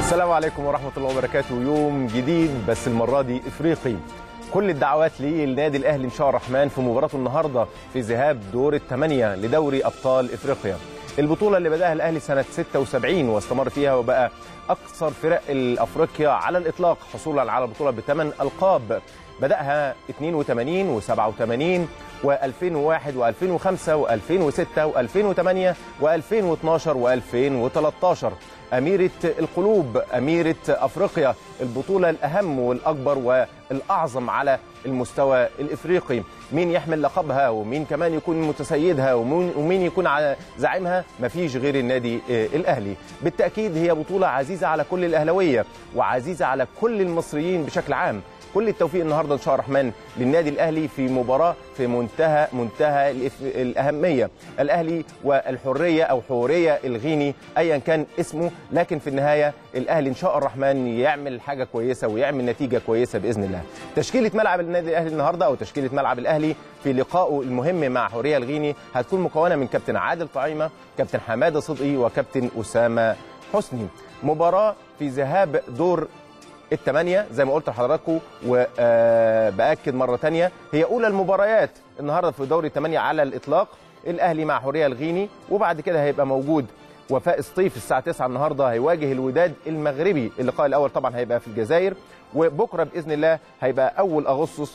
السلام عليكم ورحمة الله وبركاته يوم جديد بس المرة دي إفريقي كل الدعوات للنادي الأهلي إن شاء الرحمن في مباراته النهاردة في ذهاب دور الثمانية لدوري أبطال إفريقيا البطولة اللي بدأها الأهلي سنة 76 واستمر فيها وبقى أكثر فرق أفريقيا على الإطلاق حصولا على البطولة بثمان ألقاب بدأها 82 و87 و2001 و2005 و2006 و2008 و2012 و2013 أميرة القلوب أميرة أفريقيا البطولة الأهم والأكبر والأعظم على المستوى الإفريقي مين يحمل لقبها ومين كمان يكون متسيدها ومين, ومين يكون زعيمها مفيش غير النادي الأهلي بالتأكيد هي بطولة عزيزة على كل الأهلوية وعزيزة على كل المصريين بشكل عام كل التوفيق النهارده ان شاء الرحمن للنادي الاهلي في مباراه في منتهى منتهى الاهميه الاهلي والحريه او حوريه الغيني ايا كان اسمه لكن في النهايه الاهلي ان شاء الرحمن يعمل حاجه كويسه ويعمل نتيجه كويسه باذن الله تشكيله ملعب النادي الاهلي النهارده او تشكيله ملعب الاهلي في لقائه المهم مع حوريه الغيني هتكون مكونه من كابتن عادل طعيمه كابتن حماده صدقي وكابتن اسامه حسني مباراه في ذهاب دور الثمانية زي ما قلت لحضراتكم وبأكد مرة تانية هي أولى المباريات النهاردة في دوري الثمانية على الإطلاق الأهلي مع حورية الغيني وبعد كده هيبقى موجود وفاء سطيف الساعة 9 النهاردة هيواجه الوداد المغربي اللقاء الأول طبعا هيبقى في الجزائر وبكرة بإذن الله هيبقى أول أغسطس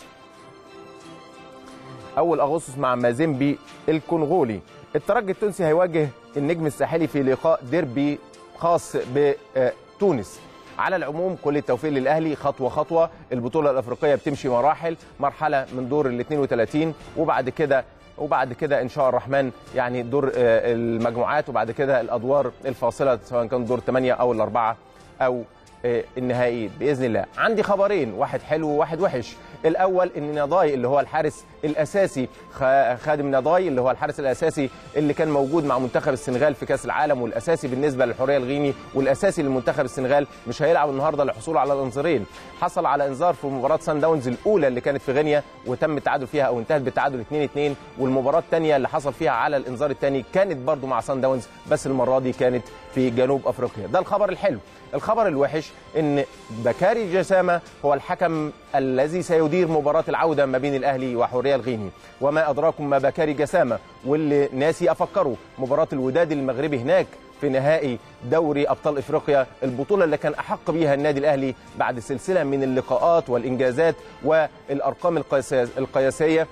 أول أغسطس مع مازيمبي الكونغولي الترجي التونسي هيواجه النجم الساحلي في لقاء ديربي خاص بتونس على العموم كل التوفيق للاهلي خطوه خطوه البطوله الافريقيه بتمشي مراحل مرحله من دور ال 32 وبعد كده وبعد كده ان شاء الرحمن يعني دور المجموعات وبعد كده الادوار الفاصله سواء كان دور 8 او الاربعه او النهائي باذن الله عندي خبرين واحد حلو وواحد وحش الاول ان نضاي اللي هو الحارس الاساسي خادم نضاي اللي هو الحارس الاساسي اللي كان موجود مع منتخب السنغال في كاس العالم والاساسي بالنسبه للحوريه الغيني والاساسي لمنتخب السنغال مش هيلعب النهارده للحصول على الانذارين حصل على انذار في مباراه سان داونز الاولى اللي كانت في غينيا وتم التعادل فيها او انتهت بالتعادل 2 2 والمباراه الثانيه اللي حصل فيها على الانذار الثاني كانت برضو مع سان داونز بس المره دي كانت في جنوب افريقيا ده الخبر الحلو الخبر الوحش ان بكاري جسامه هو الحكم الذي سيدير مباراه العوده ما بين الاهلي وحوريه الغيني وما ادراكم ما بكاري جسامه واللي ناسي افكره مباراه الوداد المغربي هناك في نهائي دوري ابطال افريقيا البطوله اللي كان احق بيها النادي الاهلي بعد سلسله من اللقاءات والانجازات والارقام القياسيه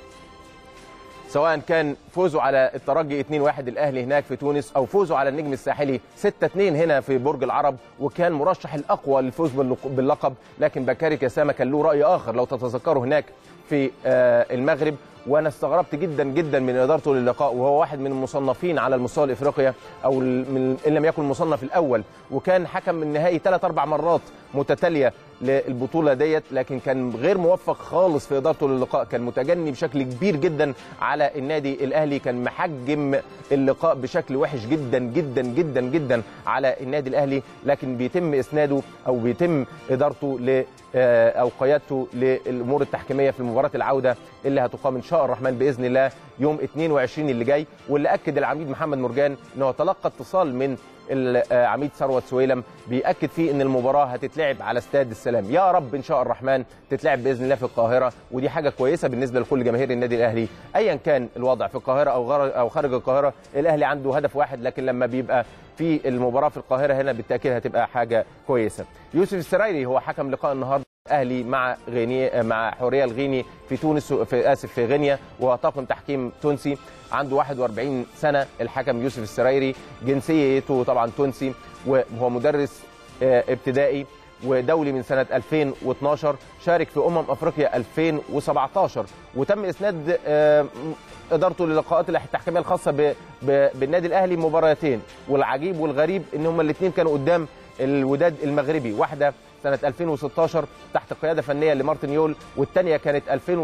سواء كان فوزه على الترجي 2-1 الاهلي هناك في تونس او فوزه على النجم الساحلي 6-2 هنا في برج العرب وكان مرشح الاقوى للفوز باللقب لكن بكاري كسامه كان له راي اخر لو تتذكروا هناك في المغرب وانا استغربت جدا جدا من ادارته للقاء وهو واحد من المصنفين على المستوى الافريقيا او من ان لم يكن المصنف الاول وكان حكم النهائي ثلاث اربع مرات متتاليه للبطوله ديت لكن كان غير موفق خالص في ادارته للقاء كان متجني بشكل كبير جدا على النادي الاهلي كان محجم اللقاء بشكل وحش جدا جدا جدا جدا على النادي الاهلي لكن بيتم اسناده او بيتم ادارته ل او قيادته للامور التحكيميه في مباراه العوده اللي هتقام ان شاء الرحمن باذن الله يوم 22 اللي جاي واللي اكد العميد محمد مرجان انه تلقى اتصال من العميد ثروت سويلم بيأكد فيه ان المباراه هتتلعب على استاد السلام يا رب ان شاء الرحمن تتلعب باذن الله في القاهره ودي حاجه كويسه بالنسبه لكل جماهير النادي الاهلي ايا كان الوضع في القاهره او او خارج القاهره الاهلي عنده هدف واحد لكن لما بيبقى في المباراه في القاهره هنا بالتاكيد هتبقى حاجه كويسه يوسف السرايري هو حكم لقاء النهارده الاهلي مع غيني مع حوريه الغيني في تونس في اسف في غينيا وطاقم تحكيم تونسي عنده 41 سنه الحكم يوسف السرايري جنسيته طبعا تونسي وهو مدرس ابتدائي ودولي من سنه 2012 شارك في امم افريقيا 2017 وتم اسناد ادارته للقاءات التحكيميه الخاصه بالنادي الاهلي مباراتين والعجيب والغريب ان هما الاثنين كانوا قدام الوداد المغربي واحده سنه 2016 تحت قياده فنيه لمارتن يول والثانيه كانت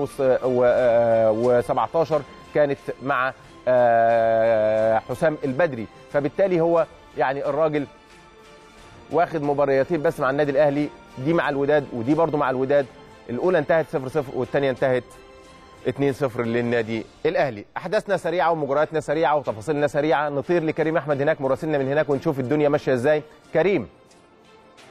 2017 كانت مع حسام البدري فبالتالي هو يعني الراجل واخد مباريتين بس مع النادي الاهلي دي مع الوداد ودي برضو مع الوداد الاولى انتهت 0 0 والثانيه انتهت 2-0 للنادي الاهلي احداثنا سريعه ومجرياتنا سريعه وتفاصيلنا سريعه نطير لكريم احمد هناك مراسلنا من هناك ونشوف الدنيا ماشيه ازاي كريم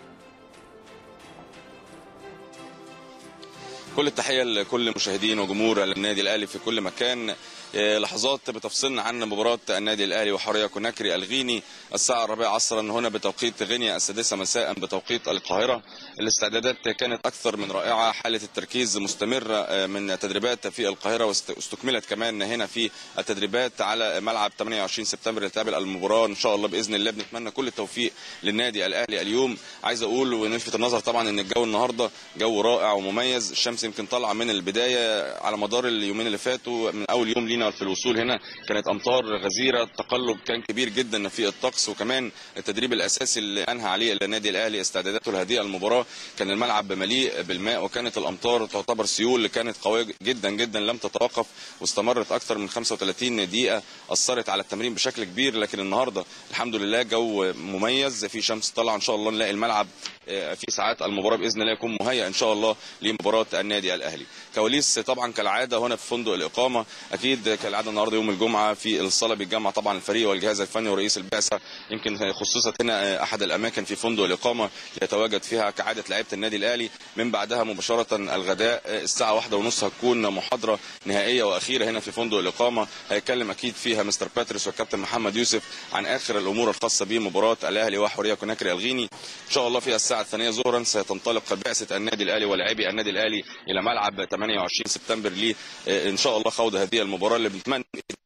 كل التحيه لكل مشاهدين وجمهور النادي الاهلي في كل مكان لحظات بتفصلنا عن مباراة النادي الأهلي وحورية كوناكري الغيني الساعة الرابعة عصرا هنا بتوقيت غينيا السادسة مساء بتوقيت القاهرة الاستعدادات كانت أكثر من رائعة حالة التركيز مستمرة من تدريبات في القاهرة واستكملت كمان هنا في التدريبات على ملعب 28 سبتمبر لتقابل المباراة إن شاء الله بإذن الله بنتمنى كل التوفيق للنادي الأهلي اليوم عايز أقول ونلفت النظر طبعا إن الجو النهاردة جو رائع ومميز الشمس يمكن طالعة من البداية على مدار اليومين اللي فاتوا من أول يوم لينا في الوصول هنا كانت امطار غزيره التقلب كان كبير جدا في الطقس وكمان التدريب الاساسي اللي انهى عليه النادي الاهلي استعداداته لهذه المباراه كان الملعب مليء بالماء وكانت الامطار تعتبر سيول كانت قويه جدا جدا لم تتوقف واستمرت اكثر من 35 دقيقه اثرت على التمرين بشكل كبير لكن النهارده الحمد لله جو مميز في شمس طالعه ان شاء الله نلاقي الملعب في ساعات المباراه باذن الله يكون مهيئ ان شاء الله لمباراه النادي الاهلي كواليس طبعا كالعاده هنا في فندق الاقامه اكيد كالعاده النهارده يوم الجمعه في الصاله بيتجمع طبعا الفريق والجهاز الفني ورئيس البعثه يمكن خصصت هنا احد الاماكن في فندق الاقامه يتواجد فيها كعاده لعيبه النادي الاهلي من بعدها مباشره الغداء الساعه واحدة ونص هتكون محاضره نهائيه واخيره هنا في فندق الاقامه هيتكلم اكيد فيها مستر باتريس والكابتن محمد يوسف عن اخر الامور الخاصه بمباراه الاهلي وحوريه كوناكري الغيني ان شاء الله في الساعه الثانيه ظهرا ستنطلق بعثه النادي الاهلي ولاعبي النادي الاهلي الى ملعب 28 سبتمبر لي ان شاء الله خوض هذه المباراه اللي بنتمنى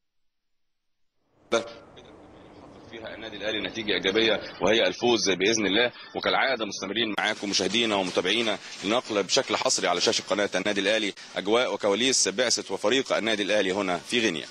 فيها النادي الاهلي نتيجه ايجابيه وهي الفوز باذن الله وكالعاده مستمرين معاكم مشاهدينا ومتابعينا لنقل بشكل حصري على شاشه قناه النادي الاهلي اجواء وكواليس بعثه وفريق النادي الاهلي هنا في غينيا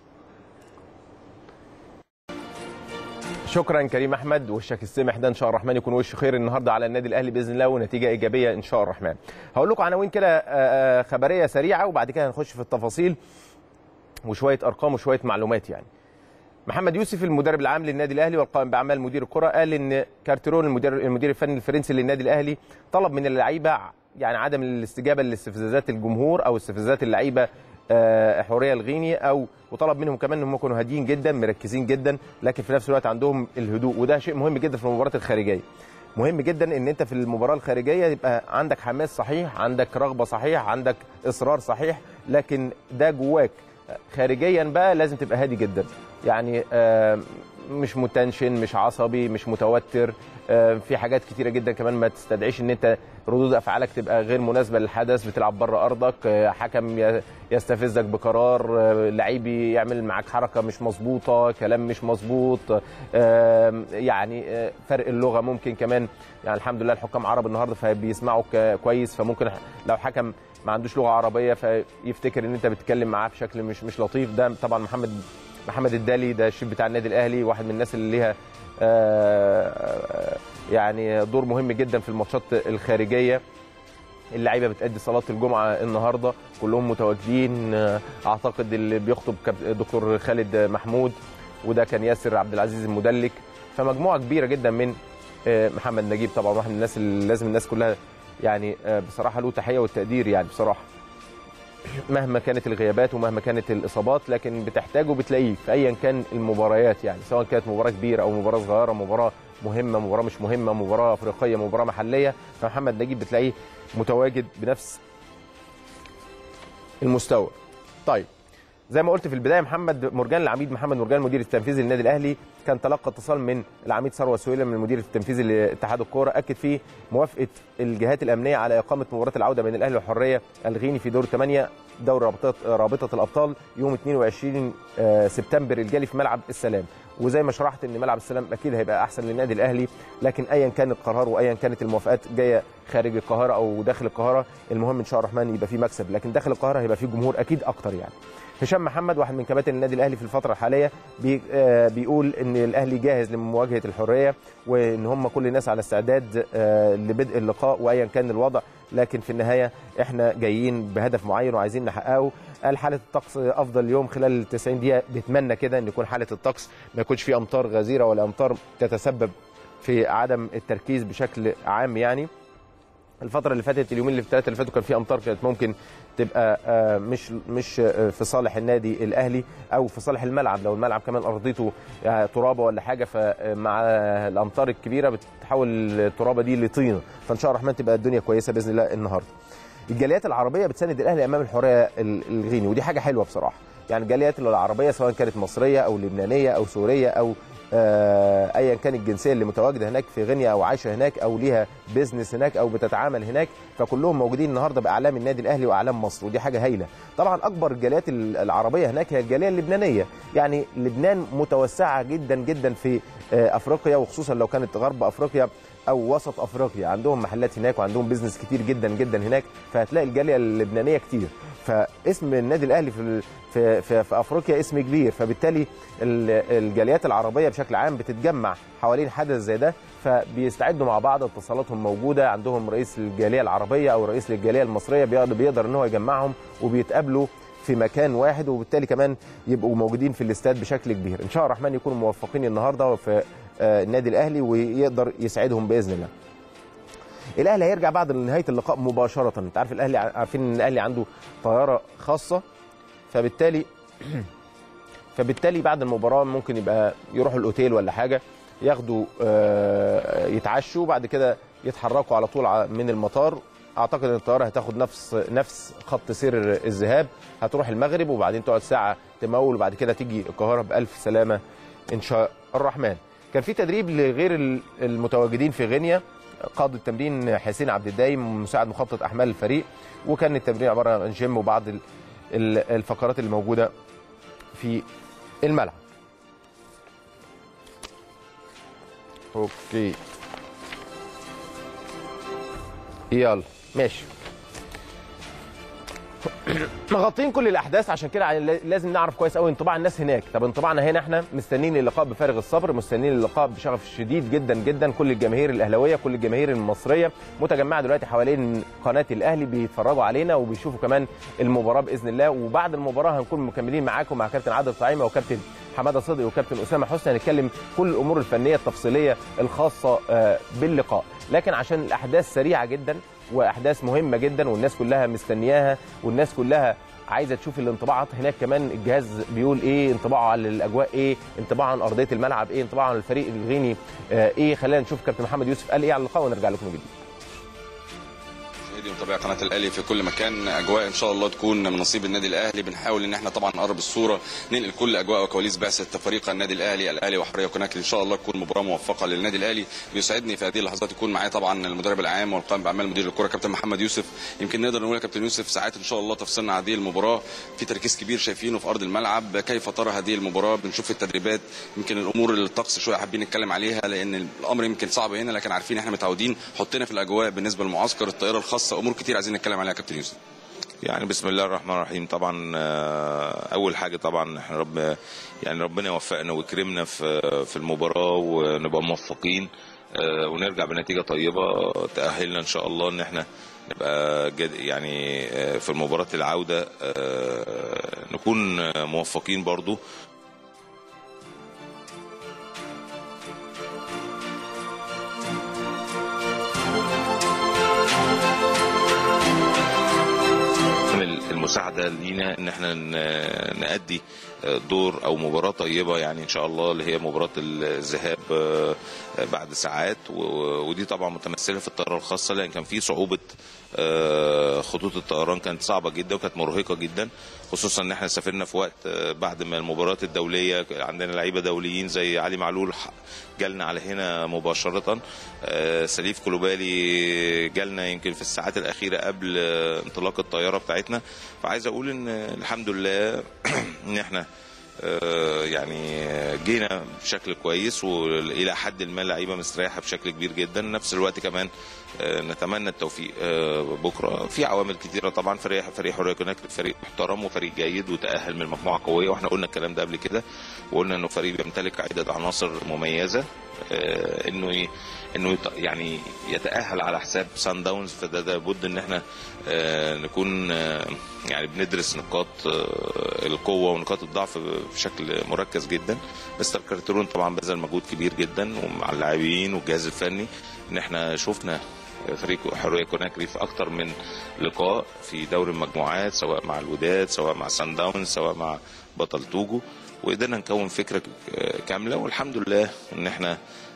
شكرا كريم احمد وشك السمح ده ان شاء الله الرحمن يكون وش خير النهارده على النادي الاهلي باذن الله ونتيجه ايجابيه ان شاء الله الرحمن هقول لكم عناوين كده خبريه سريعه وبعد كده هنخش في التفاصيل وشويه ارقام وشويه معلومات يعني محمد يوسف المدرب العام للنادي الاهلي والقائم باعمال مدير الكره قال ان كارتيرون المدير المدير الفني الفرنسي للنادي الاهلي طلب من اللعيبه يعني عدم الاستجابه لاستفزازات الجمهور او استفزازات اللعيبه حوريه الغيني او وطلب منهم كمان انهم يكونوا هاديين جدا مركزين جدا لكن في نفس الوقت عندهم الهدوء وده شيء مهم جدا في المباريات الخارجيه مهم جدا ان انت في المباراه الخارجيه يبقى عندك حماس صحيح عندك رغبه صحيح عندك اصرار صحيح لكن ده جواك خارجيا بقى لازم تبقى هادي جدا يعني مش متنشن مش عصبي مش متوتر في حاجات كتيره جدا كمان ما تستدعيش ان انت ردود افعالك تبقى غير مناسبه للحدث بتلعب بره ارضك حكم يستفزك بقرار لعيب يعمل معاك حركه مش مظبوطه كلام مش مظبوط يعني فرق اللغه ممكن كمان يعني الحمد لله الحكام عرب النهارده فبيسمعوا كويس فممكن لو حكم ما عندوش لغه عربيه فيفتكر ان انت بتتكلم معاه بشكل مش مش لطيف ده طبعا محمد محمد الدالي ده الشيف بتاع النادي الاهلي واحد من الناس اللي ليها يعني دور مهم جدا في الماتشات الخارجيه اللعيبه بتأدي صلاه الجمعه النهارده كلهم متواجدين اعتقد اللي بيخطب دكتور خالد محمود وده كان ياسر عبد العزيز المدلك فمجموعه كبيره جدا من محمد نجيب طبعا واحد من الناس اللي لازم الناس كلها يعني بصراحه له تحيه والتقدير يعني بصراحه مهما كانت الغيابات ومهما كانت الاصابات لكن بتحتاجه بتلاقيه في ايا كان المباريات يعني سواء كانت مباراه كبيره او مباراه صغيره مباراه مهمه مباراه مش مهمه مباراه افريقيه مباراه محليه فمحمد نجيب بتلاقيه متواجد بنفس المستوى طيب زي ما قلت في البدايه محمد مرجان العميد محمد مرجان المدير التنفيذي للنادي الاهلي كان تلقى اتصال من العميد ثروت سويلم من المدير التنفيذي لاتحاد الكوره اكد فيه موافقه الجهات الامنيه على اقامه مباراه العوده بين الاهلي والحريه الغيني في دور 8 دوري رابطه رابطه الابطال يوم 22 سبتمبر الجاري في ملعب السلام وزي ما شرحت ان ملعب السلام اكيد هيبقى احسن للنادي الاهلي لكن ايا كان القرار وايا كانت الموافقات جايه خارج القاهره او داخل القاهره المهم ان شاء الله الرحمن يبقى في مكسب لكن داخل القاهره هيبقى في جمهور اكيد اكتر يعني هشام محمد واحد من كباتن النادي الاهلي في الفتره الحاليه بي آه بيقول ان الاهلي جاهز لمواجهه الحريه وان هم كل الناس على استعداد آه لبدء اللقاء وايا كان الوضع لكن في النهايه احنا جايين بهدف معين وعايزين نحققه قال حاله الطقس افضل يوم خلال ال 90 دقيقه بيتمنى كده ان يكون حاله الطقس ما يكونش في امطار غزيره ولا امطار تتسبب في عدم التركيز بشكل عام يعني الفتره اللي فاتت اليومين اللي الثلاثه اللي فاتوا كان في امطار كانت ممكن تبقى مش مش في صالح النادي الاهلي او في صالح الملعب لو الملعب كمان ارضيته ترابه ولا حاجه فمع الامطار الكبيره بتتحول الترابه دي لطينه فان شاء الله الرحمن تبقى الدنيا كويسه باذن الله النهارده الجاليات العربيه بتساند الاهلي امام الحريه ال- الغيني ودي حاجه حلوه بصراحه يعني الجاليات العربيه سواء كانت مصريه او لبنانيه او سوريه او آه، ايا كان الجنسيه اللي متواجده هناك في غينيا او عايشه هناك او ليها بيزنس هناك او بتتعامل هناك فكلهم موجودين النهارده باعلام النادي الاهلي واعلام مصر ودي حاجه هايله طبعا اكبر الجاليات ال- العربيه هناك هي الجاليه اللبنانيه يعني لبنان متوسعه جدا جدا في آه، افريقيا وخصوصا لو كانت غرب افريقيا او وسط افريقيا عندهم محلات هناك وعندهم بيزنس كتير جدا جدا هناك فهتلاقي الجاليه اللبنانيه كتير فاسم النادي الاهلي في ال- في في, في افريقيا اسم كبير فبالتالي ال- الجاليات العربيه بشكل عام بتتجمع حوالين حدث زي ده فبيستعدوا مع بعض اتصالاتهم موجوده عندهم رئيس الجاليه العربيه او رئيس للجاليه المصريه بيقدر, بيقدر ان هو يجمعهم وبيتقابلوا في مكان واحد وبالتالي كمان يبقوا موجودين في الاستاد بشكل كبير ان شاء الله الرحمن يكونوا موفقين النهارده في آه، النادي الاهلي ويقدر يسعدهم باذن الله الاهلي هيرجع بعد نهايه اللقاء مباشره انت عارف الاهلي عارفين ان الاهلي عنده طياره خاصه فبالتالي فبالتالي بعد المباراه ممكن يبقى يروحوا الاوتيل ولا حاجه ياخدوا آه، يتعشوا بعد كده يتحركوا على طول ع- من المطار اعتقد ان الطياره هتاخد نفس نفس خط سير الذهاب هتروح المغرب وبعدين تقعد ساعه تمول وبعد كده تيجي القاهره بالف سلامه ان شاء الرحمن كان في تدريب لغير ال- المتواجدين في غينيا قاد التمرين حسين عبد الدايم مساعد مخطط احمال الفريق وكان التمرين عباره عن جيم وبعض ال- ال- الفقرات اللي موجوده في الملعب اوكي يلا ماشي مغطين كل الاحداث عشان كده ع- لازم نعرف كويس قوي انطباع الناس هناك طب انطباعنا هنا احنا مستنيين اللقاء بفارغ الصبر مستنيين اللقاء بشغف شديد جدا جدا كل الجماهير الاهلاويه كل الجماهير المصريه متجمعه دلوقتي حوالين قناه الاهلي بيتفرجوا علينا وبيشوفوا كمان المباراه باذن الله وبعد المباراه هنكون مكملين معاكم مع كابتن عادل طعيمه وكابتن حماده صدقي وكابتن اسامه حسني هنتكلم كل الامور الفنيه التفصيليه الخاصه آه، باللقاء لكن عشان الاحداث سريعه جدا واحداث مهمه جدا والناس كلها مستنياها والناس كلها عايزه تشوف الانطباعات هناك كمان الجهاز بيقول ايه انطباعه على الاجواء ايه انطباعه عن ارضيه الملعب ايه انطباعه عن الفريق الغيني آه، ايه خلينا نشوف كابتن محمد يوسف قال ايه على اللقاء ونرجع لكم جديد مشاهدي ومتابعي قناه الاهلي في كل مكان اجواء ان شاء الله تكون من نصيب النادي الاهلي بنحاول ان احنا طبعا نقرب الصوره ننقل كل اجواء وكواليس بعثه فريق النادي الاهلي الاهلي وحريه كوناكري ان شاء الله تكون مباراه موفقه للنادي الاهلي بيسعدني في هذه اللحظات يكون معايا طبعا المدرب العام والقائم باعمال مدير الكره كابتن محمد يوسف يمكن نقدر نقول يا كابتن يوسف ساعات ان شاء الله تفصلنا عن هذه المباراه في تركيز كبير شايفينه في ارض الملعب كيف ترى هذه المباراه بنشوف التدريبات يمكن الامور الطقس شويه حابين نتكلم عليها لان الامر يمكن صعب هنا لكن عارفين احنا متعودين حطينا في الاجواء بالنسبه للمعسكر الطائره الخاصه امور كتير عايزين نتكلم عليها يا كابتن يوسف يعني بسم الله الرحمن الرحيم طبعا آه، اول حاجه طبعا احنا رب يعني ربنا يوفقنا ويكرمنا في في المباراه ونبقى موفقين آه، ونرجع بنتيجه طيبه تاهلنا ان شاء الله ان احنا نبقى جد يعني آه، في مباراه العوده آه، نكون آه، موفقين برضو المساعده لينا ان احنا ن- نأدي دور او مباراه طيبه يعني ان شاء الله اللي هي مباراه الذهاب آه، بعد ساعات و- ودي طبعا متمثله في الطياره الخاصه لان كان في صعوبه آه، خطوط الطيران كانت صعبه جدا وكانت مرهقه جدا خصوصا ان احنا سافرنا في وقت آه، بعد ما المباريات الدوليه عندنا لعيبه دوليين زي علي معلول ح- جالنا على هنا مباشره آه، سليف كلوبالي جالنا يمكن في الساعات الاخيره قبل آه، انطلاق الطياره بتاعتنا فعايز اقول ان الحمد لله ان احنا آه، يعني جينا بشكل كويس والى حد ما لعيبه مستريحه بشكل كبير جدا نفس الوقت كمان آه، نتمنى التوفيق آه، بكره في عوامل كتيره طبعا فريق فريق حريه هناك فريق محترم وفريق جيد وتاهل من مجموعه قويه واحنا قلنا الكلام ده قبل كده وقلنا انه فريق بيمتلك عده عناصر مميزه آه، انه ي- انه يط- يعني يتاهل على حساب سان داونز فده ده لابد ان احنا آه، نكون آه، يعني بندرس نقاط آه، القوه ونقاط الضعف بشكل مركز جدا مستر كارترون طبعا بذل مجهود كبير جدا ومع اللاعبين والجهاز الفني ان احنا شفنا فريق حريه كوناكري في اكتر من لقاء في دوري المجموعات سواء مع الوداد سواء مع سان داونز سواء مع بطل توجو وقدرنا نكون فكره آه، كامله والحمد لله ان احنا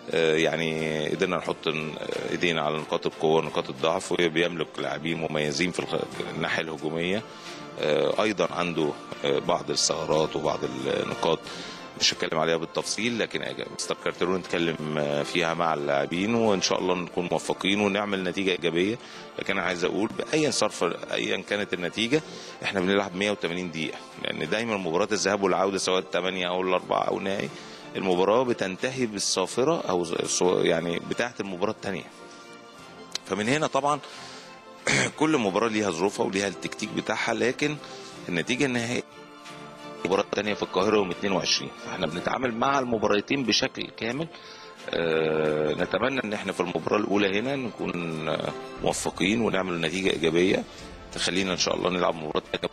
آه، يعني قدرنا نحط ايدينا على نقاط القوه ونقاط الضعف وبيملك لاعبين مميزين في الخ- الناحيه الهجوميه آه، ايضا عنده آه، بعض الثغرات وبعض النقاط مش هتكلم عليها بالتفصيل لكن مستر كارترون نتكلم آه، فيها مع اللاعبين وان شاء الله نكون موفقين ونعمل نتيجه ايجابيه لكن انا عايز اقول باي صرف ايا كانت النتيجه احنا بنلعب 180 دقيقه لان دايما مباراه الذهاب والعوده سواء الثمانيه او الاربعه او النهائي المباراه بتنتهي بالصافره او ز- يعني بتاعه المباراه الثانيه فمن هنا طبعا كل مباراه ليها ظروفها وليها التكتيك بتاعها لكن النتيجه النهائيه المباراة الثانية في القاهرة يوم 22 فاحنا بنتعامل مع المباراتين بشكل كامل آه، نتمنى ان احنا في المباراة الأولى هنا نكون آه، موفقين ونعمل نتيجة إيجابية تخلينا إن شاء الله نلعب مباراة تانية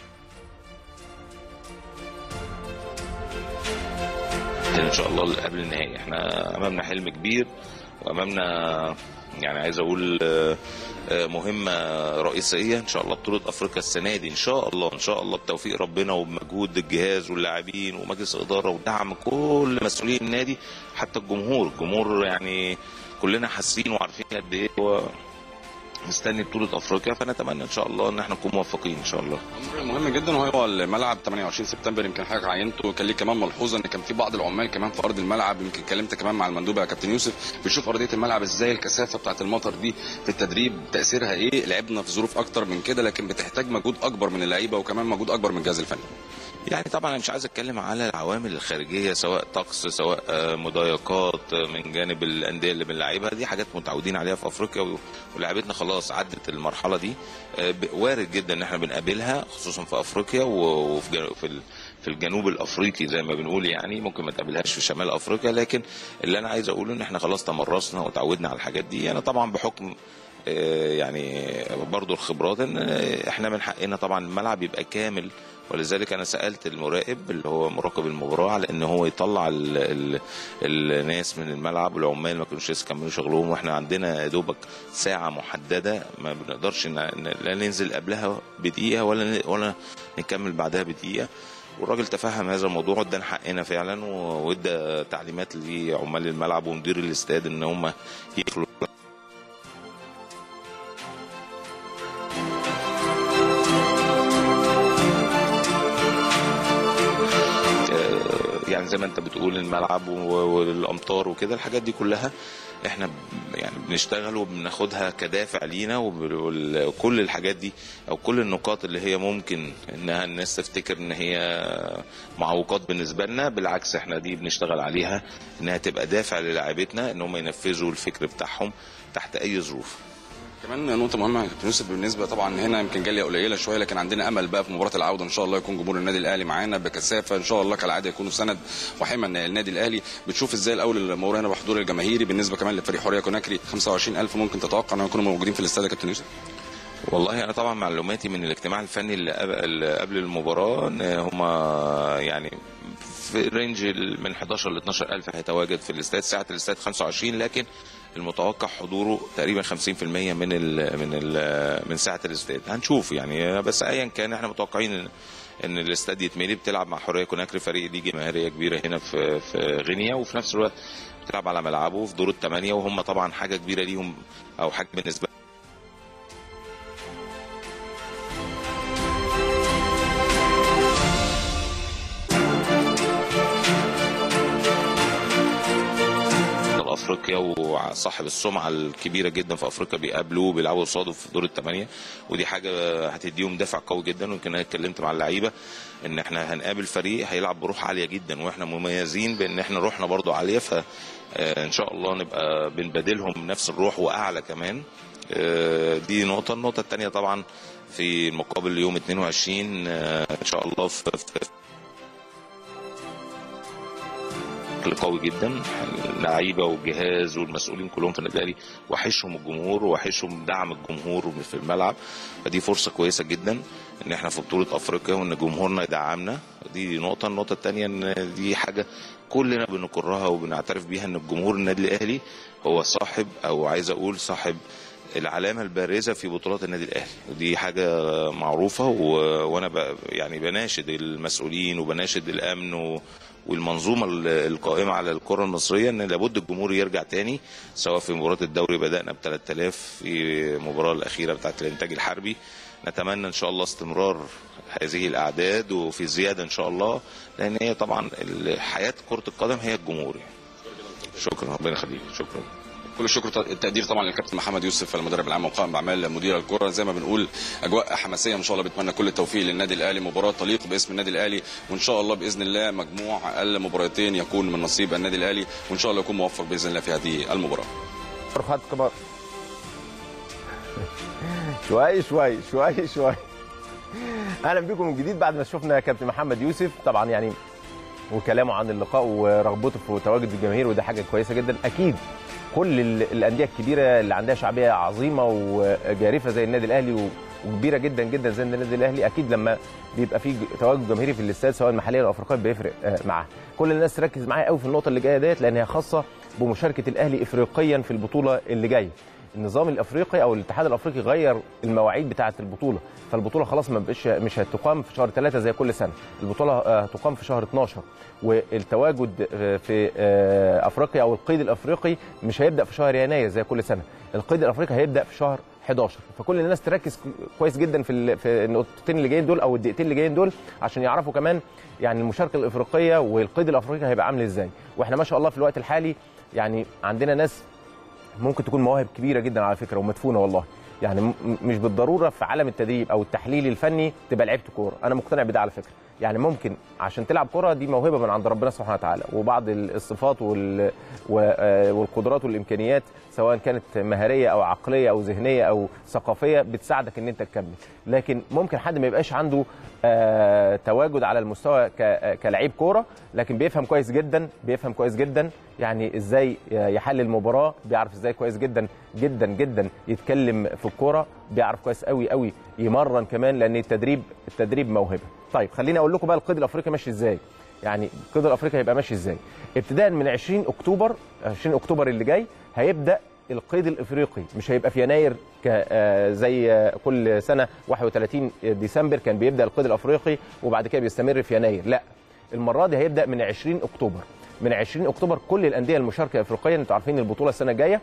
ان شاء الله قبل النهائي احنا امامنا حلم كبير وامامنا يعني عايز اقول آه، آه، مهمه رئيسيه ان شاء الله بطوله افريقيا السنه دي ان شاء الله ان شاء الله بتوفيق ربنا وبمجهود الجهاز واللاعبين ومجلس الاداره ودعم كل مسؤولين النادي حتى الجمهور الجمهور يعني كلنا حاسين وعارفين قد ايه هو مستني بطوله افريقيا فنتمنى ان شاء الله ان احنا نكون موفقين ان شاء الله امر مهم جدا وهو الملعب 28 سبتمبر يمكن حضرتك عينته كان ليه كمان ملحوظه ان كان في بعض العمال كمان في ارض الملعب يمكن اتكلمت كمان مع المندوب يا كابتن يوسف بيشوف ارضيه الملعب ازاي الكثافه بتاعه المطر دي في التدريب تاثيرها ايه لعبنا في ظروف اكتر من كده لكن بتحتاج مجهود اكبر من اللعيبه وكمان مجهود اكبر من الجهاز الفني يعني طبعا انا مش عايز اتكلم على العوامل الخارجيه سواء طقس سواء آه، مضايقات آه، من جانب الانديه اللي بنلعبها دي حاجات متعودين عليها في افريقيا و- ولاعيبتنا خلاص عدت المرحله دي آه، ب- وارد جدا ان احنا بنقابلها خصوصا في افريقيا و- وفي جن- في ال- في الجنوب الافريقي زي ما بنقول يعني ممكن ما تقابلهاش في شمال افريقيا لكن اللي انا عايز اقوله ان احنا خلاص تمرسنا وتعودنا على الحاجات دي انا طبعا بحكم آه، يعني برضو الخبرات ان احنا من حقنا طبعا الملعب يبقى كامل ولذلك انا سالت المراقب اللي هو مراقب المباراه على ان هو يطلع ال ال الناس من الملعب والعمال ما كانوش لسه كملوا شغلهم واحنا عندنا يا دوبك ساعه محدده ما بنقدرش ن- ن- لا ننزل قبلها بدقيقه ولا ن- ولا نكمل بعدها بدقيقه والراجل تفهم هذا الموضوع وادانا حقنا فعلا و- وادى تعليمات لعمال الملعب ومدير الاستاد ان هم يقفلوا آه، يعني زي ما انت بتقول الملعب و- والامطار وكده الحاجات دي كلها احنا ب- يعني بنشتغل وبناخدها كدافع لينا وب- وال- وكل الحاجات دي او كل النقاط اللي هي ممكن انها الناس تفتكر ان هي معوقات بالنسبه لنا بالعكس احنا دي بنشتغل عليها انها تبقى دافع للاعيبتنا ان هم ينفذوا الفكر بتاعهم تحت اي ظروف كمان نقطة مهمة يا كابتن يوسف بالنسبة طبعا هنا يمكن جالية قليلة شوية لكن عندنا أمل بقى في مباراة العودة إن شاء الله يكون جمهور النادي الأهلي معانا بكثافة إن شاء الله كالعادة يكونوا سند وحمى للنادي الأهلي بتشوف إزاي الأول المباراة هنا بحضور الجماهيري بالنسبة كمان لفريق حورية كوناكري 25000 ممكن تتوقع إنهم يكونوا موجودين في الاستاد يا كابتن يوسف والله انا طبعا معلوماتي من الاجتماع الفني اللي قبل- اللي قبل المباراه ان هم يعني في رينج من 11 ل 12 الف هيتواجد في الاستاد ساعه الاستاد 25 لكن المتوقع حضوره تقريبا 50% من ال من ال من ساعه الاستاد هنشوف يعني بس ايا كان احنا متوقعين ان ان الاستاد يتملي بتلعب مع حريه كوناكري فريق ليه جماهيريه كبيره هنا في في غينيا وفي نفس الوقت بتلعب على ملعبه في دور الثمانيه وهم طبعا حاجه كبيره ليهم او حاجه بالنسبه افريقيا وصاحب السمعه الكبيره جدا في افريقيا بيقابلوه وبيلعبوا قصاده في دور الثمانيه ودي حاجه هتديهم دافع قوي جدا ويمكن انا اتكلمت مع اللعيبه ان احنا هنقابل فريق هيلعب بروح عاليه جدا واحنا مميزين بان احنا روحنا برضو عاليه فان شاء الله نبقى بنبادلهم نفس الروح واعلى كمان آه، دي نقطه النقطه الثانيه طبعا في المقابل يوم 22 آه، ان شاء الله في في- بشكل قوي جدا اللعيبه والجهاز والمسؤولين كلهم في النادي الاهلي وحشهم الجمهور وحشهم دعم الجمهور في الملعب فدي فرصه كويسه جدا ان احنا في بطوله افريقيا وان جمهورنا يدعمنا دي نقطه النقطه الثانيه ان دي حاجه كلنا بنقرها وبنعترف بيها ان الجمهور النادي الاهلي هو صاحب او عايز اقول صاحب العلامه البارزه في بطولات النادي الاهلي ودي حاجه معروفه و... وانا ب... يعني بناشد المسؤولين وبناشد الامن و... والمنظومه ال- القائمه على الكره المصريه ان لابد الجمهور يرجع تاني سواء في مباراه الدوري بدانا ب 3000 في المباراه الاخيره بتاعه الانتاج الحربي نتمنى ان شاء الله استمرار هذه الاعداد وفي زياده ان شاء الله لان هي طبعا ال- حياه كره القدم هي الجمهور يعني. شكرا ربنا يخليك شكرا كل الشكر التقدير طبعا للكابتن محمد يوسف المدرب العام وقائم باعمال مدير الكره زي ما بنقول اجواء حماسيه ان شاء الله بتمنى كل التوفيق للنادي الاهلي مباراه تليق باسم النادي الاهلي وان شاء الله باذن الله مجموع المباراتين يكون من نصيب النادي الاهلي وان شاء الله يكون موفق باذن الله في هذه المباراه فرحات كبار شوي شوي شوي شوي اهلا بكم من جديد بعد ما شفنا كابتن محمد يوسف طبعا يعني وكلامه عن اللقاء ورغبته في تواجد الجماهير وده حاجه كويسه جدا اكيد كل ال- الانديه الكبيره اللي عندها شعبيه عظيمه وجارفه زي النادي الاهلي و- وكبيره جدا جدا زي النادي الاهلي اكيد لما بيبقى في تواجد جماهيري في الاستاد سواء محليا او افريقيا بيفرق آه، معاه كل الناس تركز معايا قوي في النقطه اللي جايه ديت لان هي خاصه بمشاركه الاهلي افريقيا في البطوله اللي جايه النظام الافريقي او الاتحاد الافريقي غير المواعيد بتاعه البطوله فالبطوله خلاص ما بقتش مش هتقام في شهر ثلاثة زي كل سنه البطوله آه، هتقام في شهر 12 والتواجد آه، في آه، افريقيا او القيد الافريقي مش هيبدا في شهر يناير زي كل سنه القيد الافريقي هيبدا في شهر 11 فكل الناس تركز كويس جدا في ال- في النقطتين اللي جايين دول او الدقيقتين اللي جايين دول عشان يعرفوا كمان يعني المشاركه الافريقيه والقيد الافريقي هيبقى عامل ازاي واحنا ما شاء الله في الوقت الحالي يعني عندنا ناس ممكن تكون مواهب كبيره جدا على فكره ومدفونه والله يعني م- مش بالضروره في عالم التدريب او التحليل الفني تبقى لعيبه كوره انا مقتنع بده على فكره يعني ممكن عشان تلعب كوره دي موهبه من عند ربنا سبحانه وتعالى وبعض ال- الصفات وال... و- آه والقدرات والامكانيات سواء كانت مهاريه او عقليه او ذهنيه او ثقافيه بتساعدك ان انت تكمل لكن ممكن حد ما يبقاش عنده آه تواجد على المستوى ك... آه، كلاعب كوره لكن بيفهم كويس جدا بيفهم كويس جدا يعني ازاي يحلل المباراه بيعرف ازاي كويس جدا جدا جدا يتكلم في الكوره بيعرف كويس قوي قوي يمرن كمان لان التدريب التدريب موهبه طيب خليني اقول لكم بقى القيد الافريقي ماشي ازاي يعني القيد الافريقي هيبقى ماشي ازاي ابتداء من 20 اكتوبر 20 اكتوبر اللي جاي هيبدا القيد الافريقي مش هيبقى في يناير ك- آه، زي آه، كل سنه 31 ديسمبر كان بيبدا القيد الافريقي وبعد كده بيستمر في يناير لا المره دي هيبدا من 20 اكتوبر من 20 اكتوبر كل الانديه المشاركه افريقيا انتوا عارفين البطوله السنه الجايه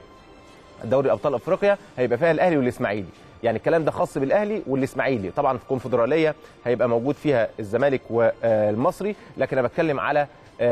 دوري ابطال افريقيا هيبقى فيها الاهلي والاسماعيلي يعني الكلام ده خاص بالاهلي والاسماعيلي طبعا في الكونفدراليه هيبقى موجود فيها الزمالك والمصري لكن انا بتكلم على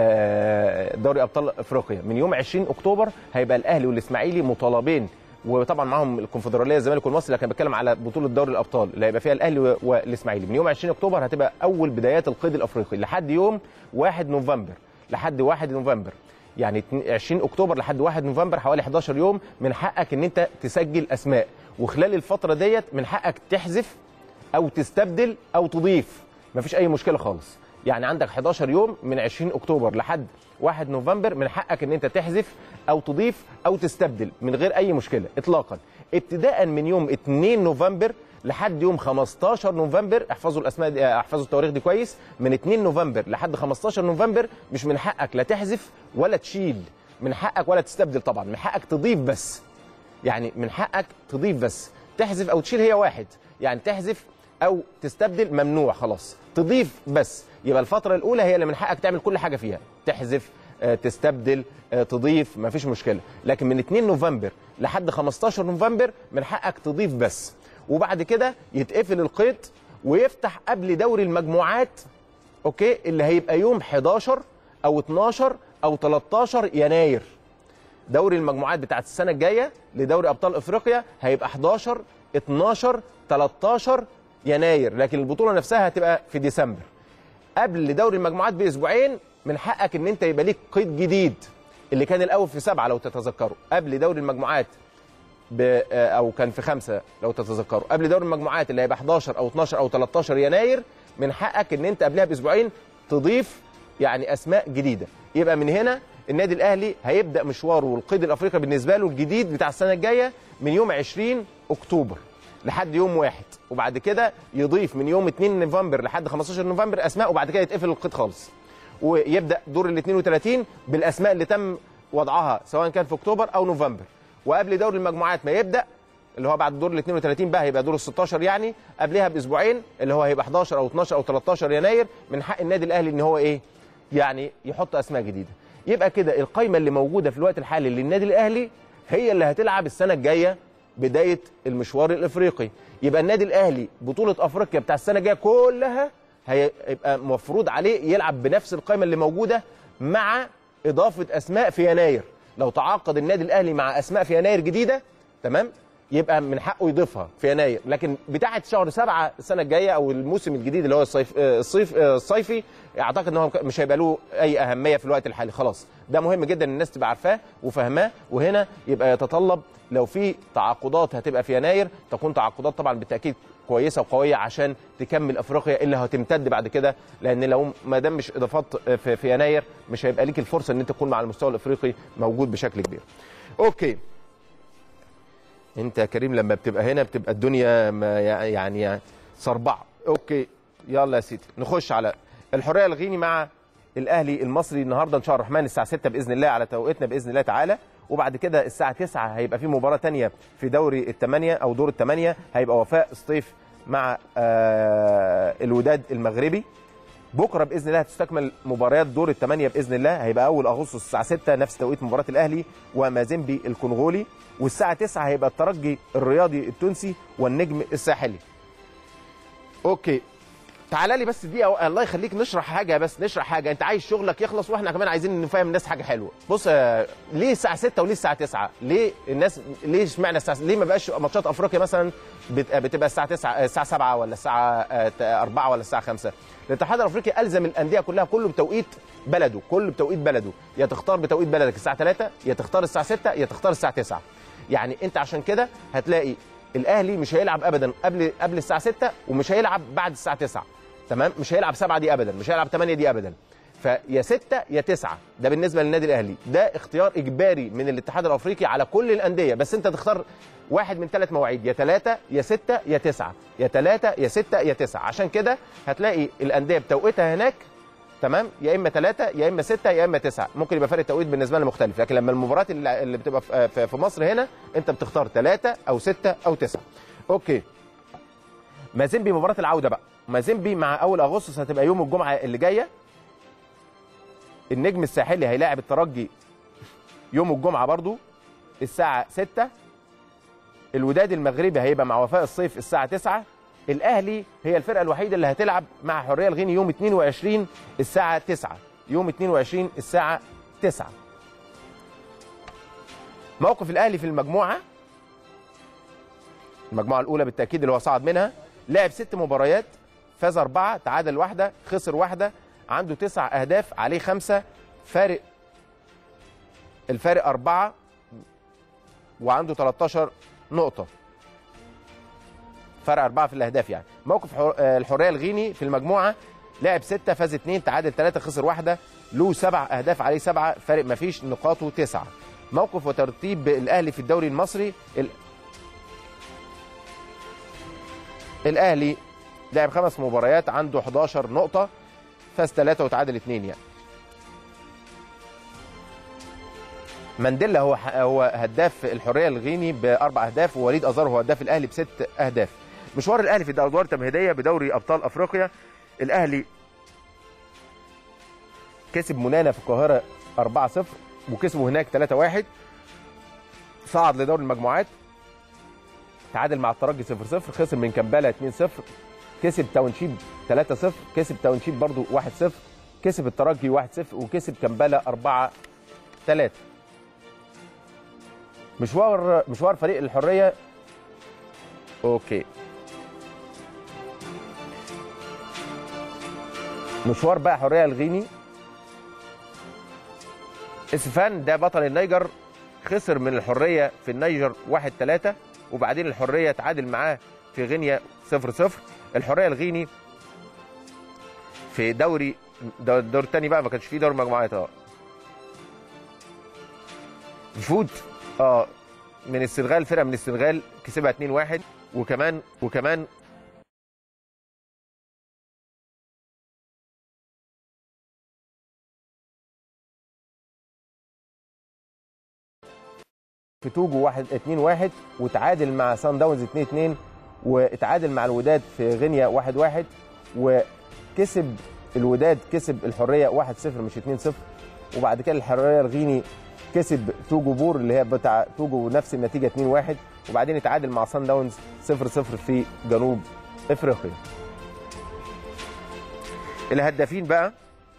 آه، دوري ابطال افريقيا من يوم 20 اكتوبر هيبقى الاهلي والاسماعيلي مطالبين وطبعا معاهم الكونفدراليه الزمالك والمصري لكن بتكلم على بطوله دوري الابطال اللي هيبقى فيها الاهلي و- والاسماعيلي من يوم 20 اكتوبر هتبقى اول بدايات القيد الافريقي لحد يوم 1 نوفمبر لحد 1 نوفمبر يعني 20 اكتوبر لحد 1 نوفمبر حوالي 11 يوم من حقك ان انت تسجل اسماء وخلال الفتره ديت من حقك تحذف او تستبدل او تضيف مفيش اي مشكله خالص يعني عندك 11 يوم من 20 اكتوبر لحد 1 نوفمبر من حقك ان انت تحذف او تضيف او تستبدل من غير اي مشكله اطلاقا ابتداء من يوم 2 نوفمبر لحد يوم 15 نوفمبر احفظوا الاسماء دي احفظوا التواريخ دي كويس من 2 نوفمبر لحد 15 نوفمبر مش من حقك لا تحذف ولا تشيل من حقك ولا تستبدل طبعا من حقك تضيف بس يعني من حقك تضيف بس تحذف او تشيل هي واحد يعني تحذف او تستبدل ممنوع خلاص تضيف بس يبقى الفتره الاولى هي اللي من حقك تعمل كل حاجه فيها تحذف آه، تستبدل آه، تضيف مفيش مشكله لكن من 2 نوفمبر لحد 15 نوفمبر من حقك تضيف بس وبعد كده يتقفل القيد ويفتح قبل دوري المجموعات اوكي اللي هيبقى يوم 11 او 12 او 13 يناير دوري المجموعات بتاعت السنه الجايه لدوري ابطال افريقيا هيبقى 11 12 13 يناير لكن البطوله نفسها هتبقى في ديسمبر قبل دوري المجموعات باسبوعين من حقك ان انت يبقى ليك قيد جديد اللي كان الاول في سبعه لو تتذكروا قبل دوري المجموعات ب آه، او كان في خمسه لو تتذكروا قبل دوري المجموعات اللي هيبقى 11 او 12 او 13 يناير من حقك ان انت قبلها باسبوعين تضيف يعني اسماء جديده يبقى من هنا النادي الاهلي هيبدا مشواره والقيد الافريقي بالنسبه له الجديد بتاع السنه الجايه من يوم 20 اكتوبر لحد يوم واحد وبعد كده يضيف من يوم 2 نوفمبر لحد 15 نوفمبر اسماء وبعد كده يتقفل القيد خالص ويبدا دور ال 32 بالاسماء اللي تم وضعها سواء كان في اكتوبر او نوفمبر وقبل دوري المجموعات ما يبدا اللي هو بعد دور ال 32 بقى هيبقى دور ال 16 يعني قبلها باسبوعين اللي هو هيبقى 11 او 12 او 13 يناير من حق النادي الاهلي ان هو ايه يعني يحط اسماء جديده يبقى كده القايمه اللي موجوده في الوقت الحالي للنادي الاهلي هي اللي هتلعب السنه الجايه بدايه المشوار الافريقي يبقى النادي الاهلي بطوله افريقيا بتاع السنه الجايه كلها هيبقى مفروض عليه يلعب بنفس القائمه اللي موجوده مع اضافه اسماء في يناير لو تعاقد النادي الاهلي مع اسماء في يناير جديده تمام يبقى من حقه يضيفها في يناير لكن بتاعه شهر سبعة السنه الجايه او الموسم الجديد اللي هو الصيف آه، الصيف آه، الصيفي اعتقد ان هو مش هيبقى له اي اهميه في الوقت الحالي خلاص ده مهم جدا ان الناس تبقى عارفاه وفاهماه وهنا يبقى يتطلب لو في تعاقدات هتبقى في يناير تكون تعاقدات طبعا بالتاكيد كويسه وقويه عشان تكمل افريقيا اللي هتمتد بعد كده لان لو ما دام مش اضافات في, في يناير مش هيبقى ليك الفرصه ان انت تكون مع المستوى الافريقي موجود بشكل كبير. اوكي انت يا كريم لما بتبقى هنا بتبقى الدنيا ما يعني صربعه اوكي يلا يا سيدي نخش على الحريه الغيني مع الاهلي المصري النهارده ان شاء الله الرحمن الساعه 6 باذن الله على توقيتنا باذن الله تعالى وبعد كده الساعه 9 هيبقى في مباراه تانية في دوري الثمانيه او دور الثمانيه هيبقى وفاء سطيف مع آه الوداد المغربي بكره باذن الله هتستكمل مباريات دور الثمانيه باذن الله هيبقى اول اغسطس الساعه 6 نفس توقيت مباراه الاهلي ومازيمبي الكونغولي والساعه 9 هيبقى الترجي الرياضي التونسي والنجم الساحلي اوكي تعالى لي بس دقيقه الله يخليك نشرح حاجه بس نشرح حاجه انت عايز شغلك يخلص واحنا كمان عايزين نفهم الناس حاجه حلوه بص آه، ليه الساعه 6 وليه الساعه 9 ليه الناس ليه اشمعنى الساعه ليه ما بقاش ماتشات افريقيا مثلا بت- بتبقى الساعه 9 الساعه 7 ولا الساعه 4 ولا الساعه 5 الاتحاد الافريقي الزم الانديه كلها كله بتوقيت بلده كله بتوقيت بلده يا تختار بتوقيت بلدك الساعه 3 يا تختار الساعه 6 يا تختار الساعه 9 يعني انت عشان كده هتلاقي الاهلي مش هيلعب ابدا قبل قبل الساعه 6 ومش هيلعب بعد الساعه 9 تمام مش هيلعب 7 دي ابدا مش هيلعب 8 دي ابدا فيا 6 يا 9 ده بالنسبه للنادي الاهلي ده اختيار اجباري من الاتحاد الافريقي على كل الانديه بس انت تختار واحد من ثلاث مواعيد يا 3 يا 6 يا 9 يا 3 يا 6 يا 9 عشان كده هتلاقي الانديه بتوقيتها هناك تمام يا اما 3 يا اما 6 يا اما 9 ممكن يبقى فرق التوقيت بالنسبه لنا مختلف لكن لما المباريات اللي اللي بتبقى في- في في مصر هنا انت بتختار 3 او 6 او 9 اوكي مازيمبي مباراه العوده بقى مازيمبي مع اول اغسطس هتبقى يوم الجمعه اللي جايه النجم الساحلي هيلاعب الترجي يوم الجمعه برضو الساعه 6 الوداد المغربي هيبقى مع وفاء الصيف الساعه 9 الاهلي هي الفرقه الوحيده اللي هتلعب مع حريه الغيني يوم 22 الساعه 9 يوم 22 الساعه 9 موقف الاهلي في المجموعه المجموعه الاولى بالتاكيد اللي هو صعد منها لعب ست مباريات فاز اربعه تعادل واحده خسر واحده عنده تسع اهداف عليه خمسه فارق الفارق اربعه وعنده 13 نقطه فرق اربعه في الاهداف يعني موقف حر- آه، الحريه الغيني في المجموعه لعب سته فاز اثنين تعادل ثلاثه خسر واحده له سبع اهداف عليه سبعه فارق ما فيش نقاطه تسعه موقف وترتيب الاهلي في الدوري المصري ال- الاهلي لعب خمس مباريات عنده 11 نقطه فاز ثلاثه وتعادل اثنين يعني مانديلا هو هو هداف الحريه الغيني باربع اهداف ووليد ازار هو هداف الاهلي بست اهداف مشوار الاهلي في الادوار التمهيديه بدوري ابطال افريقيا الاهلي كسب منانا في القاهره 4-0 وكسبوا هناك 3-1 صعد لدوري المجموعات تعادل مع الترجي 0-0 خسر من كمبالا 2-0 كسب تاونشيب 3-0 كسب تاونشيب برضو 1-0 كسب الترجي 1-0 وكسب كمبالا 4-3 مشوار مشوار فريق الحريه اوكي مشوار بقى حريه الغيني اسفان ده بطل النيجر خسر من الحريه في النيجر 1 3 وبعدين الحريه تعادل معاه في غينيا 0 0 الحريه الغيني في دوري ده الدور الثاني بقى ما كانش فيه دوري مجموعات اه فوت اه من السنغال فرقه من السنغال كسبها 2 1 وكمان وكمان في توجو 1 2 1 وتعادل مع سان داونز 2 2 واتعادل مع الوداد في غينيا 1 1 وكسب الوداد كسب الحريه 1-0 مش 2-0 وبعد كده الحريه الغيني كسب توجو بور اللي هي بتاع توجو نفس النتيجه 2-1 وبعدين اتعادل مع سان داونز 0-0 في جنوب افريقيا الهدافين بقى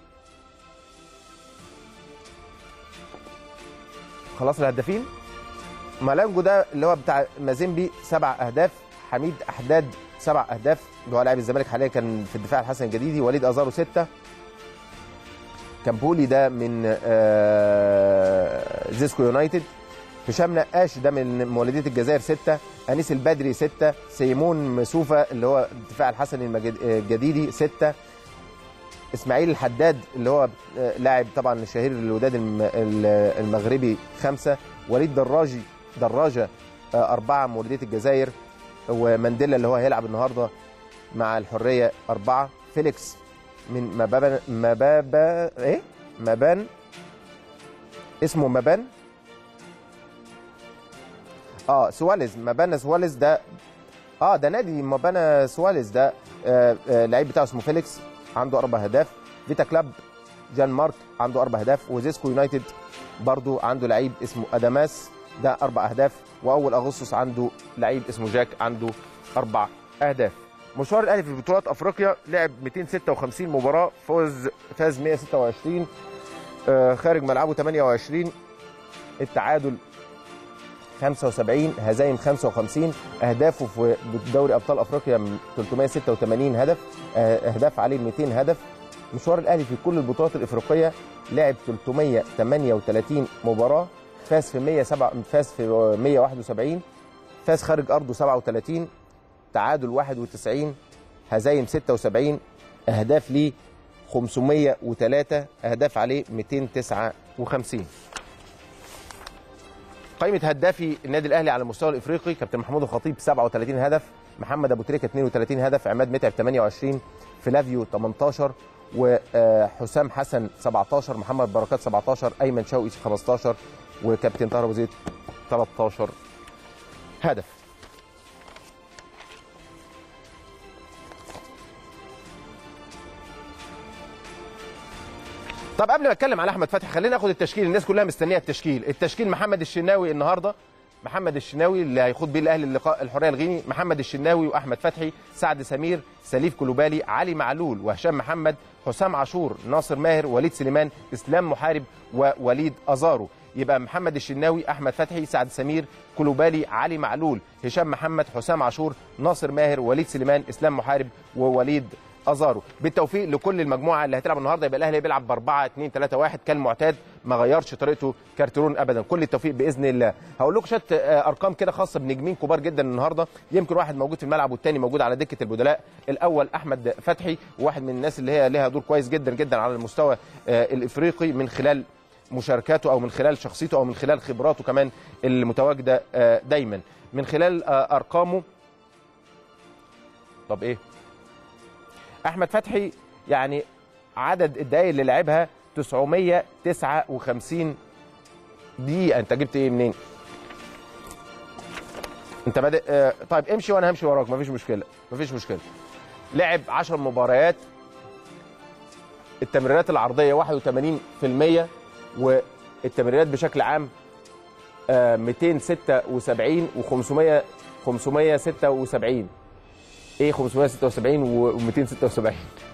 خلاص الهدافين مالانجو ده اللي هو بتاع مازيمبي سبع اهداف حميد احداد سبع اهداف اللي هو لاعب الزمالك حاليا كان في الدفاع الحسن الجديدي وليد ازارو سته كامبولي ده من آه، زيسكو يونايتد هشام نقاش ده من مولوديه الجزائر سته انيس البدري سته سيمون مسوفه اللي هو الدفاع الحسن المجد- الجديدي سته اسماعيل الحداد اللي هو آه، لاعب طبعا شهير الوداد الم- ال- المغربي خمسه وليد دراجي دراجه آه، اربعه مولوديه الجزائر ومانديلا اللي هو هيلعب النهارده مع الحريه اربعه فيليكس من مبابا مبابا ايه مبان اسمه مبان اه سواليز مبانا سواليز ده اه ده نادي مبانا سواليز ده آه آه لعيب بتاعه اسمه فيليكس عنده اربع اهداف فيتا كلاب جان مارك عنده اربع اهداف وزيسكو يونايتد برضو عنده لعيب اسمه اداماس ده اربع اهداف واول اغسطس عنده لعيب اسمه جاك عنده اربع اهداف مشوار الاهلي في بطولات افريقيا لعب 256 مباراه فوز فاز 126 آه خارج ملعبه 28 التعادل 75 هزايم 55 اهدافه في دوري ابطال افريقيا من 386 هدف آه، اهداف عليه 200 هدف مشوار الاهلي في كل البطولات الافريقيه لعب 338 مباراه فاز في 107 فاز في 171 فاز خارج ارضه 37 تعادل 91 هزايم 76 اهداف ليه 503 اهداف عليه 259 قائمة هدافي النادي الأهلي على المستوى الإفريقي كابتن محمود الخطيب 37 هدف محمد أبو تريكة 32 هدف عماد متعب 28 فلافيو 18 وحسام حسن 17 محمد بركات 17 أيمن شوقي 15 وكابتن طاهر أبو زيد 13 هدف طب قبل ما اتكلم على احمد فتحي خلينا ناخد التشكيل الناس كلها مستنيه التشكيل التشكيل محمد الشناوي النهارده محمد الشناوي اللي هيخوض بيه الاهلي اللقاء الحريه الغيني محمد الشناوي واحمد فتحي سعد سمير سليف كلوبالي علي معلول وهشام محمد حسام عاشور ناصر ماهر وليد سليمان اسلام محارب ووليد ازارو يبقى محمد الشناوي احمد فتحي سعد سمير كلوبالي علي معلول هشام محمد حسام عاشور ناصر ماهر وليد سليمان اسلام محارب ووليد ازارو بالتوفيق لكل المجموعه اللي هتلعب النهارده يبقى الاهلي بيلعب ب 4 2 3 1 كالمعتاد ما غيرش طريقته كارترون ابدا كل التوفيق باذن الله هقول لكم شويه آه، ارقام كده خاصه بنجمين كبار جدا النهارده يمكن واحد موجود في الملعب والتاني موجود على دكه البدلاء الاول احمد فتحي وواحد من الناس اللي هي لها دور كويس جدا جدا على المستوى آه، الافريقي من خلال مشاركاته او من خلال شخصيته او من خلال خبراته كمان المتواجده آه، دايما من خلال آه، ارقامه طب ايه احمد فتحي يعني عدد الدقائق اللي لعبها 959 دقيقه انت جبت ايه منين انت بادئ آه طيب امشي وانا همشي وراك مفيش مشكله مفيش مشكله لعب 10 مباريات التمريرات العرضيه 81% والتمريرات بشكل عام آه 276 و500 576 ايه 576 و276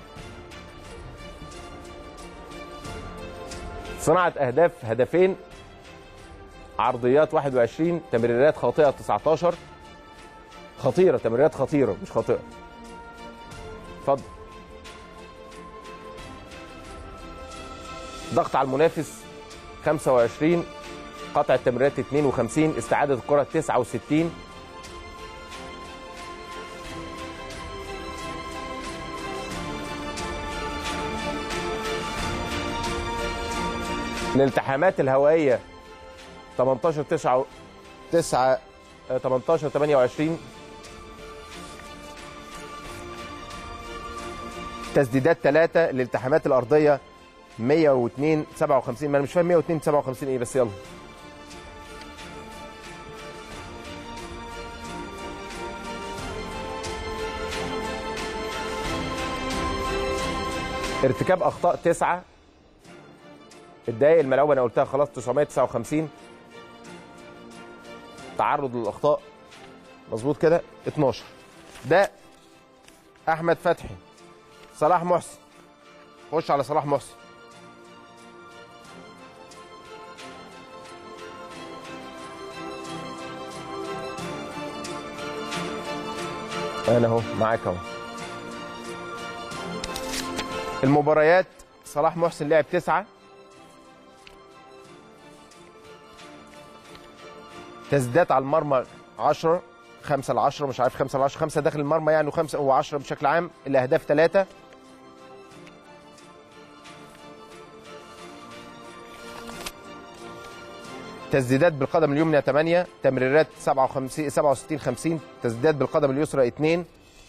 صناعة أهداف هدفين عرضيات 21 تمريرات خاطئة 19 خطيرة تمريرات خطيرة مش خاطئة اتفضل ضغط على المنافس 25 قطع التمريرات 52 استعادة الكرة 69 الالتحامات الهوائيه 18 9 9 آه، 18 28 تسديدات ثلاثة الالتحامات الأرضية 102 57 ما أنا مش فاهم 102 57 إيه بس يلا ارتكاب اخطاء تسعه الدقائق الملعوبه انا قلتها خلاص 959 تعرض للاخطاء مظبوط كده 12 ده احمد فتحي صلاح محسن خش على صلاح محسن انا اهو معاك اهو المباريات صلاح محسن لعب تسعة تسديدات على المرمى 10 5 ل 10 مش عارف 5 ل 10 5 داخل المرمى يعني وخمسة و10 بشكل عام الاهداف ثلاثة تسديدات بالقدم اليمنى 8 تمريرات 57 67 50 تسديدات بالقدم اليسرى 2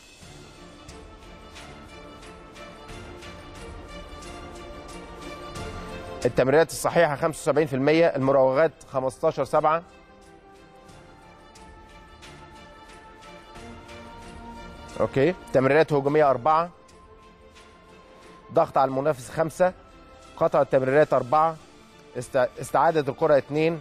التمريرات الصحيحة 75% المراوغات 15 7 اوكي تمريرات هجومية 4 ضغط على المنافس 5 قطع التمريرات 4 است... استعادة الكرة 2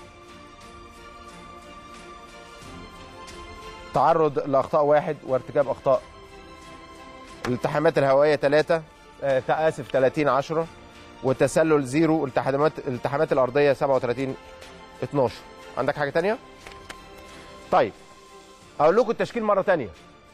تعرض لاخطاء واحد وارتكاب اخطاء الالتحامات الهوائيه 3 آه اسف 30 10 والتسلل زيرو التحامات الالتحامات الارضيه 37 12 عندك حاجه تانية طيب اقول لكم التشكيل مره تانية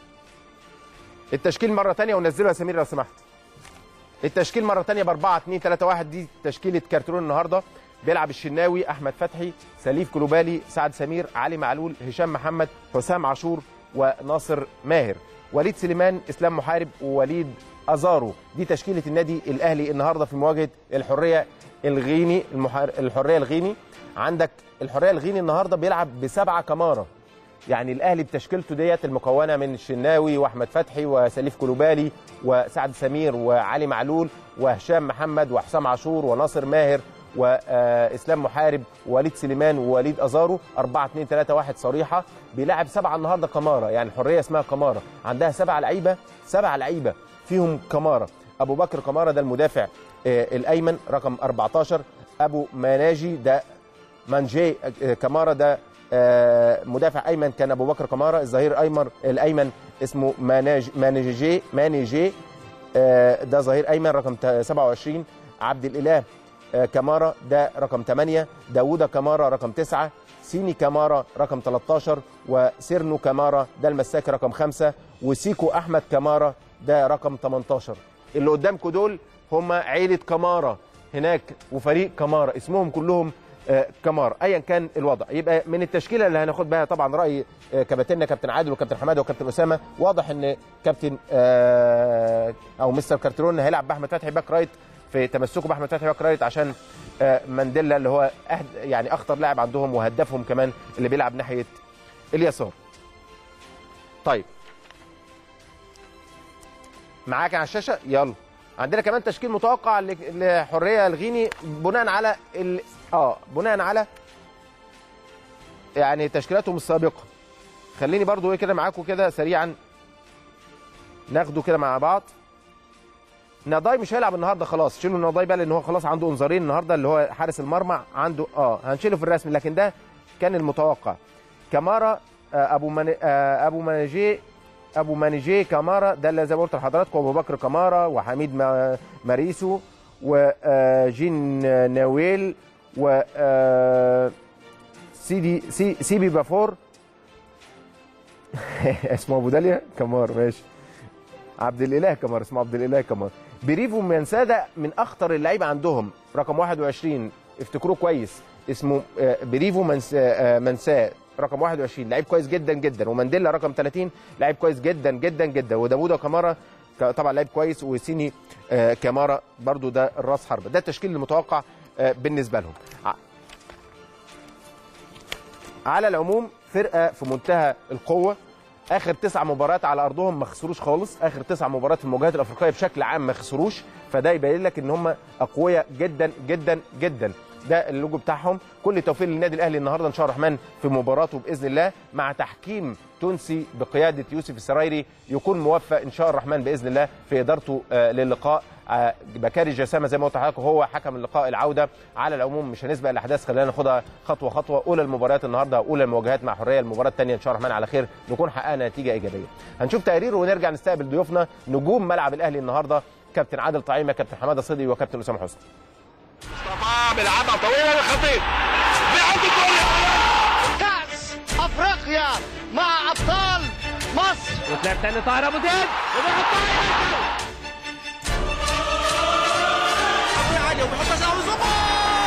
التشكيل مره تانية ونزله يا سمير لو سمحت التشكيل مره تانية ب 4 2 3 1 دي تشكيله كارترون النهارده بيلعب الشناوي احمد فتحي سليف كلوبالي سعد سمير علي معلول هشام محمد حسام عاشور وناصر ماهر وليد سليمان اسلام محارب ووليد ازارو دي تشكيله النادي الاهلي النهارده في مواجهه الحريه الغيني المحار... الحريه الغيني عندك الحريه الغيني النهارده بيلعب بسبعه كماره يعني الاهلي بتشكيلته ديت المكونه من الشناوي واحمد فتحي وسليف كلوبالي وسعد سمير وعلي معلول وهشام محمد وحسام عاشور وناصر ماهر واسلام محارب ووليد سليمان ووليد ازارو 4 2 3 1 صريحه بيلعب سبعه النهارده كماره يعني الحريه اسمها كماره عندها سبع لعيبه سبع لعيبه فيهم كماره ابو بكر كماره ده المدافع الايمن رقم 14 ابو مناجي ده مانجي كماره ده مدافع ايمن كان ابو بكر كماره الظهير ايمن الايمن اسمه ماناج مانجي مانجي ده ظهير ايمن رقم 27 عبد الاله كمارا ده رقم 8 داوودة كمارا رقم 9 سيني كمارا رقم 13 وسيرنو كمارا ده المساك رقم 5 وسيكو احمد كمارا ده رقم 18 اللي قدامكم دول هم عيله كمارا هناك وفريق كمارا اسمهم كلهم كمارا ايا كان الوضع يبقى من التشكيله اللي هناخد بها طبعا راي كباتننا كابتن عادل وكابتن حماده وكابتن اسامه واضح ان كابتن او مستر كارترون هيلعب باحمد فتحي باك رايت في تمسكه باحمد فتحي باك رايت عشان مانديلا اللي هو أهد يعني اخطر لاعب عندهم وهدافهم كمان اللي بيلعب ناحيه اليسار. طيب معاك على الشاشه يلا عندنا كمان تشكيل متوقع لحريه الغيني بناء على ال... اه بناء على يعني تشكيلاتهم السابقه خليني برضو ايه كده معاكم كده سريعا ناخده كده مع بعض نضاي مش هيلعب النهارده خلاص شيلوا نضاي بقى لان هو خلاص عنده انذارين النهارده اللي هو حارس المرمى عنده اه هنشيله في الرسم لكن ده كان المتوقع كمارا آه ابو من آه ابو منجي ابو منجي كمارا ده اللي زي ما قلت لحضراتكم ابو بكر كمارا وحميد ماريسو وجين نويل و سيدي سي سيبي بافور اسمه ابو داليا كمار ماشي عبد الاله كمار اسمه عبد الاله كمار بريفو منسادا من اخطر اللعيبه عندهم رقم 21 افتكروه كويس اسمه بريفو منسا منسا رقم 21 لعيب كويس جدا جدا ومانديلا رقم 30 لعيب كويس جدا جدا جدا وداوودة كمارا طبعا لعيب كويس وسيني كمارا برضو ده الراس حربه ده التشكيل المتوقع بالنسبه لهم على العموم فرقه في منتهى القوه اخر تسع مباريات على ارضهم ما خسروش خالص اخر تسع مباريات في المواجهات الافريقيه بشكل عام ما خسروش فده يبين لك ان هم اقوياء جدا جدا جدا ده اللوجو بتاعهم كل التوفيق للنادي الاهلي النهارده ان شاء الله الرحمن في مباراته باذن الله مع تحكيم تونسي بقياده يوسف السرايري يكون موفق ان شاء الله الرحمن باذن الله في ادارته للقاء آه، بكاري جسامه زي ما قلت لحضرتك هو حكم اللقاء العوده على العموم مش هنسبق الاحداث خلينا ناخدها خطوه خطوه اولى المباريات النهارده اولى المواجهات مع حريه المباراه الثانيه ان شاء الله الرحمن على خير نكون حققنا نتيجه ايجابيه هنشوف تقرير ونرجع نستقبل ضيوفنا نجوم ملعب الاهلي النهارده كابتن عادل طعيمه كابتن حماده صدقي وكابتن اسامه حسني مصطفى بيلعبها طويله للخطيب بيحط الجول كأس أفريقيا مع أبطال مصر وتلعب تاني طاهر ابو زيد وبيحطها عالي وبيحطها سوا زوبا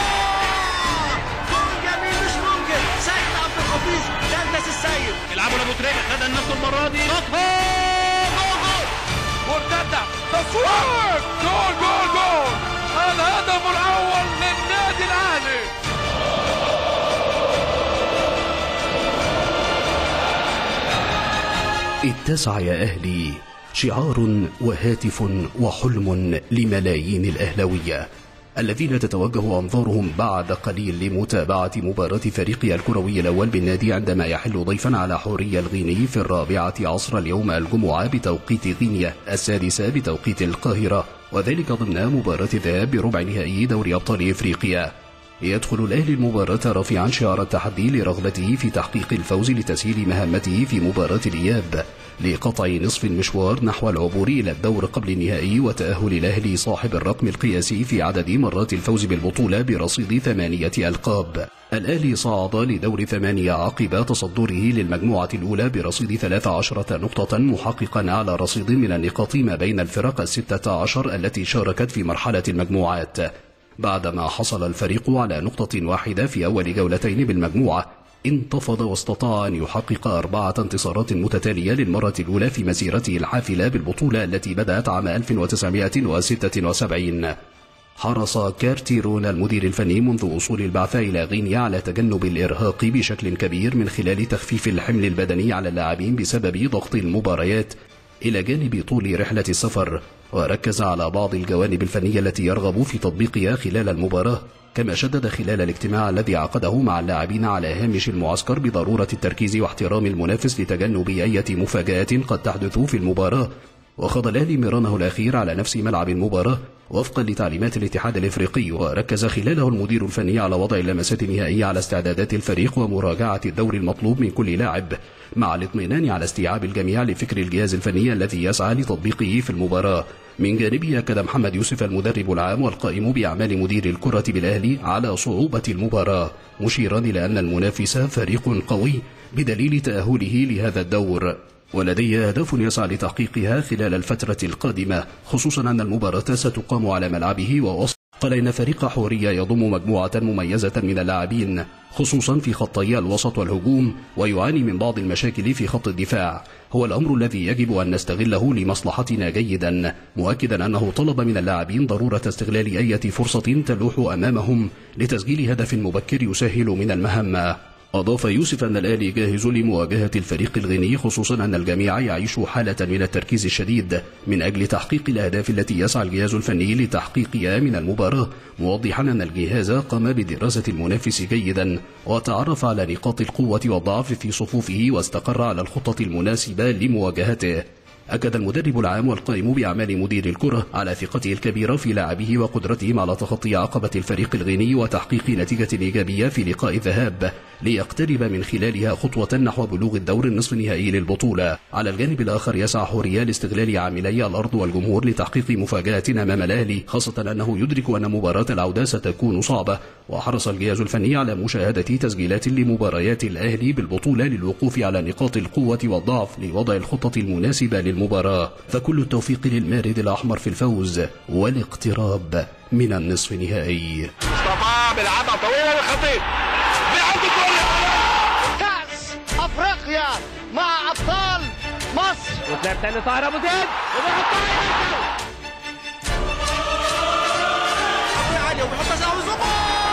جول جميل مش ممكن سيد عبد الحفيظ دندس السيد يلعبوا لابو تريكه خدها لنفسه المره دي شاطها جول جول مرتده تصوير جول جول جول الهدف الاول للنادي الاهلي اتسع يا أهلي شعار وهاتف وحلم لملايين الأهلوية الذين تتوجه أنظارهم بعد قليل لمتابعة مباراة فريقها الكروي الأول بالنادي عندما يحل ضيفا على حورية الغيني في الرابعة عصر اليوم الجمعة بتوقيت غينيا السادسة بتوقيت القاهرة وذلك ضمن مباراة الذهاب بربع نهائي دوري أبطال إفريقيا يدخل الأهلي المباراة رافعا شعار التحدي لرغبته في تحقيق الفوز لتسهيل مهمته في مباراة الإياب لقطع نصف المشوار نحو العبور إلى الدور قبل النهائي وتأهل الأهلي صاحب الرقم القياسي في عدد مرات الفوز بالبطولة برصيد ثمانية ألقاب الأهلي صعد لدور ثمانية عقب تصدره للمجموعة الأولى برصيد 13 نقطة محققا على رصيد من النقاط ما بين الفرق الستة عشر التي شاركت في مرحلة المجموعات بعدما حصل الفريق على نقطة واحدة في أول جولتين بالمجموعة انتفض واستطاع أن يحقق أربعة انتصارات متتالية للمرة الأولى في مسيرته الحافلة بالبطولة التي بدأت عام 1976 حرص كارتيرون المدير الفني منذ وصول البعثة إلى غينيا على تجنب الإرهاق بشكل كبير من خلال تخفيف الحمل البدني على اللاعبين بسبب ضغط المباريات إلى جانب طول رحلة السفر وركز على بعض الجوانب الفنية التي يرغب في تطبيقها خلال المباراة كما شدد خلال الاجتماع الذي عقده مع اللاعبين على هامش المعسكر بضرورة التركيز واحترام المنافس لتجنب أي مفاجآت قد تحدث في المباراة وخاض الأهلي مرانه الأخير على نفس ملعب المباراة وفقا لتعليمات الاتحاد الإفريقي وركز خلاله المدير الفني على وضع اللمسات النهائية على استعدادات الفريق ومراجعة الدور المطلوب من كل لاعب مع الاطمئنان على استيعاب الجميع لفكر الجهاز الفني الذي يسعى لتطبيقه في المباراة من جانبه أكد محمد يوسف المدرب العام والقائم بأعمال مدير الكرة بالأهلي على صعوبة المباراة مشيرا إلى أن المنافس فريق قوي بدليل تأهله لهذا الدور ولدي أهداف يسعى لتحقيقها خلال الفترة القادمة خصوصا أن المباراة ستقام على ملعبه ووسط قال إن فريق حورية يضم مجموعة مميزة من اللاعبين خصوصا في خطي الوسط والهجوم ويعاني من بعض المشاكل في خط الدفاع هو الأمر الذي يجب أن نستغله لمصلحتنا جيدا مؤكدا أنه طلب من اللاعبين ضرورة استغلال أي فرصة تلوح أمامهم لتسجيل هدف مبكر يسهل من المهمة أضاف يوسف أن الأهلي جاهز لمواجهة الفريق الغيني خصوصا أن الجميع يعيش حالة من التركيز الشديد من أجل تحقيق الأهداف التي يسعى الجهاز الفني لتحقيقها من المباراة موضحا أن الجهاز قام بدراسة المنافس جيدا وتعرف على نقاط القوة والضعف في صفوفه واستقر على الخطة المناسبة لمواجهته أكد المدرب العام والقائم بأعمال مدير الكرة على ثقته الكبيرة في لاعبيه وقدرتهم على تخطي عقبة الفريق الغيني وتحقيق نتيجة إيجابية في لقاء الذهاب ليقترب من خلالها خطوة نحو بلوغ الدور النصف النهائي للبطولة على الجانب الآخر يسعى حورية لاستغلال عاملي الأرض والجمهور لتحقيق مفاجأة أمام الأهلي خاصة أنه يدرك أن مباراة العودة ستكون صعبة وحرص الجهاز الفني على مشاهدة تسجيلات لمباريات الأهلي بالبطولة للوقوف على نقاط القوة والضعف لوضع الخطة المناسبة للمباراة فكل التوفيق للمارد الأحمر في الفوز والاقتراب من النصف النهائي مصطفى بيلعبها طويله للخطيب بيحط الجول كأس أفريقيا مع أبطال مصر وتلعب تاني طاهر ابو زيد وبيحطها عالي وبيحطها سوا زوبا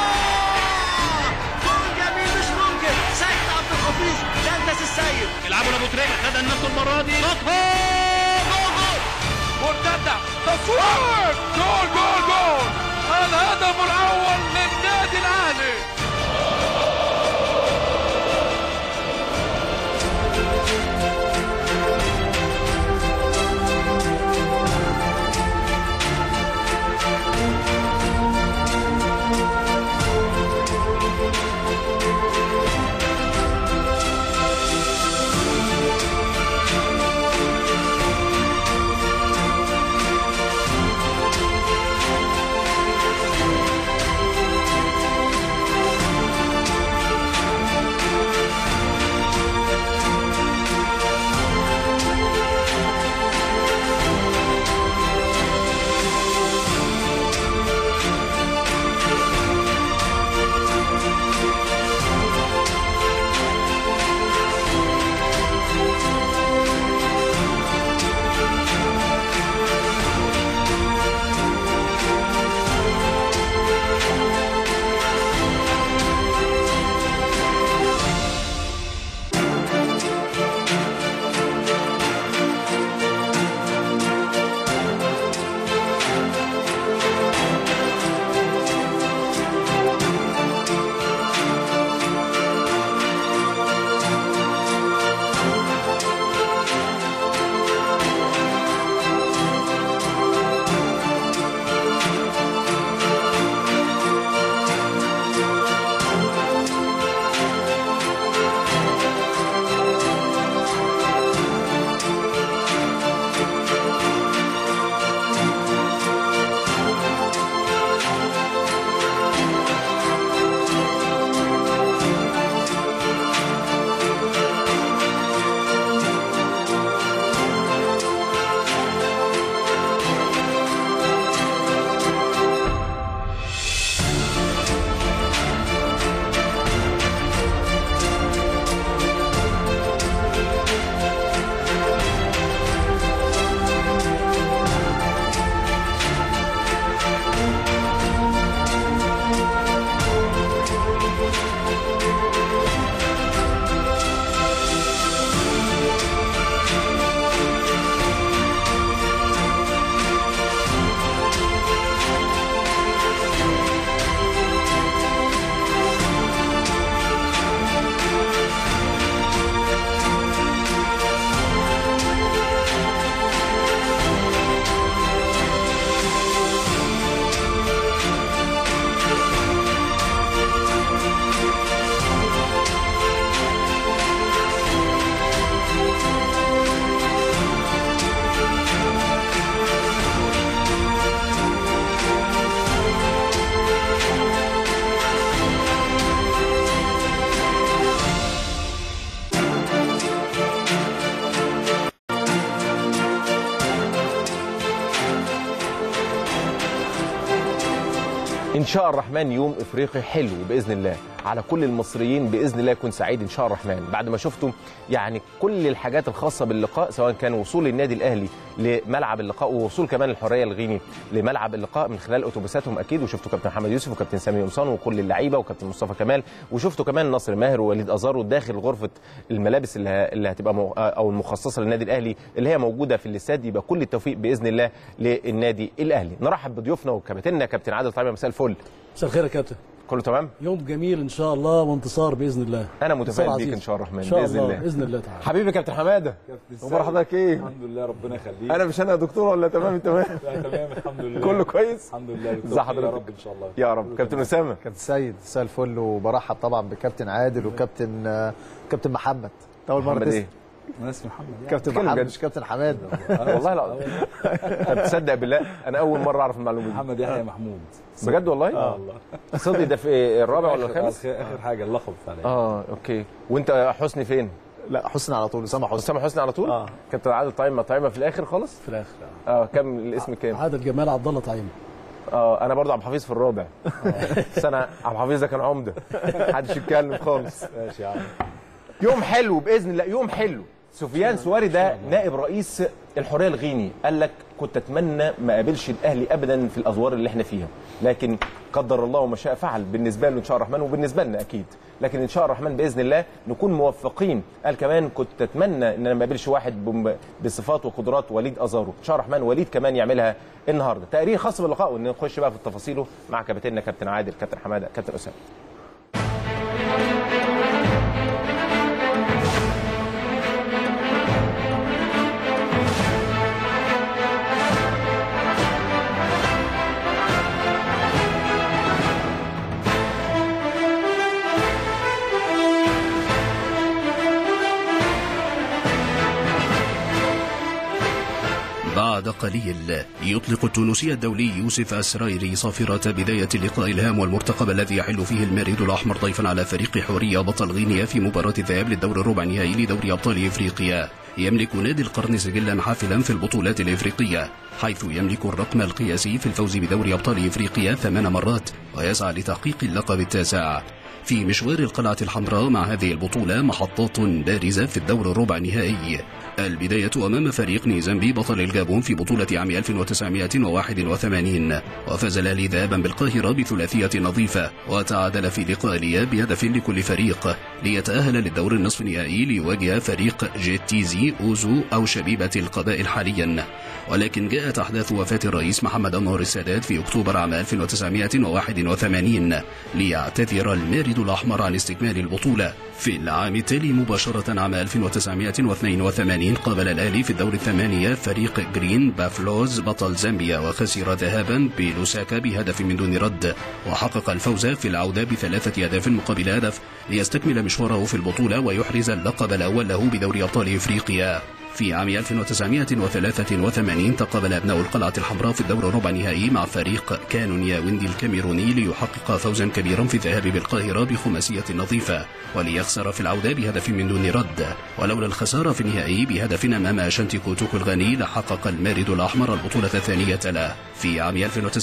جول جميل مش ممكن سيد عبد الحفيظ دندس السيد يلعبوا لابو تريكه خدها لنفسه المره دي شاطها جول جول مرتده تصوير جول جول جول الهدف الاول للنادي الاهلي ان شاء الرحمن يوم افريقي حلو باذن الله على كل المصريين باذن الله يكون سعيد ان شاء الرحمن بعد ما شفتم يعني كل الحاجات الخاصه باللقاء سواء كان وصول النادي الاهلي لملعب اللقاء ووصول كمان الحريه الغيني لملعب اللقاء من خلال اتوبيساتهم اكيد وشفتوا كابتن محمد يوسف وكابتن سامي قمصان وكل اللعيبه وكابتن مصطفى كمال وشفتوا كمان نصر ماهر ووليد ازارو داخل غرفه الملابس اللي, ه- اللي هتبقى مو- او المخصصه للنادي الاهلي اللي هي موجوده في الاستاد يبقى كل التوفيق باذن الله للنادي الاهلي نرحب بضيوفنا وكابتننا كابتن عادل طيب مساء الفل مساء الخير يا كابتن كله تمام يوم جميل ان شاء الله وانتصار باذن الله انا انتصار متفائل بيك عزيز. ان شاء الرحمن ان شاء باذن الله الله باذن الله تعالى حبيبي كابتن حماده اخبار حضرتك ايه الحمد لله ربنا يخليك انا مش انا يا دكتور ولا تمام تمام لا تمام الحمد لله كله كويس الحمد لله ازي بالتوفيق حضرتك يا رب ان شاء الله يا رب كابتن اسامه كابتن سيد مساء الفل وبرحب طبعا بكابتن عادل وكابتن آه، كابتن محمد اول مره محمد تسمع ايه انا اسمي محمد يعني كابتن اتكلم محمد بجد. مش كابتن حماد والله لا طب تصدق بالله انا اول مره اعرف المعلومه دي محمد يحيى محمود بجد والله اه والله صدقي ده في الرابع ولا آخر- الخامس آخر اخر حاجه اللقب فعلا اه اوكي وانت حسني فين لا حسني على طول اسامه حسني اسامه حسني على طول آه. كابتن عادل طيب طعيمه في الاخر خالص في الاخر اه كم الاسم كام عادل جمال عبد الله طعيم اه انا برضه عبد الحفيظ في الرابع بس انا عبد الحفيظ ده كان عمده محدش يتكلم خالص ماشي يا عم يوم حلو باذن الله يوم حلو سفيان سواري ده نائب رئيس الحريه الغيني قال لك كنت اتمنى ما اقابلش الاهلي ابدا في الادوار اللي احنا فيها لكن قدر الله وما شاء فعل بالنسبه له ان شاء الرحمن وبالنسبه لنا اكيد لكن ان شاء الرحمن باذن الله نكون موفقين قال كمان كنت اتمنى ان انا ما اقابلش واحد بم- بصفات وقدرات وليد ازارو ان شاء الرحمن وليد كمان يعملها النهارده تقرير خاص باللقاء ونخش بقى في تفاصيله مع كابتننا كابتن عادل كابتن حماده كابتن اسامه بعد قليل يطلق التونسي الدولي يوسف السرايري صافرة بداية اللقاء الهام والمرتقب الذي يحل فيه المارد الأحمر ضيفا على فريق حورية بطل غينيا في مباراة الذهاب للدور الربع النهائي لدوري أبطال إفريقيا يملك نادي القرن سجلا حافلا في البطولات الإفريقية حيث يملك الرقم القياسي في الفوز بدوري أبطال إفريقيا ثمان مرات ويسعى لتحقيق اللقب التاسع في مشوار القلعة الحمراء مع هذه البطولة محطات بارزة في الدور الربع النهائي البداية أمام فريق نيزامبي بطل الجابون في بطولة عام 1981 وفاز الأهلي ذهابا بالقاهرة بثلاثية نظيفة وتعادل في لقاء الإياب بهدف لكل فريق ليتأهل للدور النصف النهائي ليواجه فريق جيتيزي أوزو أو شبيبة القبائل حاليا ولكن جاءت أحداث وفاة الرئيس محمد أنور السادات في أكتوبر عام 1981 ليعتذر المارد الأحمر عن استكمال البطولة في العام التالي مباشرة عام 1982 قابل الأهلي في الدور الثمانية فريق جرين بافلوز بطل زامبيا وخسر ذهابا بلوساكا بهدف من دون رد وحقق الفوز في العودة بثلاثة أهداف مقابل هدف ليستكمل مشواره في البطولة ويحرز اللقب الأول له بدوري أبطال إفريقيا في عام 1983 تقابل أبناء القلعة الحمراء في الدور الربع النهائي مع فريق كانون ياوندي الكاميروني ليحقق فوزا كبيرا في الذهاب بالقاهرة بخماسية نظيفة وليخسر في العودة بهدف من دون رد ولولا الخسارة في النهائي بهدف أمام أشانتي كوتوكو الغني لحقق المارد الأحمر البطولة الثانية له في عام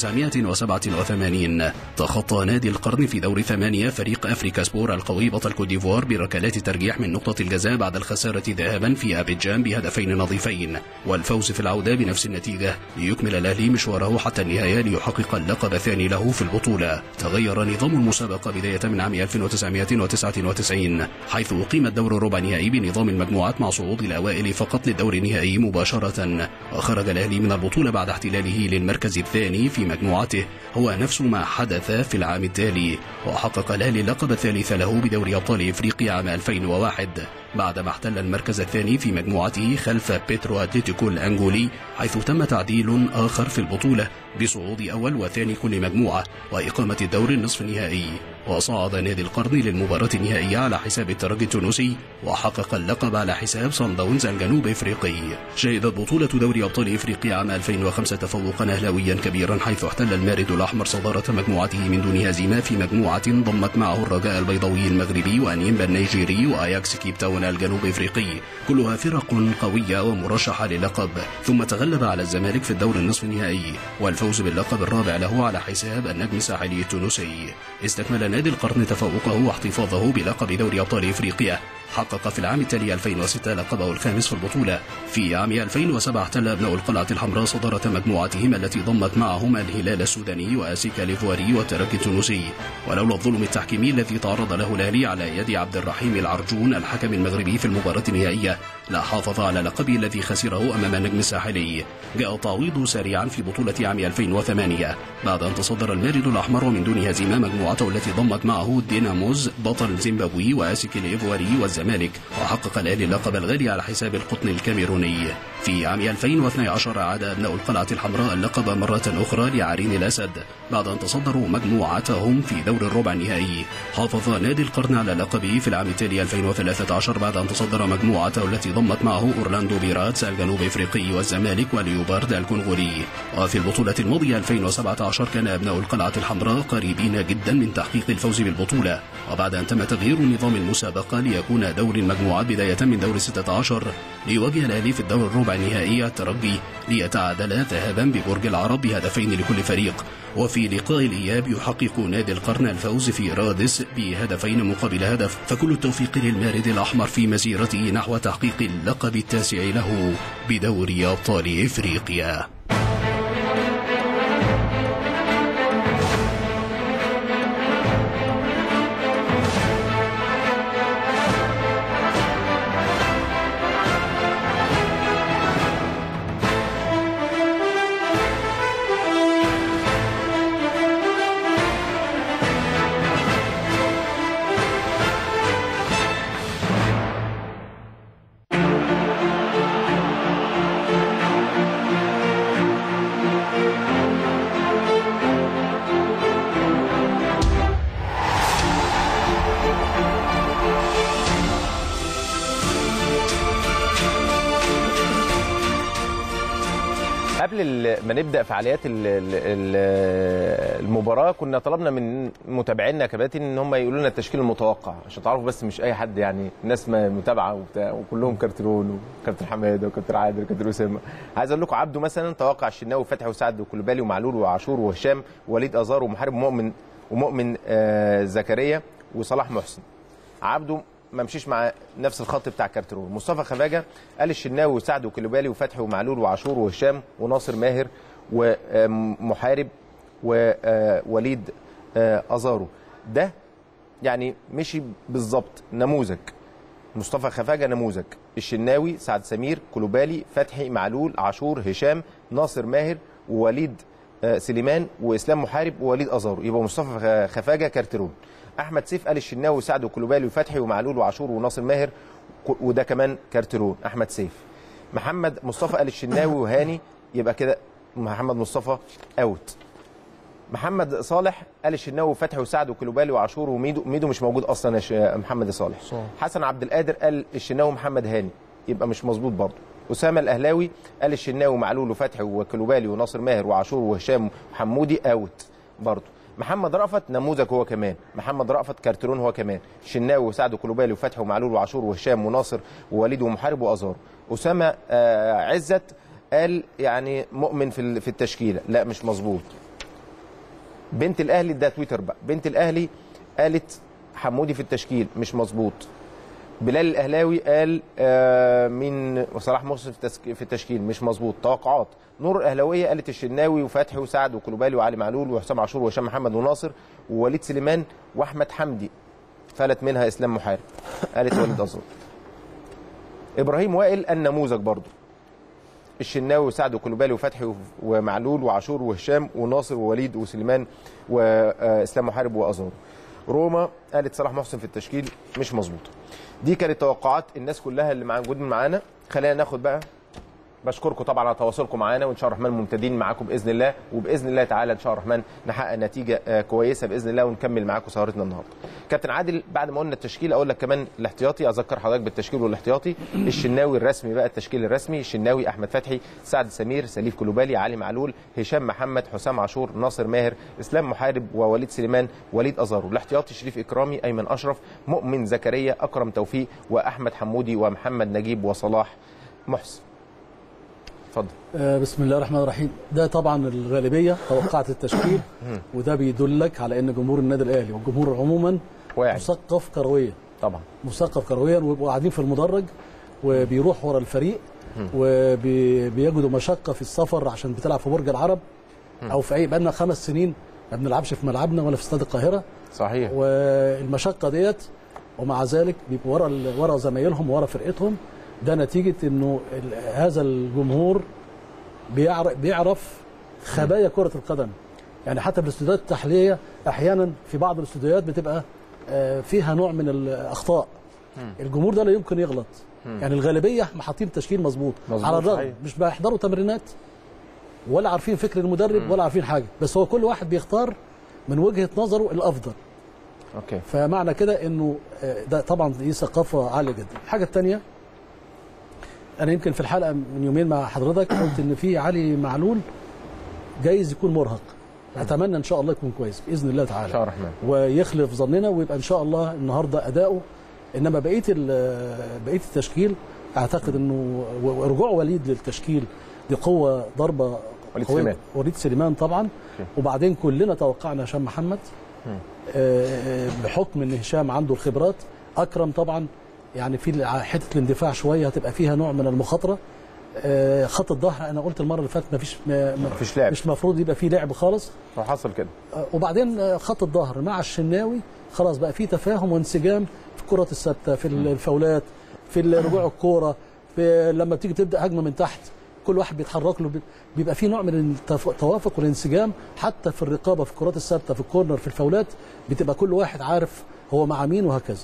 1987 تخطى نادي القرن في دور ثمانية فريق أفريكا سبور القوي بطل كوت ديفوار بركلات ترجيح من نقطة الجزاء بعد الخسارة ذهابا في أبيجان بهدفين نظيفين والفوز في العودة بنفس النتيجة ليكمل الأهلي مشواره حتى النهاية ليحقق اللقب الثاني له في البطولة تغير نظام المسابقة بداية من عام 1999 حيث أقيم الدور الربع النهائي بنظام المجموعات مع صعود الأوائل فقط للدور النهائي مباشرة وخرج الأهلي من البطولة بعد احتلاله للمركز الثاني في مجموعته هو نفس ما حدث في العام التالي وحقق الأهلي اللقب الثالث له بدوري أبطال إفريقيا عام 2001 بعدما احتل المركز الثاني في مجموعته خلف بيترو أتلتيكو الأنجولي حيث تم تعديل آخر في البطولة بصعود أول وثاني كل مجموعة وإقامة الدور النصف النهائي وصعد نادي القرن للمباراة النهائية على حساب الترجي التونسي وحقق اللقب على حساب صن داونز الجنوب افريقي شهدت بطولة دوري ابطال افريقيا عام 2005 تفوقا اهلاويا كبيرا حيث احتل المارد الاحمر صدارة مجموعته من دون هزيمة في مجموعة ضمت معه الرجاء البيضاوي المغربي وانيمبا النيجيري واياكس كيب تاون الجنوب افريقي كلها فرق قوية ومرشحة للقب ثم تغلب على الزمالك في الدور النصف النهائي والفوز باللقب الرابع له على حساب النجم الساحلي التونسي استكمل نادي القرن تفوقه واحتفاظه بلقب دوري ابطال افريقيا حقق في العام التالي 2006 لقبه الخامس في البطولة في عام 2007 احتل أبناء القلعة الحمراء صدارة مجموعتهم التي ضمت معهم الهلال السوداني وأسيكا ليفواري والترجي التونسي ولولا الظلم التحكيمي الذي تعرض له الأهلي على يد عبد الرحيم العرجون الحكم المغربي في المباراة النهائية لا حافظ على لقبه الذي خسره أمام النجم الساحلي جاء التعويض سريعا في بطولة عام 2008 بعد أن تصدر المارد الأحمر ومن دون هزيمة مجموعته التي ضمت معه ديناموز بطل زيمبابوي وأسيكا ليفواري والزمالك وحقق الأهلي اللقب الغالي على حساب القطن الكاميروني في عام 2012 عاد أبناء القلعة الحمراء اللقب مرة أخرى لعرين الأسد بعد أن تصدروا مجموعتهم في دور الربع النهائي حافظ نادي القرن على لقبه في العام التالي 2013 بعد أن تصدر مجموعته التي ضمت معه أورلاندو بيراتس الجنوب أفريقي والزمالك وليوبارد الكونغولي وفي البطولة الماضية 2017 كان أبناء القلعة الحمراء قريبين جدا من تحقيق الفوز بالبطولة وبعد أن تم تغيير نظام المسابقة ليكون دور المجموعات بداية من دور 16 ليواجه الأهلي في الدور الربع النهائي الترجي ليتعادلا ذهابا ببرج العرب بهدفين لكل فريق وفي لقاء الإياب يحقق نادي القرن الفوز في رادس بهدفين مقابل هدف فكل التوفيق للمارد الأحمر في مسيرته نحو تحقيق اللقب التاسع له بدوري أبطال إفريقيا قبل ال- ما نبدا فعاليات ال- ال- ال- المباراه كنا طلبنا من متابعينا كباتن ان هم يقولوا لنا التشكيل المتوقع عشان تعرفوا بس مش اي حد يعني الناس ما متابعه وبتاع وكلهم كارترون وكابتن حماده وكابتن عادل وكابتن اسامه عايز اقول لكم عبده مثلا توقع الشناوي وفتحي وسعد وكلوبالي ومعلول وعاشور وهشام ووليد ازار ومحارب مؤمن ومؤمن آه زكريا وصلاح محسن عبده ما مشيش مع نفس الخط بتاع كارترون مصطفى خفاجه قال الشناوي وسعد وكلوبالي وفتحي ومعلول وعاشور وهشام وناصر ماهر ومحارب ووليد ازارو ده يعني مشي بالظبط نموذج مصطفى خفاجه نموذج الشناوي سعد سمير كلوبالي فتحي معلول عاشور هشام ناصر ماهر ووليد آه، سليمان واسلام محارب ووليد ازارو يبقى مصطفى خفاجه كارترون احمد سيف قال الشناوي وسعد وكلوبالي وفتحي ومعلول وعاشور وناصر ماهر ك- وده كمان كارترون احمد سيف محمد مصطفى قال الشناوي وهاني يبقى كده محمد مصطفى اوت محمد صالح قال الشناوي وفتحي وسعد وكلوبالي وعاشور وميدو ميدو مش موجود اصلا يا ش- محمد صالح حسن عبد القادر قال الشناوي ومحمد هاني يبقى مش مظبوط برضه اسامه الاهلاوي قال الشناوي ومعلول وفتحي وكلوبالي وناصر ماهر وعاشور وهشام وحمودي اوت برضه محمد رأفت نموذج هو كمان محمد رأفت كارترون هو كمان شناوي وسعد وكلوبالي وفتحي ومعلول وعاشور وهشام وناصر ووليد ومحارب وازار اسامه آه عزت قال يعني مؤمن في ال- في التشكيله لا مش مظبوط بنت الاهلي ده تويتر بقى بنت الاهلي قالت حمودي في التشكيل مش مظبوط بلال الاهلاوي قال آه مين صلاح محسن في التسك- في التشكيل مش مظبوط توقعات نور الاهلاويه قالت الشناوي وفتحي وسعد وكلوبالي وعلي معلول وحسام عاشور وهشام محمد وناصر ووليد سليمان واحمد حمدي فلت منها اسلام محارب قالت وليد ازرق ابراهيم وائل النموذج برضه الشناوي وسعد وكلوبالي وفتحي وف- ومعلول وعاشور وهشام وناصر ووليد وسليمان واسلام محارب وازار روما قالت صلاح محسن في التشكيل مش مظبوطه دي كانت توقعات الناس كلها اللي مع- موجودين معانا خلينا ناخد بقى بشكركم طبعا على تواصلكم معانا وان شاء الله الرحمن ممتدين معاكم باذن الله وباذن الله تعالى ان شاء الله الرحمن نحقق نتيجه آه، كويسه باذن الله ونكمل معاكم سهرتنا النهارده. كابتن عادل بعد ما قلنا التشكيل اقول لك كمان الاحتياطي اذكر حضرتك بالتشكيل والاحتياطي الشناوي الرسمي بقى التشكيل الرسمي الشناوي احمد فتحي سعد سمير سليف كلوبالي علي معلول هشام محمد حسام عاشور ناصر ماهر اسلام محارب ووليد سليمان وليد ازارو الاحتياطي شريف اكرامي ايمن اشرف مؤمن زكريا اكرم توفيق واحمد حمودي ومحمد نجيب وصلاح محسن اتفضل آه، بسم الله الرحمن الرحيم ده طبعا الغالبيه توقعت التشكيل وده بيدلك على ان جمهور النادي الاهلي والجمهور عموما واعي. مثقف كرويا طبعا مثقف كرويا ويبقوا قاعدين في المدرج وبيروح ورا الفريق وبيجدوا مشقه في السفر عشان بتلعب في برج العرب او في اي بقالنا خمس سنين ما بنلعبش في ملعبنا ولا في استاد القاهره صحيح والمشقه ديت ومع ذلك بيبقوا ورا ال- ورا زمايلهم ورا فرقتهم ده نتيجه انه ال- هذا الجمهور بيعرف, بيعرف خبايا كره القدم يعني حتى في الاستوديوهات التحليليه احيانا في بعض الاستوديوهات بتبقى آه، فيها نوع من الاخطاء الجمهور ده لا يمكن يغلط يعني الغالبيه حاطين تشكيل مظبوط مظبوط، على الرغم صحيح. مش بيحضروا تمرينات ولا عارفين فكر المدرب ولا عارفين حاجه بس هو كل واحد بيختار من وجهه نظره الافضل اوكي فمعنى كده انه آه، ده طبعا دي ثقافه عاليه جدا الحاجه الثانيه انا يمكن في الحلقه من يومين مع حضرتك قلت ان في علي معلول جايز يكون مرهق اتمنى ان شاء الله يكون كويس باذن الله تعالى ان شاء الله الرحمن ويخلف ظننا ويبقى ان شاء الله النهارده اداؤه انما بقيه ال- بقيه التشكيل اعتقد انه و- ورجوع وليد للتشكيل دي قوه ضربه وليد قوية. سليمان. وليد سليمان طبعا وبعدين كلنا توقعنا هشام محمد آه، بحكم ان هشام عنده الخبرات اكرم طبعا يعني في حته الاندفاع شويه هتبقى فيها نوع من المخاطره آه، خط الظهر انا قلت المره اللي فاتت مفيش ما مفيش لعب. مش مفروض يبقى فيه لعب خالص وحصل كده آه، وبعدين آه، خط الظهر مع الشناوي خلاص بقى في تفاهم وانسجام في الكرات الثابته في الفاولات في رجوع الكوره في لما بتيجي تبدا هجمه من تحت كل واحد بيتحرك له بيبقى في نوع من التف- التوافق والانسجام حتى في الرقابه في الكرات الثابته في الكورنر في الفاولات بتبقى كل واحد عارف هو مع مين وهكذا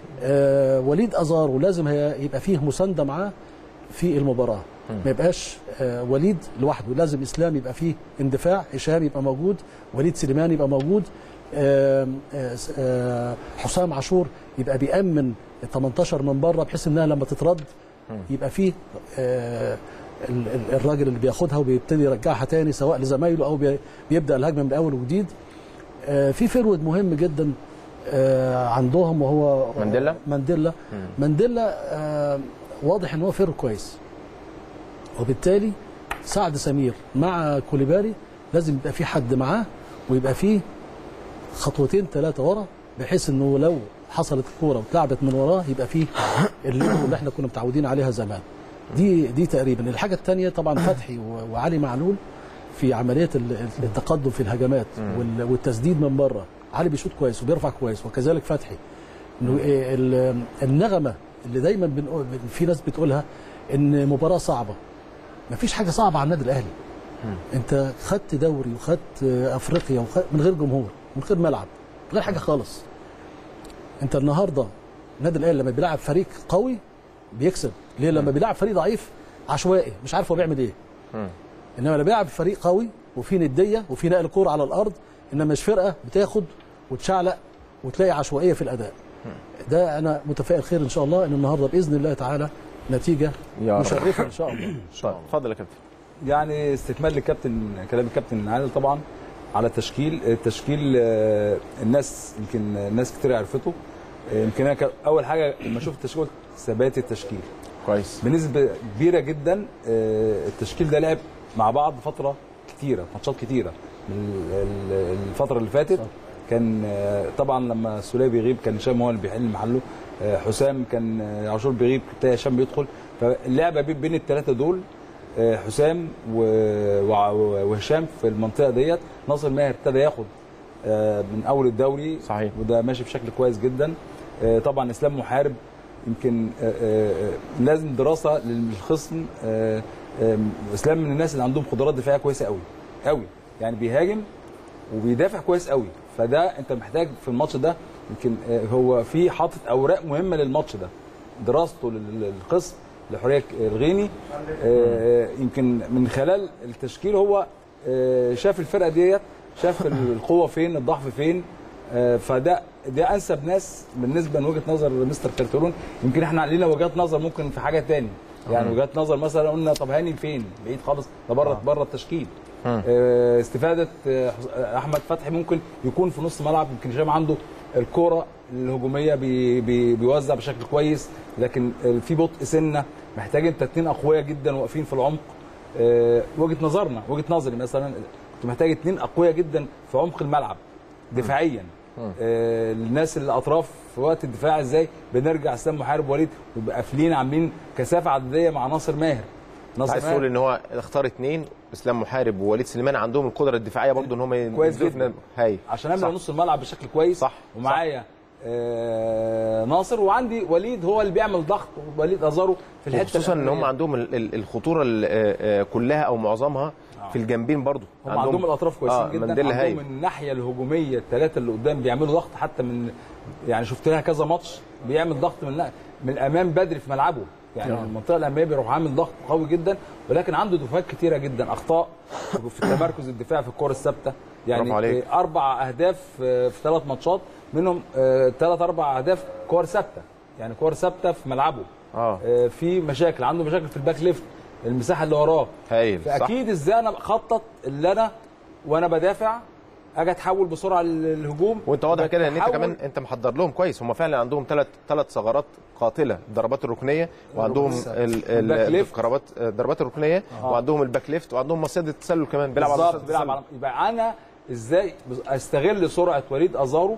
آه وليد ازارو لازم هي- يبقى فيه مسانده معاه في المباراه ما يبقاش آه وليد لوحده لازم اسلام يبقى فيه اندفاع هشام يبقى موجود وليد سليمان يبقى موجود آه آه آه حسام عاشور يبقى بيأمن ال 18 من بره بحيث انها لما تترد يبقى فيه آه ال- ال- الراجل اللي بياخدها وبيبتدي يرجعها تاني سواء لزمايله او بي- بيبدا الهجمه من اول وجديد آه في فرود مهم جدا آه عندهم وهو مانديلا؟ مانديلا مانديلا آه واضح ان هو فرود كويس وبالتالي سعد سمير مع كوليبالي لازم يبقى في حد معاه ويبقى فيه خطوتين ثلاثه ورا بحيث انه لو حصلت الكوره واتلعبت من وراه يبقى فيه الليبرو اللي احنا كنا متعودين عليها زمان دي دي تقريبا الحاجه الثانيه طبعا فتحي و- وعلي معلول في عمليه ال- التقدم في الهجمات وال- والتسديد من بره علي بيشوط كويس وبيرفع كويس وكذلك فتحي إنه إيه ال- النغمه اللي دايما بنقول في ناس بتقولها ان مباراه صعبه مفيش حاجه صعبه على النادي الاهلي انت خدت دوري وخدت افريقيا وخدت من غير جمهور من غير ملعب من غير حاجه خالص انت النهارده النادي الاهلي لما بيلعب فريق قوي بيكسب ليه لما بيلعب فريق ضعيف عشوائي مش عارف هو بيعمل ايه انما لما بيلعب فريق قوي وفي نديه وفي نقل كوره على الارض انما مش فرقه بتاخد وتشعلق وتلاقي عشوائيه في الاداء ده انا متفائل خير ان شاء الله ان النهارده باذن الله تعالى نتيجه يا رب. مشرفه ان شاء الله طيب اتفضل يا كابتن يعني استكمال للكابتن كلام الكابتن عادل طبعا على التشكيل التشكيل آه، الناس يمكن ناس كتير عرفته آه، يمكن انا ك- اول حاجه لما شفت التشكيل قلت ثبات التشكيل كويس بنسبه كبيره جدا آه، التشكيل ده لعب مع بعض فتره كتيره ماتشات كتيره ال- ال- الفتره اللي فاتت كان آه، طبعا لما سوليه بيغيب كان هشام هو اللي بيحل محله آه، حسام كان آه، عاشور بيغيب تلاقي هشام بيدخل فاللعبه بين- بين الثلاثه دول آه، حسام و- وع- وهشام في المنطقه ديت ناصر ماهر ابتدى ياخد آه، من اول الدوري صحيح. وده ماشي بشكل كويس جدا آه، طبعا اسلام محارب يمكن آه، آه، آه، لازم دراسه للخصم آه، آه، اسلام من الناس اللي عندهم قدرات دفاعيه كويسه قوي قوي يعني بيهاجم وبيدافع كويس قوي فده انت محتاج في الماتش ده يمكن آه، هو في حاطط اوراق مهمه للماتش ده دراسته لل- للخصم لحوريه الغيني آه، يمكن من خلال التشكيل هو آه، شاف الفرقه ديت شاف القوه فين الضعف فين آه، فده ده انسب ناس بالنسبه لوجهه نظر مستر كالترون يمكن احنا لينا وجهات نظر ممكن في حاجه تاني يعني وجهات نظر مثلا قلنا طب هاني فين بعيد خالص ده بره بره التشكيل آه، استفاده آه، حس- آه، احمد فتحي ممكن يكون في نص ملعب يمكن هشام عنده الكوره الهجوميه بي بي بيوزع بشكل كويس لكن آه، في بطء سنه محتاج انت اتنين اقوياء جدا واقفين في العمق آه، وجهه نظرنا وجهه نظري مثلا كنت محتاج اتنين اقوياء جدا في عمق الملعب دفاعيا آه، الناس اللي اطراف في وقت الدفاع ازاي بنرجع اسلام محارب وليد ويبقى قافلين عاملين كثافه عدديه مع ناصر ماهر ناصر عايز تقول ان هو اختار اثنين اسلام محارب ووليد سليمان عندهم القدره الدفاعيه برضه ان هم كويس يدوا في جدا. نا- هاي عشان املى صح. نص الملعب بشكل كويس صح، ومعايا آه ناصر وعندي وليد هو اللي بيعمل ضغط وليد ازارو في الحته خصوصا ان هم الأمامية. عندهم ال- ال- الخطوره ال- آه، آه، كلها او معظمها في الجنبين برضه هم عندهم, الاطراف كويسين آه، جدا مانديلا هاي عندهم الناحيه الهجوميه الثلاثه اللي قدام بيعملوا ضغط حتى من يعني شفت لها كذا ماتش بيعمل ضغط من من الامام بدري في ملعبه يعني آه. المنطقه الاماميه بيروح عامل ضغط قوي جدا ولكن عنده دفاعات كتيره جدا اخطاء في التمركز الدفاعي في الكره الثابته يعني برافو عليك. آه، اربع اهداف آه، في ثلاث ماتشات منهم ثلاث اربع اهداف كور ثابته يعني كور ثابته في ملعبه اه آه، في مشاكل عنده مشاكل في الباك ليفت المساحه اللي وراه هايل صح فاكيد ازاي انا بخطط اللي انا وانا بدافع اجي اتحول بسرعه للهجوم وانت واضح كده ان انت بتحول- كمان انت محضر لهم كويس هم فعلا عندهم ثلاث ثلاث ثغرات قاتله الضربات الركنيه وعندهم ال- ال- الباك ليفت. القرابات الضربات الركنيه آه. وعندهم الباك ليفت وعندهم مصيده التسلل كمان بيلعب على بالظبط مصيدة بيلعب التسلل. على يبقى انا ازاي بز- استغل سرعه وليد ازارو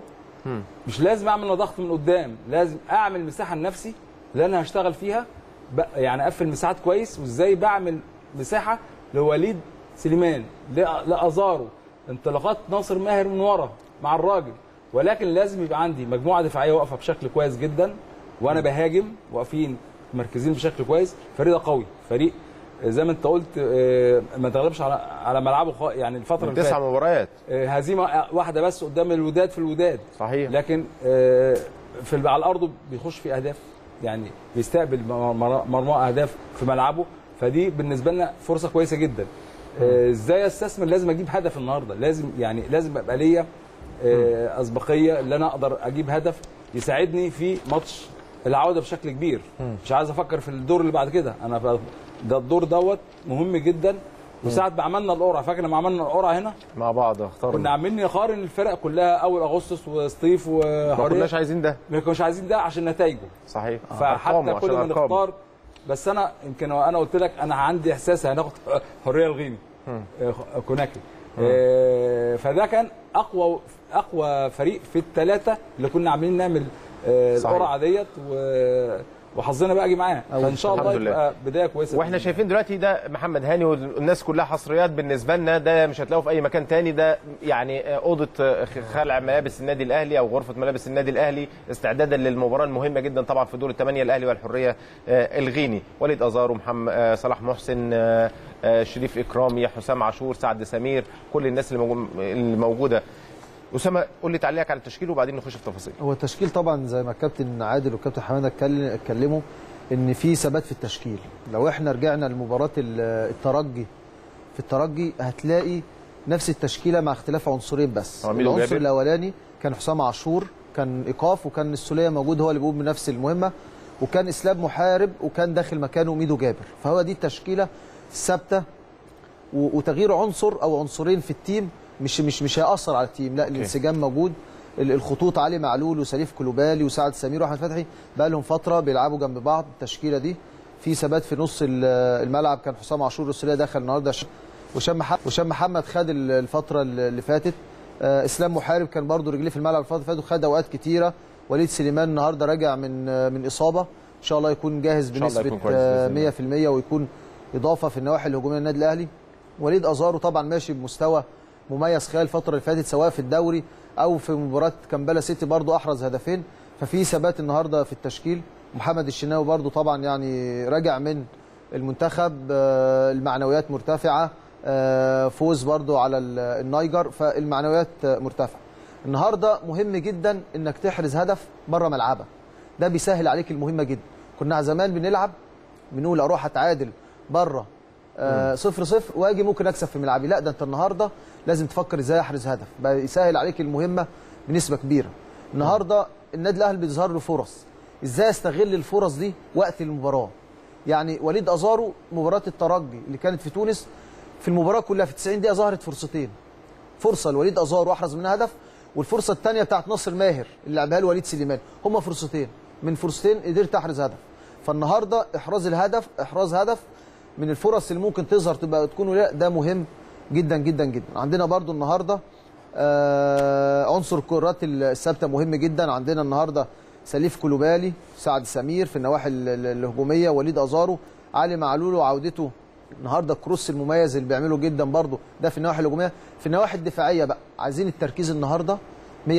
مش لازم اعمل ضغط من قدام لازم اعمل مساحه لنفسي اللي انا هشتغل فيها ب- يعني اقفل مساحات كويس وازاي بعمل مساحه لوليد سليمان ل- لازارو انطلاقات ناصر ماهر من ورا مع الراجل ولكن لازم يبقى عندي مجموعه دفاعيه واقفه بشكل كويس جدا وانا بهاجم واقفين مركزين بشكل كويس فريق ده قوي فريق زي ما انت قلت آه، ما تغلبش على على ملعبه خا- يعني الفتره من اللي تسع فاتت مباريات آه، هزيمه واحده بس قدام الوداد في الوداد صحيح لكن آه، في ال- على الارض بيخش في اهداف يعني بيستقبل مر- مر- مرمى اهداف في ملعبه فدي بالنسبه لنا فرصه كويسه جدا آه، ازاي استثمر لازم اجيب هدف النهارده لازم يعني لازم ابقى ليا آه، اسبقيه اللي انا اقدر اجيب هدف يساعدني في ماتش العوده بشكل كبير مش عايز افكر في الدور اللي بعد كده انا ب- ده الدور دوت مهم جدا وساعه ما عملنا القرعه فاكر لما عملنا القرعه هنا مع بعض اختاروا كنا عاملين نقارن الفرق كلها اول اغسطس وسطيف ما وحريه كناش عايزين ده ما كناش عايزين ده عشان نتائجه صحيح فحتى أرقامه، كل عشان ما أرقامه. نختار بس انا يمكن انا قلت لك انا عندي احساس هناخد حريه الغيمي آه، كوناكي آه، فده كان اقوى اقوى فريق في الثلاثه اللي كنا عاملين نعمل آه، صحيح. القرعه ديت و- وحظنا بقى جه معاه أول. فان شاء الله الحمد لله. يبقى بدايه كويسه واحنا بإذن شايفين دلوقتي ده محمد هاني والناس كلها حصريات بالنسبه لنا ده مش هتلاقوه في اي مكان تاني ده يعني اوضه خلع ملابس النادي الاهلي او غرفه ملابس النادي الاهلي استعدادا للمباراه المهمه جدا طبعا في دور الثمانيه الاهلي والحريه آه، الغيني وليد ازار ومحمد آه، صلاح محسن آه، آه، شريف اكرامي حسام عاشور سعد سمير كل الناس اللي موجو- اللي موجوده اسامه قول لي تعليقك على التشكيل وبعدين نخش في تفاصيل هو التشكيل طبعا زي ما الكابتن عادل والكابتن حماده اتكلم- اتكلموا ان في ثبات في التشكيل لو احنا رجعنا لمباراه ال- الترجي في الترجي هتلاقي نفس التشكيله مع اختلاف عنصرين بس هو ميدو العنصر جابر. الاولاني كان حسام عاشور كان ايقاف وكان السوليه موجود هو اللي بيقوم بنفس المهمه وكان اسلام محارب وكان داخل مكانه ميدو جابر فهو دي التشكيله الثابته و- وتغيير عنصر او عنصرين في التيم مش مش مش هياثر على التيم لا الانسجام موجود ال- الخطوط علي معلول وسليف كلوبالي وسعد سمير واحمد فتحي بقى لهم فتره بيلعبوا جنب بعض التشكيله دي في ثبات في نص ال- الملعب كان حسام عاشور والسوليه دخل النهارده ش- وشام محمد وشام محمد خد ال- الفتره اللي فاتت آه، اسلام محارب كان برضو رجليه في الملعب الفتره اللي فاتت وخد اوقات كتيره وليد سليمان النهارده راجع من آه، من اصابه ان شاء الله يكون جاهز إن شاء الله بنسبه يكون كويس آه، بإذن الله. 100% ويكون اضافه في النواحي الهجوميه للنادي الاهلي وليد ازارو طبعا ماشي بمستوى مميز خلال الفتره اللي فاتت سواء في الدوري او في مباراه كامبالا سيتي برضو احرز هدفين ففي ثبات النهارده في التشكيل محمد الشناوي برضو طبعا يعني راجع من المنتخب آه، المعنويات مرتفعه آه، فوز برضو على ال- النيجر فالمعنويات آه، مرتفعه النهارده مهم جدا انك تحرز هدف بره ملعبك ده بيسهل عليك المهمه جدا كنا زمان بنلعب بنقول اروح اتعادل بره آه صفر صفر واجي ممكن اكسب في ملعبي لا ده انت النهارده لازم تفكر ازاي احرز هدف بقى يسهل عليك المهمه بنسبه كبيره النهارده النادي الاهلي بيظهر له فرص ازاي استغل الفرص دي وقت المباراه يعني وليد ازارو مباراه الترجي اللي كانت في تونس في المباراه كلها في 90 دقيقه ظهرت فرصتين فرصه لوليد ازارو احرز منها هدف والفرصه الثانيه بتاعت ناصر ماهر اللي لعبها له وليد سليمان هما فرصتين من فرصتين قدرت احرز هدف فالنهارده احراز الهدف احراز هدف من الفرص اللي ممكن تظهر تبقى تكون ولا لا، ده مهم جدا جدا جدا عندنا برضو النهارده آه عنصر الكرات الثابته مهم جدا عندنا النهارده سليف كلوبالي سعد سمير في النواحي ال- ال- الهجوميه وليد ازارو علي معلول وعودته النهارده الكروس المميز اللي بيعمله جدا برضو ده في النواحي الهجوميه في النواحي الدفاعيه بقى عايزين التركيز النهارده 100%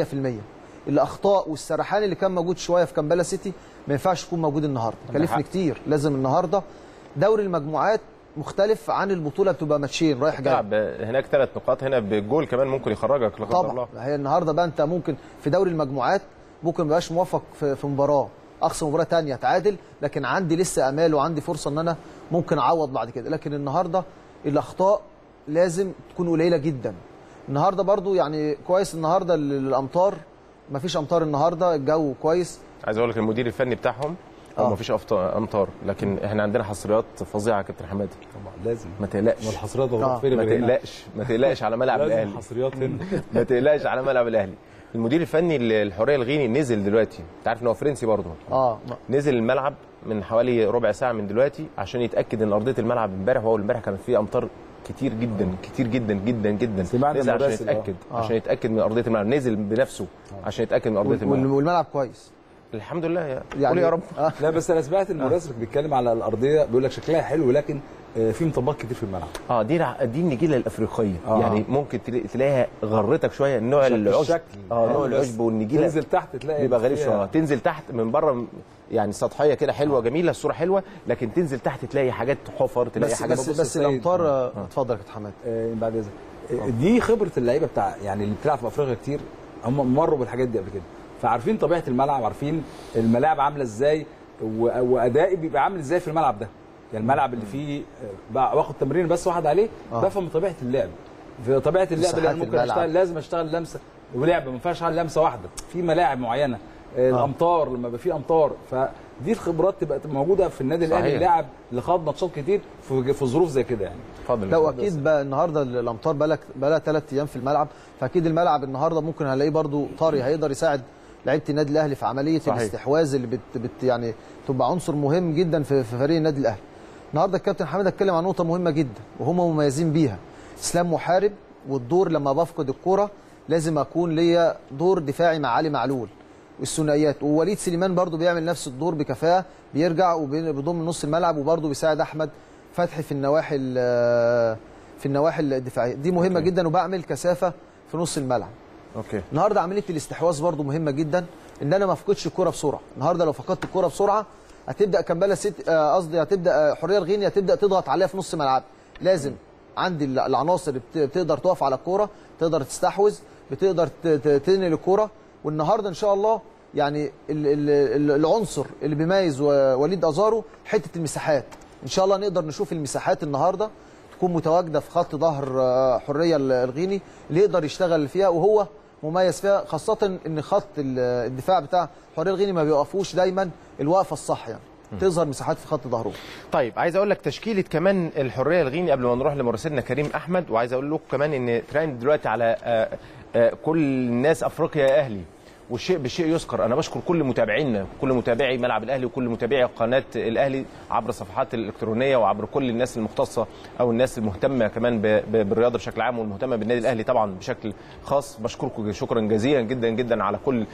الاخطاء والسرحان اللي كان موجود شويه في كامبالا سيتي ما ينفعش يكون موجود النهارده حق. كلفني كتير لازم النهارده دوري المجموعات مختلف عن البطوله بتبقى ماتشين رايح جاي تلعب هناك ثلاث نقاط هنا بالجول كمان ممكن يخرجك لا قدر طبعا الله هي النهارده بقى انت ممكن في دوري المجموعات ممكن ما يبقاش موفق في, في مباراه اخسر مباراه تانية اتعادل لكن عندي لسه امال وعندي فرصه ان انا ممكن اعوض بعد كده لكن النهارده الاخطاء لازم تكون قليله جدا النهارده برضو يعني كويس النهارده ال- الامطار ما فيش امطار النهارده الجو كويس عايز اقول لك المدير الفني بتاعهم هو آه. مفيش أفط- امطار لكن احنا عندنا حصريات فظيعه يا كابتن حمادي طبعا لازم ما تقلقش والحصريات آه. هو فين ما غير هنا؟ تقلقش ما تقلقش على ملعب لازم الاهلي حصريات هنا ما تقلقش على ملعب الاهلي المدير الفني للحريه الغيني نزل دلوقتي انت عارف ان هو فرنسي برضه اه نزل الملعب من حوالي ربع ساعه من دلوقتي عشان يتاكد ان ارضيه الملعب امبارح وهو امبارح كان فيه امطار كتير جدا كتير جدا جدا جدا سمعنا نزل عشان المراسل، آه. يتاكد آه. عشان يتاكد من ارضيه الملعب نزل بنفسه عشان يتاكد من ارضيه وال- الملعب والملعب كويس الحمد لله يا يعني قول يا رب آه. لا بس انا سمعت ان المراسل بيتكلم على الارضيه بيقول لك شكلها حلو لكن آه، في مطبات كتير في الملعب اه دي رع- دي النجيله الافريقيه آه. يعني ممكن تلا- تلاقيها غرتك شويه نوع شكل العشب الشكل. اه نوع آه، بس العشب والنجيله تنزل تحت تلاقي بيبقى غريب فيها- شويه تنزل تحت من بره يعني سطحيه كده حلوه جميله الصوره حلوه لكن تنزل تحت تلاقي حاجات حفر تلاقي بس حاجات بس بص بس السيد. الامطار آه، اتفضل يا كابتن حماد آه، بعد اذنك آه، دي خبره اللعيبه بتاع يعني اللي بتلعب في افريقيا كتير هم مروا بالحاجات دي قبل كده فعارفين طبيعه الملعب عارفين الملاعب عامله ازاي و- وادائي بيبقى عامل ازاي في الملعب ده يعني الملعب اللي فيه آه، بقى واخد تمرين بس واحد عليه آه. بفهم طبيعه اللعب في طبيعه اللعب اللي مساحات أنا ممكن الملعب. اشتغل لازم اشتغل لمسه ولعبه ما ينفعش على لمسه واحده في ملاعب معينه آه، الامطار لما يبقى في امطار فدي الخبرات تبقى تبقى موجوده في النادي الاهلي صحيح. اللاعب اللي خاض ماتشات كتير في في ظروف زي كده يعني اتفضل لا واكيد بقى النهارده الامطار بقى بقى لها ثلاث ايام في الملعب فاكيد الملعب النهارده ممكن هنلاقيه برضو طري هيقدر يساعد لعيبه النادي الاهلي في عمليه صحيح. الاستحواذ اللي بت, بت يعني تبقى عنصر مهم جدا في, في فريق النادي الاهلي. النهارده الكابتن حماد اتكلم عن نقطه مهمه جدا وهم مميزين بيها اسلام محارب والدور لما بفقد الكوره لازم اكون ليا دور دفاعي مع علي معلول والثنائيات ووليد سليمان برضو بيعمل نفس الدور بكفاءه بيرجع وبيضم نص الملعب وبرضو بيساعد احمد فتحي في النواحي ال- في النواحي الدفاعيه دي مهمه أوكي. جدا وبعمل كثافه في نص الملعب اوكي النهارده عمليه الاستحواذ برضو مهمه جدا ان انا ما افقدش الكره بسرعه النهارده لو فقدت الكره بسرعه هتبدا كمبالا سيت آه، قصدي هتبدا آه، حريه الغيني هتبدا تضغط عليها في نص ملعب لازم عندي الع- العناصر اللي بت- بتقدر تقف على الكوره تقدر تستحوذ بتقدر ت- ت- تنقل الكوره والنهارده ان شاء الله يعني ال- ال- ال- العنصر اللي بيميز و- وليد ازارو حته المساحات ان شاء الله نقدر نشوف المساحات النهارده تكون متواجده في خط ظهر آه، حريه ال- الغيني اللي يقدر يشتغل فيها وهو مميز فيها خاصه ان خط ال- الدفاع بتاع حريه الغيني ما بيوقفوش دايما الوقفه الصح يعني تظهر مساحات في خط ظهره طيب عايز اقول لك تشكيله كمان الحريه الغيني قبل ما نروح لمراسلنا كريم احمد وعايز اقول لكم كمان ان ترند دلوقتي على آه، آه، كل الناس افريقيا يا اهلي والشيء بالشيء يذكر انا بشكر كل متابعينا كل متابعي ملعب الاهلي وكل متابعي قناه الاهلي عبر الصفحات الالكترونيه وعبر كل الناس المختصه او الناس المهتمه كمان ب- ب- بالرياضه بشكل عام والمهتمه بالنادي الاهلي طبعا بشكل خاص بشكركم شكرا جزيلا جدا جدا على كل آه،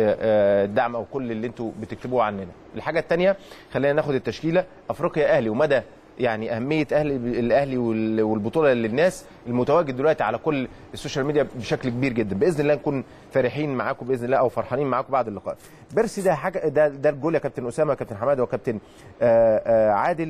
آه، الدعم او كل اللي انتم بتكتبوه عننا الحاجه الثانيه خلينا ناخد التشكيله افريقيا اهلي ومدى يعني اهميه اهل الاهلي وال- والبطوله للناس المتواجد دلوقتي على كل السوشيال ميديا بشكل كبير جدا باذن الله نكون فرحين معاكم باذن الله او فرحانين معاكم بعد اللقاء بيرسي ده حاجه ده ده الجول يا كابتن اسامه كابتن حماده وكابتن آه آه عادل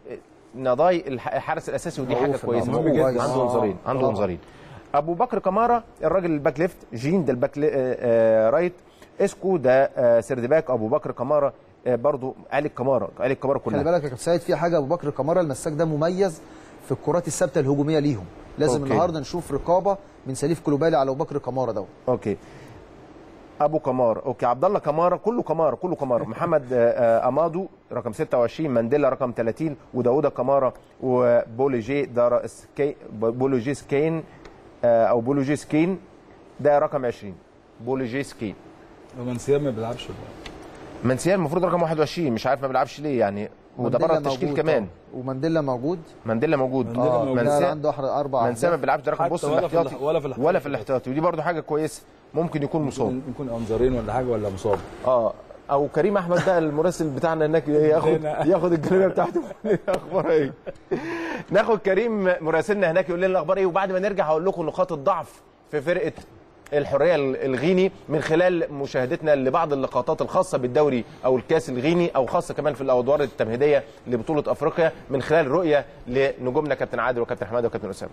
نضاي الح- الحارس الاساسي ودي حاجه معروف، كويسه مهم جدا. عنده آه، انذارين عنده طبعا. انذارين ابو بكر كمارا الراجل الباك ليفت جين ده الباك لي- آه، آه، رايت اسكو ده آه، سيرد باك ابو بكر كمارا آه، برضو آل الكمارة آل الكمارة كلها خلي بالك يا كابتن سيد في حاجه ابو بكر كمارة المساك ده مميز في الكرات الثابته الهجوميه ليهم لازم أوكي. النهارده نشوف رقابه من سليف كلوبالي على ابو بكر كمارة دوت اوكي ابو كمار اوكي عبد الله كمارة كله كمارة كله كمارة محمد آه، آه، امادو رقم 26 مانديلا رقم 30 وداوود كمارة وبوليجي دار سكي بوليجي سكين آه، او بوليجي سكين ده رقم 20 بوليجي سكين ومنسيان ما بيلعبش بقى. منسيان المفروض رقم 21 مش عارف ما بيلعبش ليه يعني وده بره مانديلا التشكيل موجود كمان طبعا. ومانديلا موجود مانديلا موجود مانديلا اه موجود. لا منسيان عنده أحد- اربع منسيان ما أهداف. بيلعبش ده رقم حتى بص ولا في الاحتياطي الاح- ولا في الاحتياطي. ولا في الاحتياطي ودي برضو حاجه كويسه ممكن يكون مصاب يكون انذارين ولا حاجه ولا مصاب اه او كريم احمد ده المراسل بتاعنا هناك ياخد ياخد الجلابيه بتاعته اخبارها ايه ناخد كريم مراسلنا هناك يقول لنا الاخبار ايه وبعد ما نرجع هقول لكم نقاط الضعف في فرقه الحريه الغيني من خلال مشاهدتنا لبعض اللقطات الخاصه بالدوري او الكاس الغيني او خاصه كمان في الادوار التمهيديه لبطوله افريقيا من خلال رؤيه لنجومنا كابتن عادل وكابتن حماده وكابتن اسامه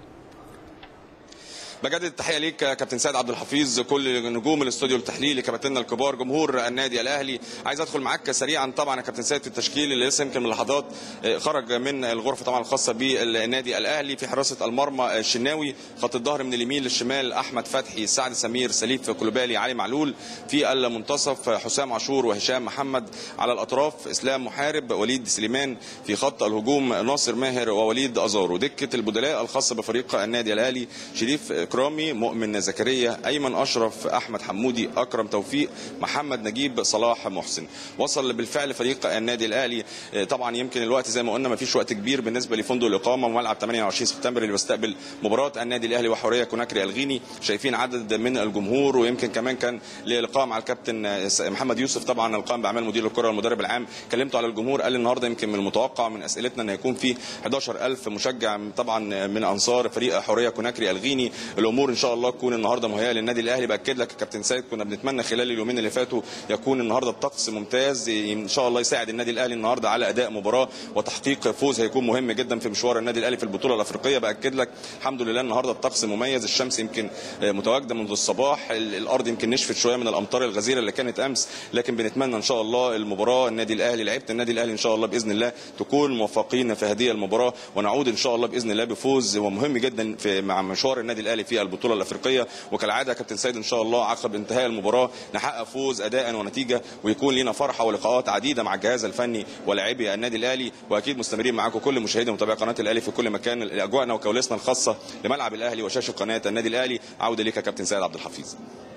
بجدد التحيه ليك يا كابتن سيد عبد الحفيظ كل نجوم الاستوديو التحليلي كباتننا الكبار جمهور النادي الاهلي عايز ادخل معاك سريعا طبعا يا كابتن سيد في التشكيل اللي لسه يمكن من لحظات آه، خرج من الغرفه طبعا الخاصه بالنادي الاهلي في حراسه المرمى الشناوي خط الظهر من اليمين للشمال احمد فتحي سعد سمير سليف كلوبالي علي معلول في المنتصف حسام عاشور وهشام محمد على الاطراف اسلام محارب وليد سليمان في خط الهجوم ناصر ماهر ووليد ازارو دكه البدلاء الخاصه بفريق النادي الاهلي شريف كرامي مؤمن زكريا ايمن اشرف احمد حمودي اكرم توفيق محمد نجيب صلاح محسن وصل بالفعل فريق النادي الاهلي آه، طبعا يمكن الوقت زي ما قلنا ما فيش وقت كبير بالنسبه لفندق الاقامه وملعب 28 سبتمبر اللي بيستقبل مباراه النادي الاهلي وحوريه كوناكري الغيني شايفين عدد من الجمهور ويمكن كمان كان لقاء مع الكابتن آه، محمد يوسف طبعا القائم باعمال مدير الكره والمدرب العام كلمته على الجمهور قال النهارده يمكن من المتوقع من اسئلتنا ان هيكون في 11000 مشجع طبعا من انصار فريق حوريه كوناكري الغيني الامور ان شاء الله تكون النهارده مهيئه للنادي الاهلي باكد لك يا كابتن سيد كنا بنتمنى خلال اليومين اللي فاتوا يكون النهارده الطقس ممتاز ان شاء الله يساعد النادي الاهلي النهارده على اداء مباراه وتحقيق فوز هيكون مهم جدا في مشوار النادي الاهلي في البطوله الافريقيه باكد لك الحمد لله النهارده الطقس مميز الشمس يمكن آه، متواجده منذ الصباح ال- الارض يمكن نشفت شويه من الامطار الغزيره اللي كانت امس لكن بنتمنى ان شاء الله المباراه النادي الاهلي لعيبه النادي الاهلي ان شاء الله باذن الله تكون موفقين في هذه المباراه ونعود ان شاء الله باذن الله بفوز ومهم جدا في مع مشوار النادي الاهلي في البطوله الافريقيه وكالعاده يا كابتن سيد ان شاء الله عقب انتهاء المباراه نحقق فوز اداء ونتيجه ويكون لنا فرحه ولقاءات عديده مع الجهاز الفني ولاعبي النادي الاهلي واكيد مستمرين معاكم كل مشاهدي ومتابعي قناه الاهلي في كل مكان اجواءنا وكواليسنا الخاصه لملعب الاهلي وشاشه قناه النادي الاهلي عوده ليك يا كابتن سيد عبد الحفيظ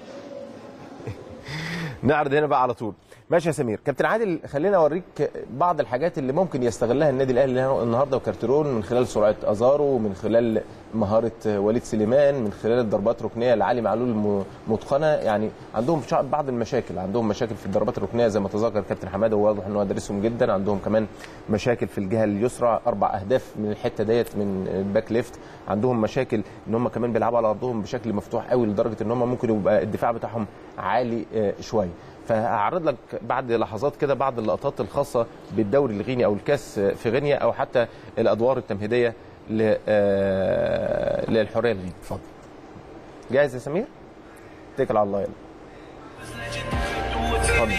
نعرض هنا بقى على طول ماشي يا سمير كابتن عادل خلينا اوريك بعض الحاجات اللي ممكن يستغلها النادي الاهلي النهارده وكارتيرون من خلال سرعه ازارو من خلال مهاره وليد سليمان من خلال الضربات الركنيه لعلي معلول م- متقنه يعني عندهم شع- بعض المشاكل عندهم مشاكل في الضربات الركنيه زي ما تذكر كابتن حماده وواضح ان هو دارسهم جدا عندهم كمان مشاكل في الجهه اليسرى اربع اهداف من الحته ديت من الباك ليفت عندهم مشاكل ان هم كمان بيلعبوا على ارضهم بشكل مفتوح قوي لدرجه ان هم ممكن يبقى الدفاع بتاعهم عالي آه، شويه فهعرض لك بعد لحظات كده بعض اللقطات الخاصه بالدوري الغيني او الكاس في غينيا او حتى الادوار التمهيديه ل- آه، للحريه الغيني اتفضل جاهز يا سمير اتكل على الله يلا اتفضل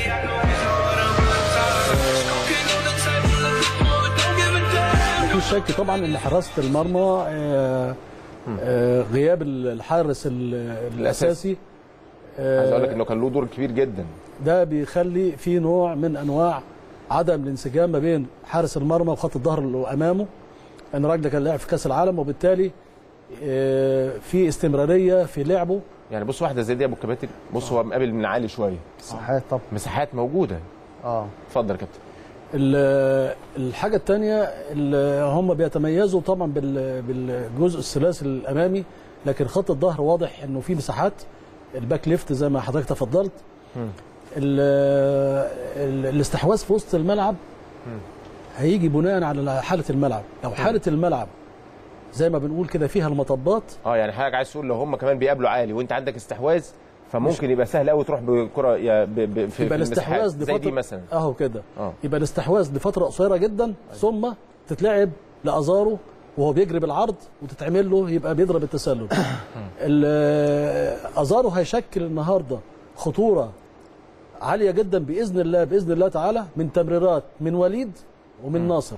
مفيش شك طبعا ان حراسه المرمى آه، آه، غياب الحارس ال- الاساسي عايز اقول لك آه، انه كان له دور كبير جدا ده بيخلي في نوع من انواع عدم الانسجام ما بين حارس المرمى وخط الظهر اللي امامه ان الراجل ده كان لاعب في كاس العالم وبالتالي آه، في استمراريه في لعبه يعني بص واحده زي دي يا ابو كباتن بص هو مقابل من عالي شويه مساحات طبعا مساحات موجوده اه اتفضل يا كابتن ال- الحاجه الثانيه هم بيتميزوا طبعا بال- بالجزء الثلاثي الامامي لكن خط الظهر واضح انه في مساحات الباك ليفت زي ما حضرتك تفضلت ال- ال- الاستحواذ في وسط الملعب هيجي بناء على حاله الملعب لو حاله الملعب زي ما بنقول كده فيها المطبات اه يعني حضرتك عايز تقول لو هم كمان بيقابلوا عالي وانت عندك استحواذ فممكن يبقى سهل قوي تروح بكره يا ب... ب... في يبقى في المساحات الاستحواذ زي دي لفترة- مثلا اهو كده اه يبقى الاستحواذ لفتره قصيره جدا ثم تتلعب لازارو وهو بيجري بالعرض وتتعمل له يبقى بيضرب التسلل ال- ازارو هيشكل النهارده خطوره عاليه جدا باذن الله باذن الله تعالى من تمريرات من وليد ومن ناصر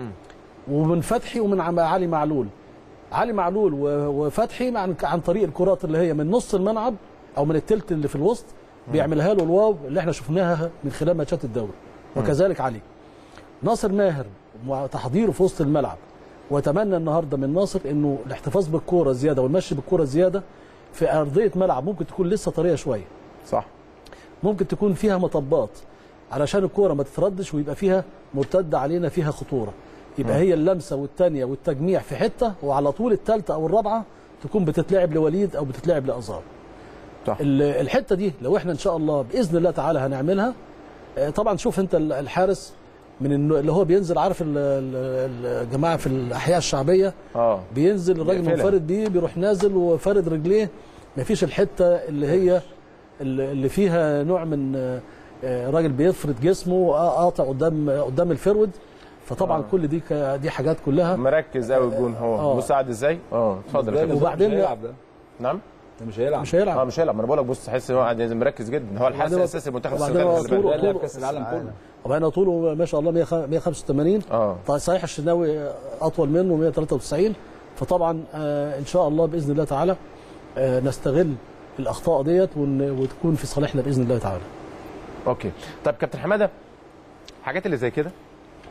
ومن فتحي ومن عم- علي معلول علي معلول و- وفتحي عن عن طريق الكرات اللي هي من نص الملعب او من التلت اللي في الوسط بيعملها له الواو اللي احنا شفناها من خلال ماتشات الدوري وكذلك علي ناصر ماهر مع تحضيره في وسط الملعب واتمنى النهارده من ناصر انه الاحتفاظ بالكوره زياده والمشي بالكوره زياده في ارضيه ملعب ممكن تكون لسه طريه شويه صح ممكن تكون فيها مطبات علشان الكوره ما تتردش ويبقى فيها مرتده علينا فيها خطوره يبقى هي اللمسه والثانيه والتجميع في حته وعلى طول الثالثه او الرابعه تكون بتتلعب لوليد او بتتلعب لازار صح. ال- الحته دي لو احنا ان شاء الله باذن الله تعالى هنعملها آه، طبعا شوف انت ال- الحارس من النوع- اللي هو بينزل عارف ال- ال- الجماعه في الاحياء الشعبيه اه بينزل الراجل بيقفلها. منفرد بيه بيروح نازل وفارد رجليه مفيش الحته اللي هي اللي اللي فيها نوع من آه، آه، راجل بيفرد جسمه آه، قاطع قدام قدام الفرود فطبعا آه. كل دي ك- دي حاجات كلها مركز قوي الجون هو آه. بص قاعد ازاي اه اتفضل يا ده كابتن. وبعدين- مش هيلعب ده نعم ده مش هيلعب مش هيلعب اه مش هيلعب ما انا بقول لك بص تحس ان هو قاعد ينزل مركز جدا هو الحارس وبعدين- الاساسي المنتخب وبعدين السوداني هو خلي بالك. طوله- ده لعب طوله- كاس العالم كله طبعا طوله ما شاء الله 100 185 اه طيب صحيح الشناوي اطول منه 193 فطبعا آه ان شاء الله باذن الله تعالى آه نستغل الاخطاء ديت ون- وتكون في صالحنا باذن الله تعالى اوكي طب كابتن حماده الحاجات اللي زي كده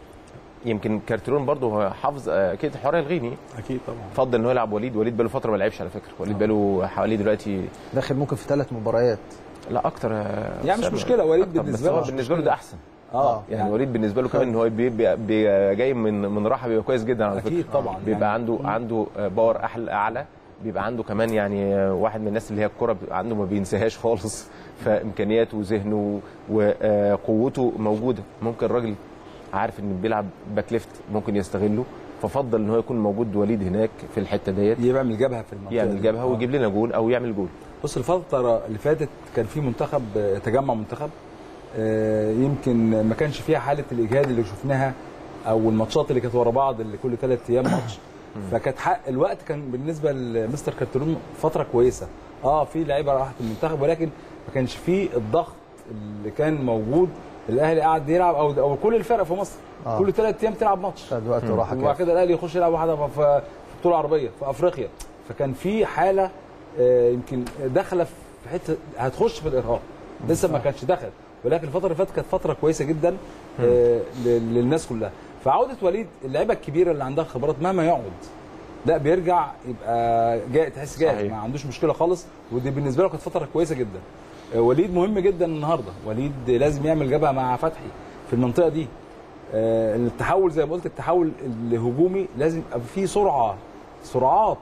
يمكن كارتيرون برضه هو حافظ آه، اكيد حوار الغيني اكيد طبعا فضل انه يلعب وليد وليد بقاله فتره ما لعبش على فكره وليد بقاله حوالي دلوقتي داخل ممكن في ثلاث مباريات لا اكتر آه، يعني مش أسامة. مشكلة، وليد أكتر، بالنسبة بس له هو مش بالنسبه له مشكلة. ده احسن اه يعني وليد بالنسبه له كمان ان هو بيبقى بي جاي من من راحه بيبقى كويس جدا على أكيد فكره طبعاً، بيبقى يعني- عنده عنده باور احلى اعلى بيبقى عنده كمان يعني واحد من الناس اللي هي الكره بتبقى عنده ما بينساهاش خالص فامكانياته وذهنه وقوته موجوده ممكن الراجل عارف ان بيلعب باك ليفت ممكن يستغله ففضل ان هو يكون موجود وليد هناك في الحته ديت يعمل جبهه في المنطقه يعمل دي. جبهه آه. ويجيب لنا جول او يعمل جول بص الفترة اللي فاتت كان في منتخب آه، تجمع منتخب آه، يمكن ما كانش فيها حالة الإجهاد اللي شفناها أو الماتشات اللي كانت ورا بعض اللي كل ثلاث أيام ماتش فكانت حق الوقت كان بالنسبة لمستر كارترون فترة كويسة اه في لعيبة راحت المنتخب ولكن ما كانش فيه الضغط اللي كان موجود الأهلي قاعد يلعب أو أو كل الفرق في مصر آه. كل ثلاث أيام تلعب ماتش خد وقت وراحه وبعد كده كده الاهلي يخش يلعب واحده في في بطوله عربيه في افريقيا فكان في حاله آه، يمكن داخله في حته هتخش في الارهاق لسه ما كانش دخل ولكن الفتره اللي فاتت كانت فتره كويسه جدا آه، ل- للناس كلها فعوده وليد اللعيبه الكبيره اللي عندها خبرات مهما يقعد لا بيرجع يبقى جاي تحس جاهز صحيح. ما عندوش مشكله خالص ودي بالنسبه له كانت فتره كويسه جدا آه، وليد مهم جدا النهارده وليد لازم يعمل جبهه مع فتحي في المنطقه دي آه، التحول زي ما قلت التحول الهجومي لازم يبقى فيه سرعه سرعات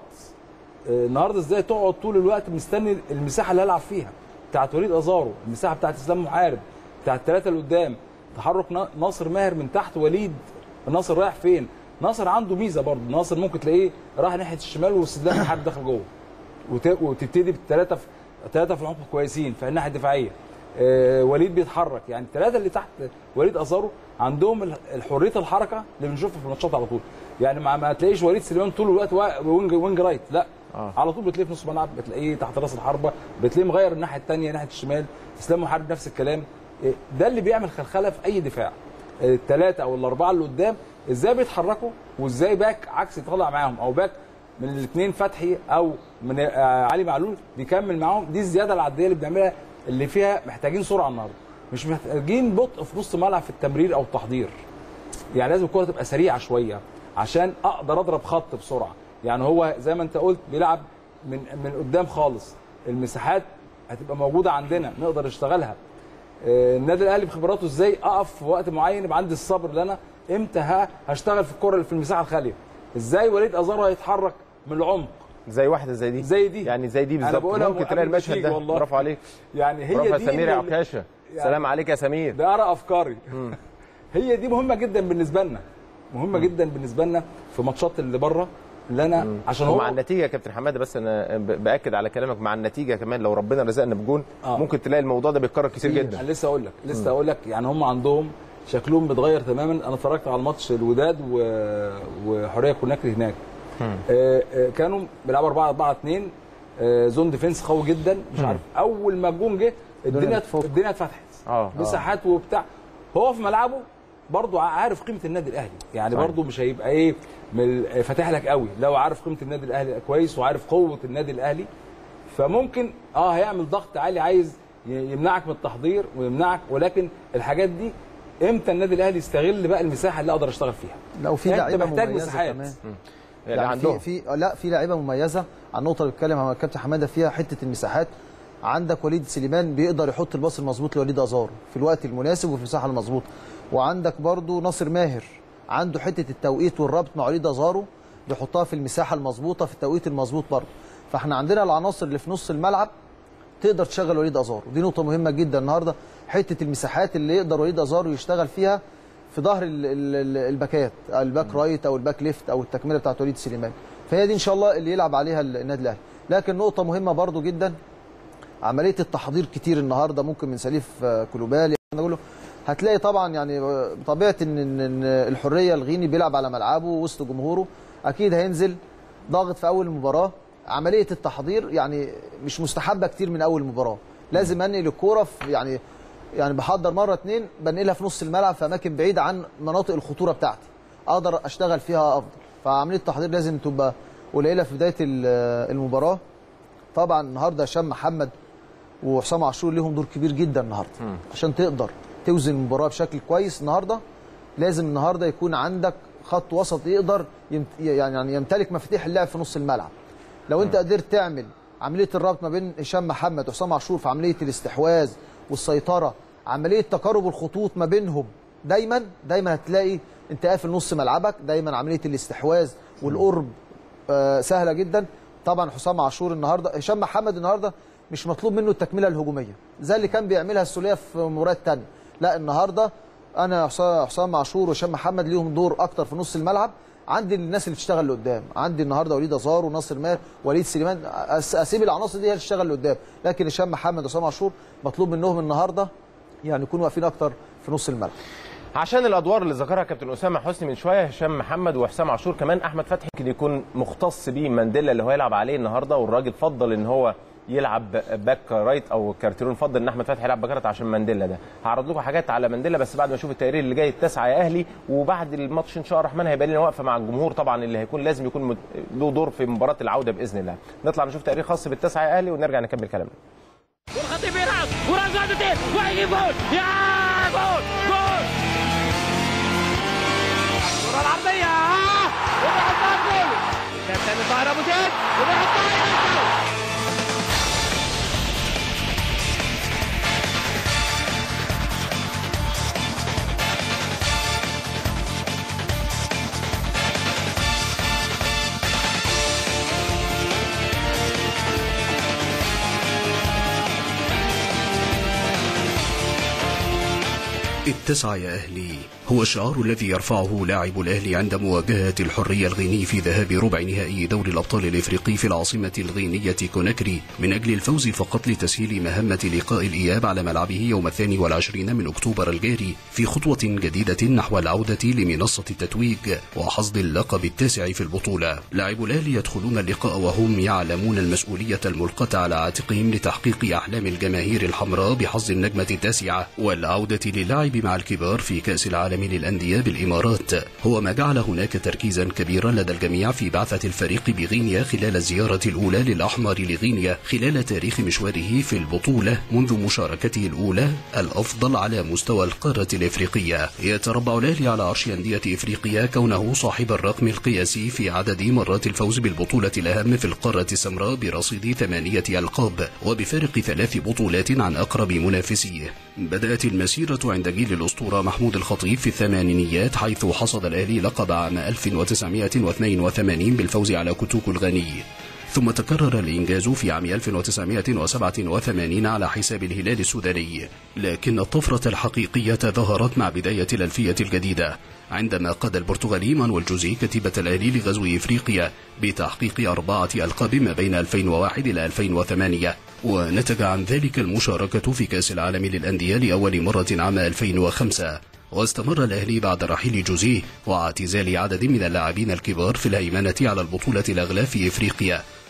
آه، النهارده ازاي تقعد طول الوقت مستني المساحه اللي هلعب فيها بتاعت وليد ازارو المساحه بتاعت اسلام محارب بتاعت الثلاثه اللي قدام تحرك نا- ناصر ماهر من تحت وليد ناصر رايح فين ناصر عنده ميزه برضه ناصر ممكن تلاقيه راح ناحيه الشمال واسلام محارب داخل جوه وت- وتبتدي بالثلاثه في ثلاثه في العمق كويسين في الناحيه الدفاعيه آه وليد بيتحرك يعني الثلاثه اللي تحت وليد ازارو عندهم ال- الحريه الحركه اللي بنشوفها في الماتشات على طول يعني ما, ما تلاقيش وليد سليمان طول الوقت وا- وينج وينج رايت لا آه. على طول بتلاقيه في نص الملعب بتلاقيه تحت راس الحربه بتلاقيه مغير الناحيه الثانيه ناحيه الشمال اسلام محارب نفس الكلام إيه، ده اللي بيعمل خلخله في اي دفاع الثلاثه او الاربعه اللي قدام ازاي بيتحركوا وازاي باك عكس يطلع معاهم او باك من الاثنين فتحي او من آه، علي معلول بيكمل معاهم دي الزياده العدديه اللي بنعملها اللي فيها محتاجين سرعه النهارده مش محتاجين بطء في نص الملعب في التمرير او التحضير يعني لازم الكره تبقى سريعه شويه عشان اقدر اضرب خط بسرعه يعني هو زي ما انت قلت بيلعب من من قدام خالص المساحات هتبقى موجوده عندنا نقدر نشتغلها آه، النادي الاهلي بخبراته ازاي اقف في وقت معين يبقى عندي الصبر اللي انا امتى ها هشتغل في الكره اللي في المساحه الخاليه ازاي وليد ازارو هيتحرك من العمق زي واحده زي دي زي دي يعني زي دي أنا بالظبط بقولها ممكن قبل تلاقي ما المشهد تيجي ده والله. برافو عليك يعني هي برافو يا دي سمير يا اللي- عكاشه يعني- سلام عليك يا سمير ده ارى افكاري هي دي مهمه جدا بالنسبه لنا مهمه جدا بالنسبه لنا في ماتشات اللي بره اللي انا عشان هو ومع النتيجه يا كابتن حماده بس انا ب- باكد على كلامك مع النتيجه كمان لو ربنا رزقنا بجون آه. ممكن تلاقي الموضوع ده بيتكرر كتير جدا انا لسه اقول لك لسه اقول لك يعني هم عندهم شكلهم بيتغير تماما انا اتفرجت على الماتش الوداد و... وحريه كوناكري هناك آه آه كانوا بيلعبوا 4 4 2 آه زون ديفنس قوي جدا مش عارف اول ما الجون جه الدنيا بتفك. الدنيا اتفتحت اه مساحات وبتاع هو في ملعبه برضه عارف قيمه النادي الاهلي يعني صحيح. برضه مش هيبقى ايه من- فاتح لك قوي لو عارف قيمه النادي الاهلي كويس وعارف قوه النادي الاهلي فممكن اه هيعمل ضغط عالي عايز ي- يمنعك من التحضير ويمنعك ولكن الحاجات دي امتى النادي الاهلي يستغل بقى المساحه اللي اقدر اشتغل فيها لو في أنت لعيبه محتاج مميزه مساحات. كمان يعني يعني عندهم في في لا في لعيبه مميزه على النقطه اللي بيتكلم عنها الكابتن حماده فيها حته المساحات عندك وليد سليمان بيقدر يحط الباص المظبوط لوليد ازارو في الوقت المناسب وفي المساحه المظبوطه وعندك برضو ناصر ماهر عنده حته التوقيت والربط مع وليد ازارو بيحطها في المساحه المظبوطه في التوقيت المظبوط برضو فاحنا عندنا العناصر اللي في نص الملعب تقدر تشغل وليد ازارو دي نقطه مهمه جدا النهارده حته المساحات اللي يقدر وليد ازارو يشتغل فيها في ظهر ال- ال- ال- الباكات الباك رايت او الباك ليفت او التكمله بتاعت وليد سليمان فهي دي ان شاء الله اللي يلعب عليها ال- النادي الاهلي لكن نقطه مهمه برضو جدا عمليه التحضير كتير النهارده ممكن من سليف آه، كلوبالي أنا اقول له هتلاقي طبعا يعني آه، طبيعه ان إن- إن الحريه الغيني بيلعب على ملعبه وسط جمهوره اكيد هينزل ضاغط في اول المباراه عمليه التحضير يعني مش مستحبه كتير من اول مباراه لازم انقل الكوره في يعني يعني بحضر مره اتنين بنقلها في نص الملعب في اماكن بعيده عن مناطق الخطوره بتاعتي اقدر اشتغل فيها افضل فعمليه التحضير لازم تبقى قليله في بدايه ال- المباراه طبعا النهارده هشام محمد وحسام عاشور ليهم دور كبير جدا النهارده عشان تقدر توزن المباراه بشكل كويس النهارده لازم النهارده يكون عندك خط وسط يقدر يمت يعني يعني يمتلك مفاتيح اللعب في نص الملعب لو انت قدرت تعمل عمليه الربط ما بين هشام محمد وحسام عاشور في عمليه الاستحواذ والسيطره عمليه تقارب الخطوط ما بينهم دايما دايما هتلاقي انت قافل نص ملعبك دايما عمليه الاستحواذ والقرب آه، سهله جدا طبعا حسام عاشور النهارده هشام محمد النهارده مش مطلوب منه التكمله الهجوميه زي اللي كان بيعملها السوليه في مباريات تانية لا النهارده انا حسام حسام عاشور وهشام محمد ليهم دور اكتر في نص الملعب عندي الناس اللي بتشتغل لقدام عندي النهارده وليد ازار وناصر ماهر وليد سليمان أس- اسيب العناصر دي هي اللي تشتغل لقدام لكن هشام محمد وحسام عاشور مطلوب منهم النهارده يعني يكونوا واقفين اكتر في نص الملعب عشان الادوار اللي ذكرها كابتن اسامه حسني من شويه هشام محمد وحسام عاشور كمان احمد فتحي يمكن يكون مختص بيه مانديلا اللي هو يلعب عليه النهارده والراجل فضل ان هو يلعب باك رايت او كارتيرون فضل ان احمد فتحي يلعب باك رايت عشان مانديلا ده هعرض لكم حاجات على مانديلا بس بعد ما اشوف التقرير اللي جاي التاسعه يا اهلي وبعد الماتش ان شاء الله الرحمن هيبقى لنا واقفه مع الجمهور طبعا اللي هيكون لازم يكون مد- له دور في مباراه العوده باذن الله نطلع نشوف تقرير خاص بالتاسعه يا اهلي ونرجع نكمل كلامنا والخطيب يلعب وراس واحدتين وهيجيب جول يا جول جول الكرة العرضية آه! وبيحطها جول كابتن طاهر ابو زيد وبيحطها إلى الجول اتسع يا أهلي هو الشعار الذي يرفعه لاعب الأهلي عند مواجهة الحرية الغيني في ذهاب ربع نهائي دوري الأبطال الإفريقي في العاصمة الغينية كوناكري من أجل الفوز فقط لتسهيل مهمة لقاء الإياب على ملعبه يوم الثاني والعشرين من أكتوبر الجاري في خطوة جديدة نحو العودة لمنصة التتويج وحصد اللقب التاسع في البطولة لاعب الأهلي يدخلون اللقاء وهم يعلمون المسؤولية الملقاة على عاتقهم لتحقيق أحلام الجماهير الحمراء بحظ النجمة التاسعة والعودة للعب مع الكبار في كأس العالم للأندية بالإمارات هو ما جعل هناك تركيزا كبيرا لدى الجميع في بعثة الفريق بغينيا خلال الزيارة الأولى للأحمر لغينيا خلال تاريخ مشواره في البطولة منذ مشاركته الأولى الأفضل على مستوى القارة الإفريقية يتربع الأهلي على عرش أندية إفريقيا كونه صاحب الرقم القياسي في عدد مرات الفوز بالبطولة الأهم في القارة السمراء برصيد ثمانية ألقاب وبفارق ثلاث بطولات عن أقرب منافسيه بدأت المسيرة عند جيل الأسطورة محمود الخطيب في الثمانينيات حيث حصد الأهلي لقب عام 1982 بالفوز على كتوك الغني ثم تكرر الإنجاز في عام 1987 على حساب الهلال السوداني لكن الطفرة الحقيقية ظهرت مع بداية الألفية الجديدة عندما قاد البرتغالي مانويل جوزي كتيبة الأهلي لغزو إفريقيا بتحقيق أربعة ألقاب ما بين 2001 إلى 2008 ونتج عن ذلك المشاركة في كأس العالم للأندية لأول مرة عام 2005 واستمر الأهلي بعد رحيل جوزيه واعتزال عدد من اللاعبين الكبار في الهيمنة على البطولة الأغلى في إفريقيا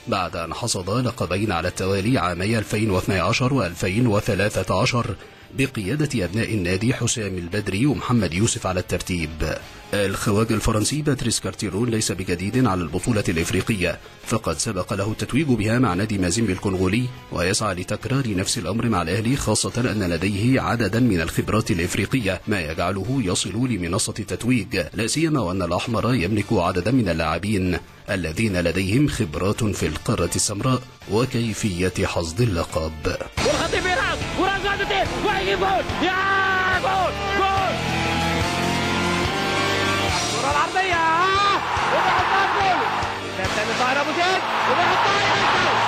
بعد أن حصد لقبين على التوالي عامي 2012 و2013 بقيادة أبناء النادي حسام البدري ومحمد يوسف على الترتيب الخواجة الفرنسي باتريس كارتيرون ليس بجديد على البطولة الإفريقية فقد سبق له التتويج بها مع نادي مازيمبي الكونغولي ويسعى لتكرار نفس الأمر مع الأهلي خاصة أن لديه عددا من الخبرات الإفريقية ما يجعله يصل لمنصة التتويج لا سيما وأن الأحمر يملك عددا من اللاعبين الذين لديهم خبرات في القارة السمراء وكيفية حصد اللقب والخطيب يلعب وراس واحدتين وهيجيب جول يا جول جول الكرة العرضية آه! وبيحطها جول لعب تاني طاهر ابو زيد وبيحطها يحطها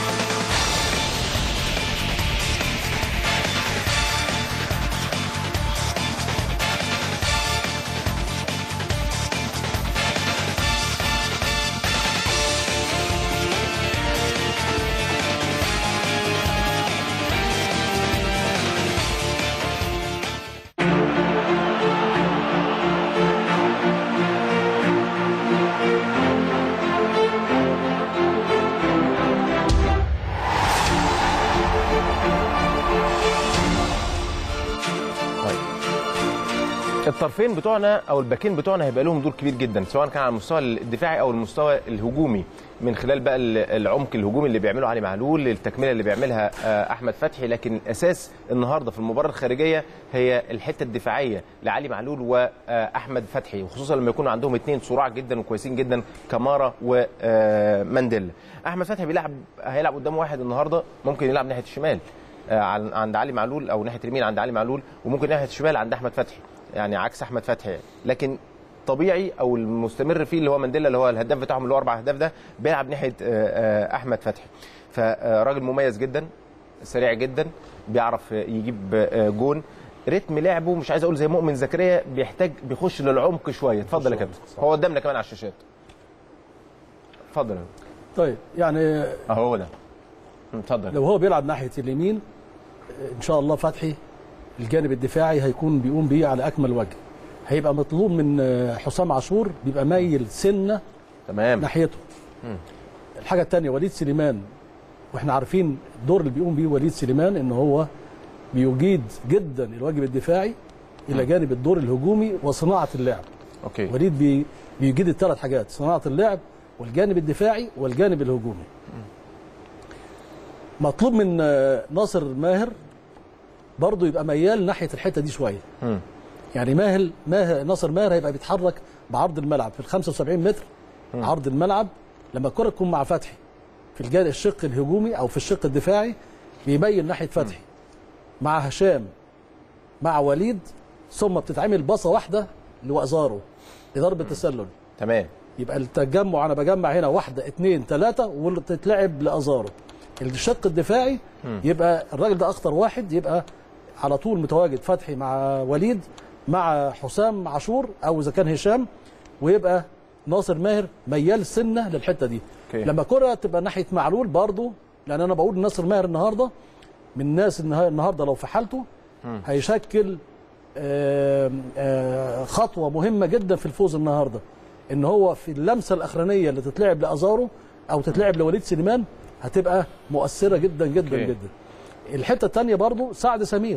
الطرفين بتوعنا او الباكين بتوعنا هيبقى لهم دور كبير جدا سواء كان على المستوى الدفاعي او المستوى الهجومي من خلال بقى ال- العمق الهجومي اللي بيعمله علي معلول التكمله اللي بيعملها آه، احمد فتحي لكن الاساس النهارده في المباراه الخارجيه هي الحته الدفاعيه لعلي معلول واحمد فتحي وخصوصا لما يكونوا عندهم اثنين صراع جدا وكويسين جدا كمارا ومانديلا احمد فتحي بيلعب هيلعب قدام واحد النهارده ممكن يلعب ناحيه الشمال آه، عن- عند علي معلول او ناحيه اليمين عند علي معلول وممكن ناحيه الشمال عند احمد فتحي يعني عكس احمد فتحي يعني. لكن طبيعي او المستمر فيه اللي هو مانديلا اللي هو الهداف بتاعهم اللي هو اربع اهداف ده بيلعب ناحيه آه، آه، احمد فتحي فراجل مميز جدا سريع جدا بيعرف يجيب آه، جون رتم لعبه مش عايز اقول زي مؤمن زكريا بيحتاج بيخش للعمق شويه اتفضل يا كابتن هو قدامنا كمان على الشاشات اتفضل يا طيب يعني اهو ده اتفضل لو هو بيلعب ناحيه اليمين ان شاء الله فتحي الجانب الدفاعي هيكون بيقوم بيه على اكمل وجه هيبقى مطلوب من آه، حسام عاشور بيبقى مايل سنه تمام ناحيته الحاجه الثانيه وليد سليمان واحنا عارفين الدور اللي بيقوم بيه وليد سليمان ان هو بيجيد جدا الواجب الدفاعي الى جانب الدور الهجومي وصناعه اللعب اوكي وليد بي بيجيد الثلاث حاجات صناعه اللعب والجانب الدفاعي والجانب الهجومي مطلوب من آه، ناصر ماهر برضه يبقى ميال ناحيه الحته دي شويه مم. يعني ماهر ماهر ناصر ماهر هيبقى بيتحرك بعرض الملعب في ال 75 متر عرض الملعب لما الكره تكون مع فتحي في الجانب الشق الهجومي او في الشق الدفاعي بيميل ناحيه فتحي مع هشام مع وليد ثم بتتعمل باصه واحده لوزاره لضرب التسلل تمام يبقى التجمع انا بجمع هنا واحده اثنين ثلاثه وتتلعب لازارو الشق الدفاعي يبقى الراجل ده اخطر واحد يبقى على طول متواجد فتحي مع وليد مع حسام عاشور او اذا كان هشام ويبقى ناصر ماهر ميال سنه للحته دي أوكي. لما كره تبقى ناحيه معلول برضه لان انا بقول ناصر ماهر النهارده من الناس النها- النهارده لو في حالته هيشكل آم، آه، خطوه مهمه جدا في الفوز النهارده ان هو في اللمسه الاخرانيه اللي تتلعب لازارو او تتلعب لوليد سليمان هتبقى مؤثره جدا جدا أوكي. جدا الحته الثانيه برضو سعد سمير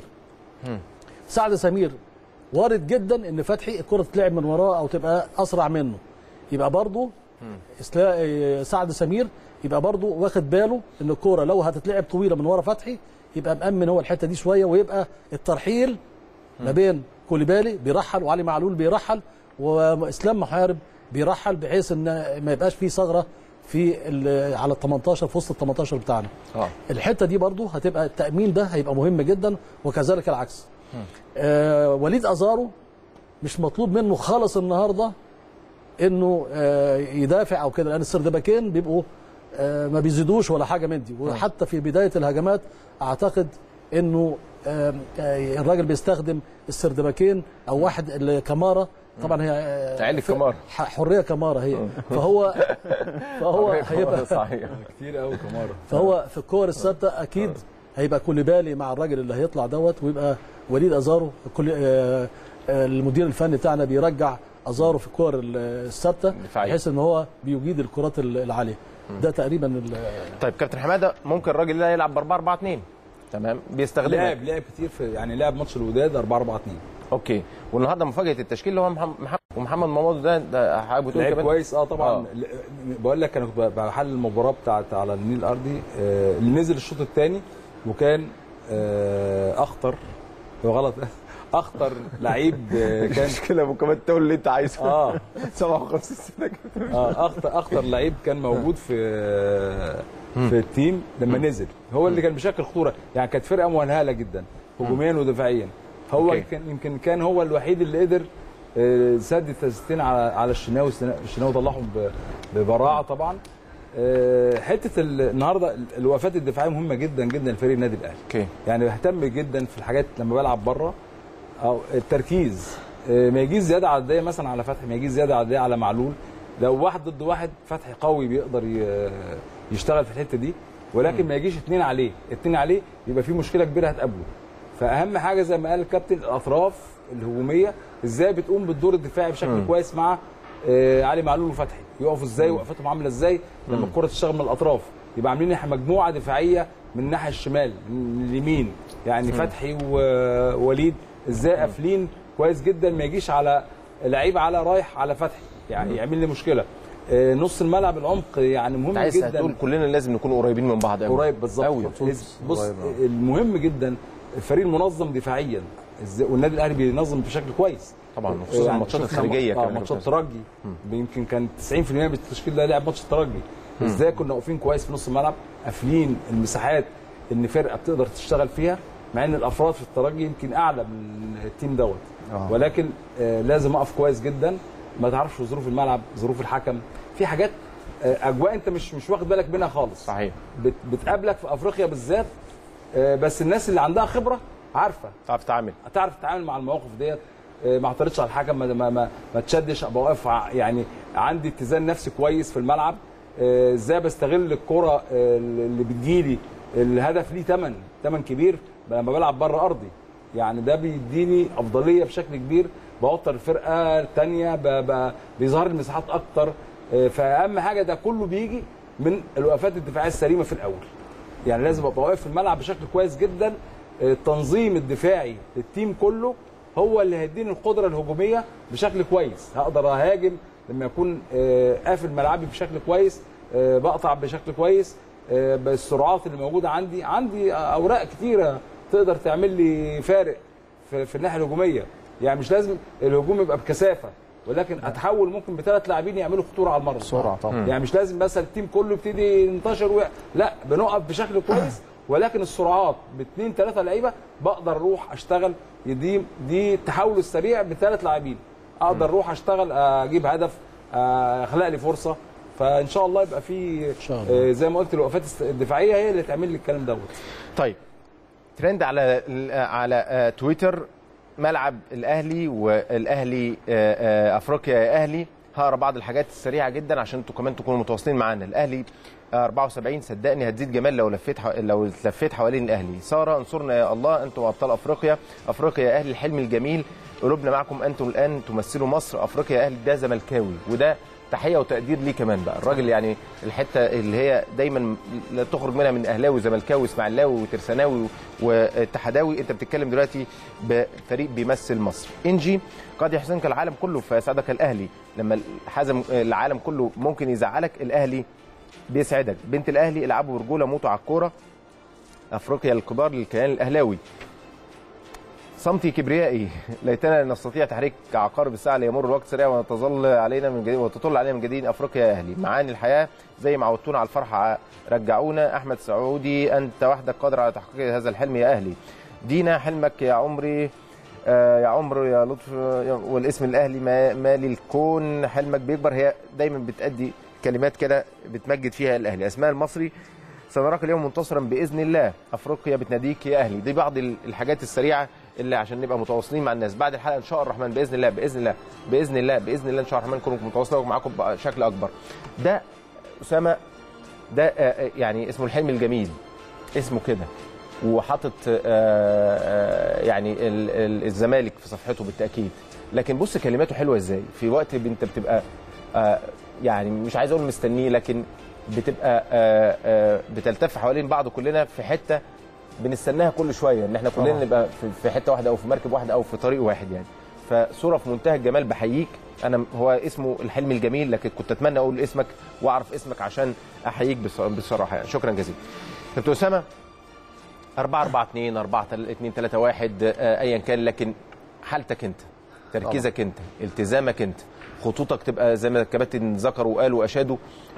سعد سمير وارد جدا ان فتحي الكره تتلعب من وراه او تبقى اسرع منه يبقى برضو إسلا- آه، سعد سمير يبقى برضو واخد باله ان الكوره لو هتتلعب طويله من ورا فتحي يبقى مأمن هو الحته دي شويه ويبقى الترحيل ما بين كوليبالي بيرحل وعلي معلول بيرحل واسلام محارب بيرحل بحيث ان ما يبقاش فيه ثغره في ال- على ال 18 في وسط ال 18 بتاعنا اه الحته دي برضو هتبقى التامين ده هيبقى مهم جدا وكذلك العكس آه وليد ازارو مش مطلوب منه خالص النهارده انه آه يدافع او كده لان السردباكين بيبقوا آه ما بيزيدوش ولا حاجه من دي وحتى في بدايه الهجمات اعتقد انه آه آه، الراجل بيستخدم السردباكين او واحد اللي كمارا طبعا هي آه، تعالي ف- كمارا. ح- حريه كمارا هي فهو فهو هيبقى صحيح كتير قوي كمارة فهو في الكور الثابته اكيد هيبقى كوليبالي مع الراجل اللي هيطلع دوت ويبقى وليد ازارو كل آه، آه، المدير الفني بتاعنا بيرجع ازارو في الكور ال- الثابته دفاعية. بحيث ان هو بيجيد الكرات ال- العاليه ده تقريبا ال- طيب كابتن حماده ممكن الراجل ده يلعب ب 4 4 2 تمام بيستخدمها لعب لعب كتير في يعني لعب ماتش الوداد 4 4 2 اوكي والنهارده مفاجاه التشكيل اللي هو محمد محمد ومحمد مامادو ده ده حضرتك بتقول لعب كمان كويس اه طبعا آه. آه. بقول لك انا كنت بحلل المباراه بتاعت على النيل الارضي آه اللي نزل الشوط الثاني وكان آه اخطر هو غلط اخطر لعيب آه كان مشكله ابو كمان تقول اللي انت عايزه اه 57 سنه كده اه اخطر اخطر لعيب كان موجود في في التيم لما نزل هو اللي كان بيشكل خطوره يعني كانت فرقه مهلهله جدا هجوميا ودفاعيا هو أوكي. كان يمكن كان هو الوحيد اللي قدر آه، سد تسديدتين على على الشناوي الشناوي طلعهم ب- ببراعه طبعا آه، حته ال- النهارده الوقفات الدفاعيه مهمه جدا جدا لفريق النادي الاهلي اوكي يعني بهتم جدا في الحاجات لما بلعب بره او التركيز آه، ما يجيش زياده عدديه مثلا على فتحي ما يجيش زياده عدديه على معلول لو واحد ضد واحد فتحي قوي بيقدر ي- يشتغل في الحته دي ولكن ما يجيش اتنين عليه اتنين عليه يبقى في مشكله كبيره هتقابله فاهم حاجه زي ما قال الكابتن الاطراف الهجوميه ازاي بتقوم بالدور الدفاعي بشكل مم. كويس مع آه، علي معلول وفتحي يقفوا ازاي وقفتهم عامله ازاي لما الكره تشتغل من الاطراف يبقى عاملين احنا مجموعه دفاعيه من الناحيه الشمال من اليمين يعني فتحي ووليد ازاي قافلين كويس جدا ما يجيش على لعيب على رايح على فتحي يعني يعمل لي مشكله آه، نص الملعب العمق يعني انت مهم عايز جدا تقول كلنا لازم نكون قريبين من بعض قوي قريب بالظبط قوي بص قريب، آه. المهم جدا الفريق المنظم دفاعيا إزاي- والنادي الاهلي بينظم بشكل كويس طبعا خصوصا يعني الماتشات شفنا الخارجيه اه كمان ماتشات الترجي يمكن كان 90% من التشكيل ده لعب ماتش الترجي ازاي كنا واقفين كويس في نص الملعب قافلين المساحات ان فرقه بتقدر تشتغل فيها مع ان الافراد في الترجي يمكن اعلى من التيم دوت آه. ولكن آه لازم اقف كويس جدا ما تعرفش ظروف الملعب ظروف الحكم في حاجات آه اجواء انت مش مش واخد بالك منها خالص صحيح بت بتقابلك في افريقيا بالذات آه بس الناس اللي عندها خبره عارفه تعرف تتعامل هتعرف تتعامل مع المواقف ديت آه، ما اعترضش على الحكم ما ما ما, ما تشدش ابقى واقف ع- يعني عندي اتزان نفسي كويس في الملعب آه، ازاي بستغل الكره آه، اللي بتجيلي الهدف ليه ثمن ثمن كبير لما بلعب بره ارضي يعني ده بيديني افضليه بشكل كبير بوتر الفرقه الثانيه بيظهر لي مساحات اكتر آه، فاهم حاجه ده كله بيجي من الوقفات الدفاعيه السليمه في الاول يعني لازم ابقى واقف في الملعب بشكل كويس جدا التنظيم الدفاعي للتيم كله هو اللي هيديني القدره الهجوميه بشكل كويس هقدر اهاجم لما يكون آه، قافل ملعبي بشكل كويس آه، بقطع بشكل كويس آه، بالسرعات اللي موجوده عندي عندي اوراق كتيره تقدر تعمل لي فارق في, في الناحيه الهجوميه يعني مش لازم الهجوم يبقى بكثافه ولكن اتحول ممكن بثلاث لاعبين يعملوا خطوره على المرمى سرعه طبعا يعني مش لازم مثلا التيم كله يبتدي ينتشر ويع... لا بنقف بشكل كويس ولكن السرعات باثنين ثلاثه لعيبه بقدر اروح اشتغل دي دي التحول السريع بثلاث لاعبين اقدر اروح اشتغل اجيب هدف آه، اخلق لي فرصه فان شاء الله يبقى في شاء الله. آه، زي ما قلت الوقفات الس- الدفاعيه هي اللي تعمل لي الكلام دوت طيب ترند على على آه، تويتر ملعب الاهلي والاهلي آه، آه، افريقيا يا اهلي هقرا بعض الحاجات السريعه جدا عشان انتوا كمان تكونوا متواصلين معانا الاهلي آه، 74 صدقني هتزيد جمال لو لفيت ح... لو لفيت حوالين الاهلي ساره انصرنا يا الله انتم ابطال افريقيا افريقيا يا اهلي الحلم الجميل قلوبنا معكم انتم الان تمثلوا مصر افريقيا يا اهلي ده زملكاوي وده تحيه وتقدير ليه كمان بقى الراجل يعني الحته اللي هي دايما لا تخرج منها من اهلاوي زملكاوي اسماعيلاوي وترساناوي واتحداوي انت بتتكلم دلوقتي بفريق بيمثل مصر انجي قد يحزنك العالم كله فيسعدك الاهلي لما حزم العالم كله ممكن يزعلك الاهلي بيسعدك بنت الاهلي العبوا برجوله موتوا على الكوره افريقيا الكبار للكيان الاهلاوي صمتي كبريائي ليتنا نستطيع تحريك عقارب الساعه ليمر الوقت سريع وتظل علينا من جديد وتطل علينا من جديد افريقيا يا اهلي معاني الحياه زي ما عودتونا على الفرحه رجعونا احمد سعودي انت وحدك قادر على تحقيق هذا الحلم يا اهلي دينا حلمك يا عمري آه يا عمرو يا لطف يا- والاسم الاهلي ما- مالي الكون حلمك بيكبر هي دايما بتأدي كلمات كده بتمجد فيها الاهلي اسماء المصري سنراك اليوم منتصرا باذن الله افريقيا بتناديك يا اهلي دي بعض ال- الحاجات السريعه اللي عشان نبقى متواصلين مع الناس بعد الحلقه ان شاء الرحمن باذن الله باذن الله باذن الله باذن الله ان شاء الرحمن نكون متواصلين معاكم بشكل اكبر ده اسامه ده آه، آه، يعني اسمه الحلم الجميل اسمه كده وحاطط آه، آه، يعني ال- ال- الزمالك في صفحته بالتاكيد لكن بص كلماته حلوه ازاي في وقت انت بتبقى آه يعني مش عايز اقول مستنيه لكن بتبقى آه آه بتلتف حوالين بعض كلنا في حته بنستناها كل شويه ان احنا كلنا طبعا. نبقى في- في حته واحده او في مركب واحده او في طريق واحد يعني فصوره في منتهى الجمال بحييك انا هو اسمه الحلم الجميل لكن كنت اتمنى اقول اسمك واعرف اسمك عشان احييك بص- بصراحه يعني شكرا جزيلا كابتن اسامه 4 4 2 4 2 3 1 آه، ايا كان لكن حالتك انت تركيزك انت التزامك انت خطوطك تبقى زي ما الكباتن ذكروا وقالوا واشادوا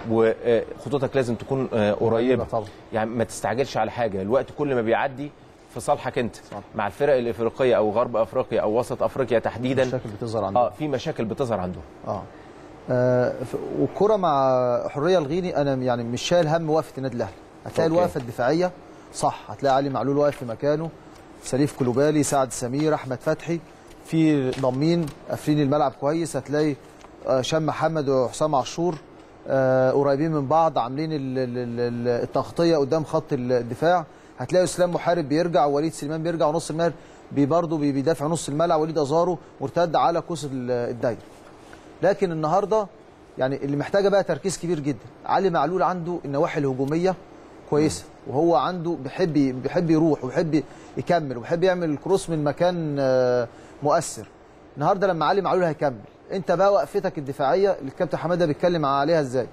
وخطوطك لازم تكون آه، قريبه طبعا. يعني ما تستعجلش على حاجه الوقت كل ما بيعدي في صالحك انت صح. مع الفرق الافريقيه او غرب افريقيا او وسط افريقيا تحديدا مشاكل بتظهر عندهم اه في مشاكل بتظهر عندهم اه آه، ف- والكرة مع حرية الغيني انا يعني مش شايل هم وقفة النادي الاهلي هتلاقي أوكي. الوقفة الدفاعية صح هتلاقي علي معلول واقف في مكانه سليف كلوبالي سعد سمير احمد فتحي في ضامين قافلين الملعب كويس هتلاقي آه، هشام محمد وحسام عاشور آه، قريبين من بعض عاملين ال- ال- ال- التغطيه قدام خط الدفاع هتلاقي اسلام محارب بيرجع ووليد سليمان بيرجع ونص الملعب بي برضه بي- بيدافع نص الملعب وليد ازارو مرتد على قوس ال- الدايره لكن النهارده يعني اللي محتاجه بقى تركيز كبير جدا علي معلول عنده النواحي الهجوميه كويسه وهو عنده بيحب بيحب يروح وبيحب يكمل وبيحب يعمل الكروس من مكان آه، مؤثر النهارده لما علي معلول هيكمل انت بقى وقفتك الدفاعيه اللي الكابتن حماده بيتكلم عليها ازاي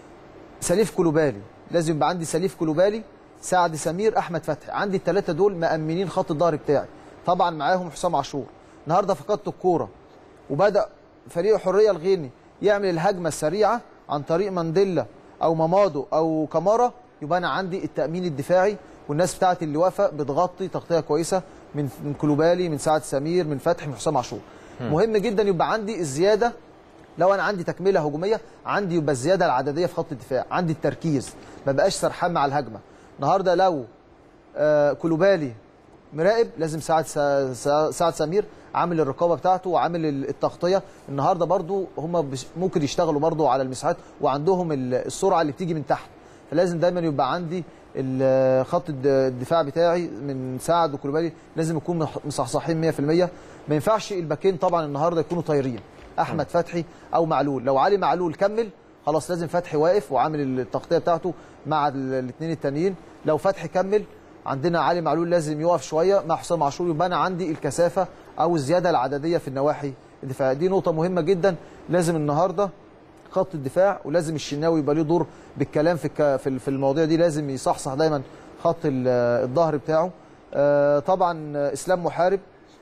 سليف كلوبالي لازم يبقى عندي سليف كلوبالي سعد سمير احمد فتحي عندي الثلاثه دول مامنين خط الظهر بتاعي طبعا معاهم حسام عاشور النهارده فقدت الكوره وبدا فريق حريه الغيني يعمل الهجمه السريعه عن طريق مانديلا او مامادو او كامارا يبقى انا عندي التامين الدفاعي والناس بتاعتي اللي واقفه بتغطي تغطيه كويسه من من كلوبالي من سعد سمير من فتحي من حسام عاشور مهم جدا يبقى عندي الزياده لو انا عندي تكمله هجوميه عندي يبقى الزياده العدديه في خط الدفاع عندي التركيز ما بقاش سرحان مع الهجمه النهارده لو آه كلوبالي مراقب لازم سعد سا- سا- سعد سمير عامل الرقابه بتاعته وعامل ال- التغطيه النهارده برضو هم بش- ممكن يشتغلوا برضو على المساحات وعندهم ال- السرعه اللي بتيجي من تحت فلازم دايما يبقى عندي ال- خط الد- الدفاع بتاعي من سعد وكلوبالي لازم يكون مح- مصحصحين 100% ما ينفعش الباكين طبعا النهارده يكونوا طايرين احمد فتحي او معلول لو علي معلول كمل خلاص لازم فتحي واقف وعامل التغطيه بتاعته مع الاثنين التانيين لو فتحي كمل عندنا علي معلول لازم يقف شويه مع حسام عاشور يبقى انا عندي الكثافه او الزياده العدديه في النواحي الدفاعيه دي نقطه مهمه جدا لازم النهارده خط الدفاع ولازم الشناوي يبقى له دور بالكلام في الك- في ال- في المواضيع دي لازم يصحصح دايما خط ال- الظهر بتاعه آه، طبعا آه، اسلام محارب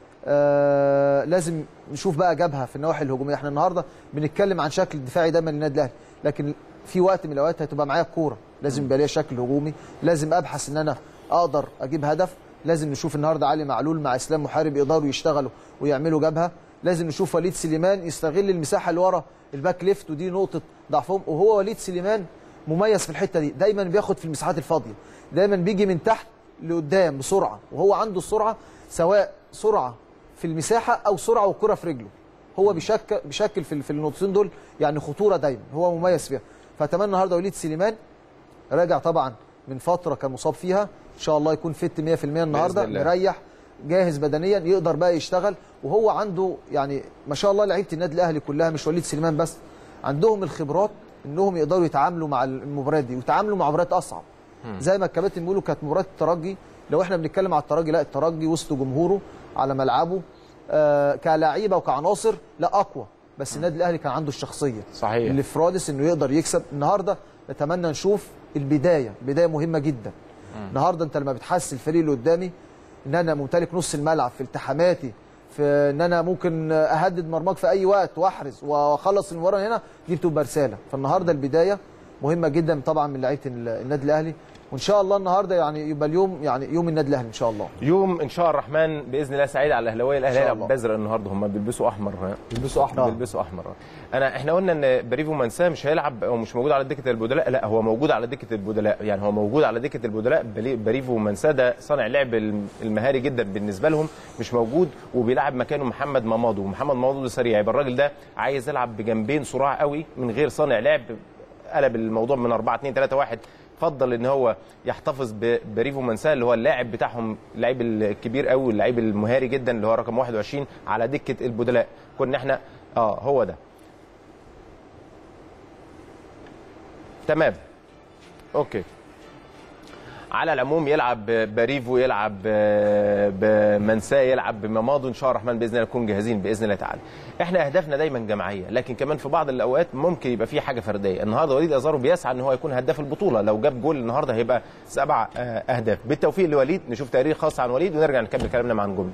آه، لازم نشوف بقى جبهه في النواحي الهجوميه احنا النهارده بنتكلم عن شكل دفاعي دايما للنادي الاهلي لكن في وقت من الاوقات هتبقى معايا الكوره لازم يبقى ليا شكل هجومي لازم ابحث ان انا اقدر اجيب هدف لازم نشوف النهارده علي معلول مع اسلام محارب يقدروا يشتغلوا ويعملوا جبهه لازم نشوف وليد سليمان يستغل المساحه اللي ورا الباك ليفت ودي نقطه ضعفهم وهو وليد سليمان مميز في الحته دي دايما بياخد في المساحات الفاضيه دايما بيجي من تحت لقدام بسرعه وهو عنده السرعه سواء سرعه في المساحه او سرعه والكره في رجله هو بيشكل بيشكل في في النقطتين دول يعني خطوره دايما هو مميز فيها فاتمنى النهارده وليد سليمان راجع طبعا من فتره كان مصاب فيها ان شاء الله يكون فت 100% النهارده بإذن الله. مريح جاهز بدنيا يقدر بقى يشتغل وهو عنده يعني ما شاء الله لعيبه النادي الاهلي كلها مش وليد سليمان بس عندهم الخبرات انهم يقدروا يتعاملوا مع المباريات دي ويتعاملوا مع مباريات اصعب زي ما الكباتن بيقولوا كانت مباراه الترجي لو احنا بنتكلم على الترجي لا الترجي وسط جمهوره على ملعبه آه كلاعيبه وكعناصر لا اقوى بس النادي الاهلي كان عنده الشخصيه صحيح. اللي في رادس انه يقدر يكسب النهارده نتمنى نشوف البدايه بدايه مهمه جدا النهارده انت لما بتحس الفريق اللي قدامي ان انا ممتلك نص الملعب في التحاماتي في ان انا ممكن اهدد مرماك في اي وقت واحرز واخلص المباراه هنا دي بتبقى رساله فالنهارده البدايه مهمه جدا طبعا من لعيبه النادي الاهلي وان شاء الله النهارده يعني يبقى اليوم يعني يوم النادي الاهلي ان شاء الله يوم ان شاء الله الرحمن باذن الله سعيد على الاهلاويه إن شاء الاهلاويه الله. بازرق النهارده هم بيلبسوا احمر بيلبسوا احمر بيلبسوا احمر انا احنا قلنا ان بريفو منساه مش هيلعب او مش موجود على دكه البدلاء لا هو موجود على دكه البدلاء يعني هو موجود على دكه البدلاء بلي- بريفو منساه ده صانع لعب الم- المهاري جدا بالنسبه لهم مش موجود وبيلعب مكانه محمد مامادو ومحمد مامادو ده سريع يبقى الراجل ده عايز يلعب بجنبين صراع قوي من غير صانع لعب قلب الموضوع من 4 2 3 1 فضل ان هو يحتفظ ب- بريفو منساه اللي هو اللاعب بتاعهم اللاعب الكبير قوي واللاعب المهاري جدا اللي هو رقم 21 على دكه البدلاء كنا احنا اه هو ده تمام اوكي على العموم يلعب بريفو يلعب بمنساه يلعب بمامادو ان شاء الله الرحمن باذن الله نكون جاهزين باذن الله تعالى احنا اهدافنا دايما جماعيه لكن كمان في بعض الاوقات ممكن يبقى في حاجه فرديه النهارده وليد ازارو بيسعى ان هو يكون هداف البطوله لو جاب جول النهارده هيبقى سبع آه، اهداف بالتوفيق لوليد نشوف تقرير خاص عن وليد ونرجع نكمل كلامنا مع نجوم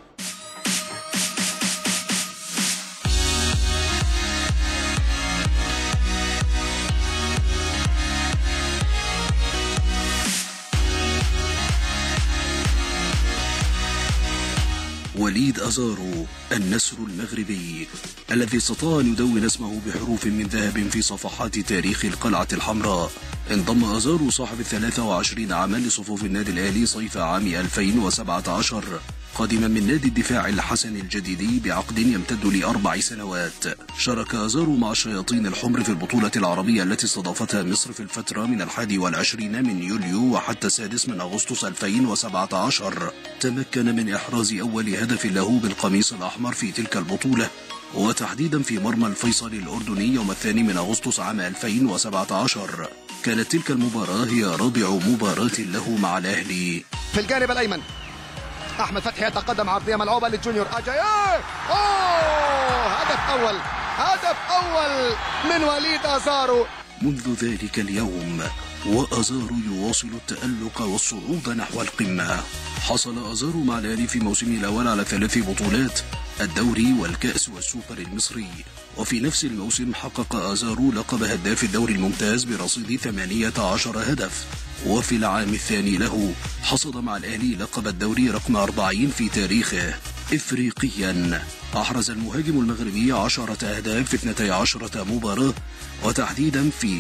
وليد أزارو النسر المغربي الذي استطاع أن يدون اسمه بحروف من ذهب في صفحات تاريخ القلعة الحمراء انضم أزارو صاحب الثلاثة وعشرين عاما لصفوف النادي الأهلي صيف عام 2017 قادما من نادي الدفاع الحسن الجديدي بعقد يمتد لأربع سنوات شارك أزارو مع الشياطين الحمر في البطولة العربية التي استضافتها مصر في الفترة من الحادي والعشرين من يوليو وحتى السادس من أغسطس 2017 تمكن من إحراز أول هدف له بالقميص الأحمر في تلك البطولة وتحديدا في مرمى الفيصل الأردني يوم الثاني من أغسطس عام 2017 كانت تلك المباراة هي رابع مباراة له مع الأهلي في الجانب الايمن احمد فتحي يتقدم عرضيه ملعوبه للجونيور اجاي اوه هدف اول هدف اول من وليد ازارو منذ ذلك اليوم وأزارو يواصل التألق والصعود نحو القمة حصل أزارو مع الأهلي في موسمه الأول على ثلاث بطولات الدوري والكأس والسوبر المصري وفي نفس الموسم حقق أزارو لقب هداف الدوري الممتاز برصيد 18 هدف وفي العام الثاني له حصد مع الأهلي لقب الدوري رقم 40 في تاريخه إفريقيا أحرز المهاجم المغربي عشرة أهداف في 12 مباراة وتحديدا في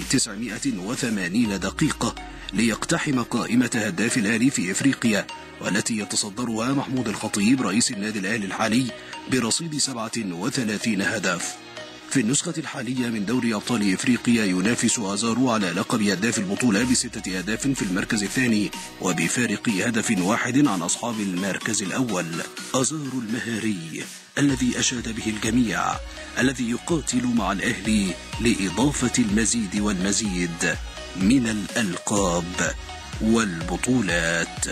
980 دقيقة ليقتحم قائمة هداف الأهلي في إفريقيا والتي يتصدرها محمود الخطيب رئيس النادي الأهلي الحالي برصيد 37 هدف في النسخة الحالية من دوري أبطال إفريقيا ينافس أزارو على لقب هداف البطولة بستة أهداف في المركز الثاني وبفارق هدف واحد عن أصحاب المركز الأول أزارو المهاري الذي أشاد به الجميع الذي يقاتل مع الأهلي لإضافة المزيد والمزيد من الألقاب والبطولات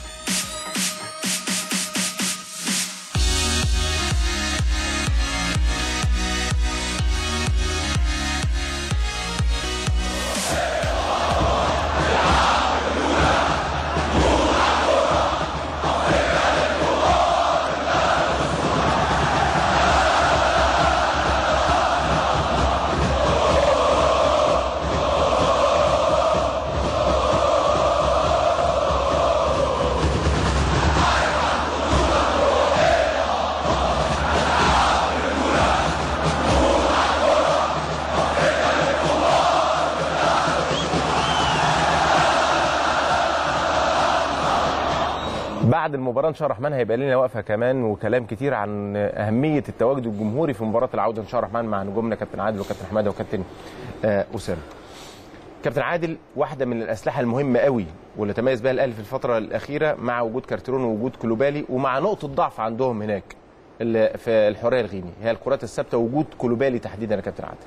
بعد المباراه ان شاء الله الرحمن هيبقى لنا وقفه كمان وكلام كتير عن اهميه التواجد الجمهوري في مباراه العوده ان شاء الله الرحمن مع نجومنا كابتن عادل وكابتن حماده وكابتن آه، اسامه. كابتن عادل واحده من الاسلحه المهمه قوي واللي تميز بها الاهلي في الفتره الاخيره مع وجود كارتيرون ووجود كلوبالي ومع نقطه ضعف عندهم هناك اللي في الحريه الغيني هي الكرات الثابته وجود كلوبالي تحديدا يا كابتن عادل.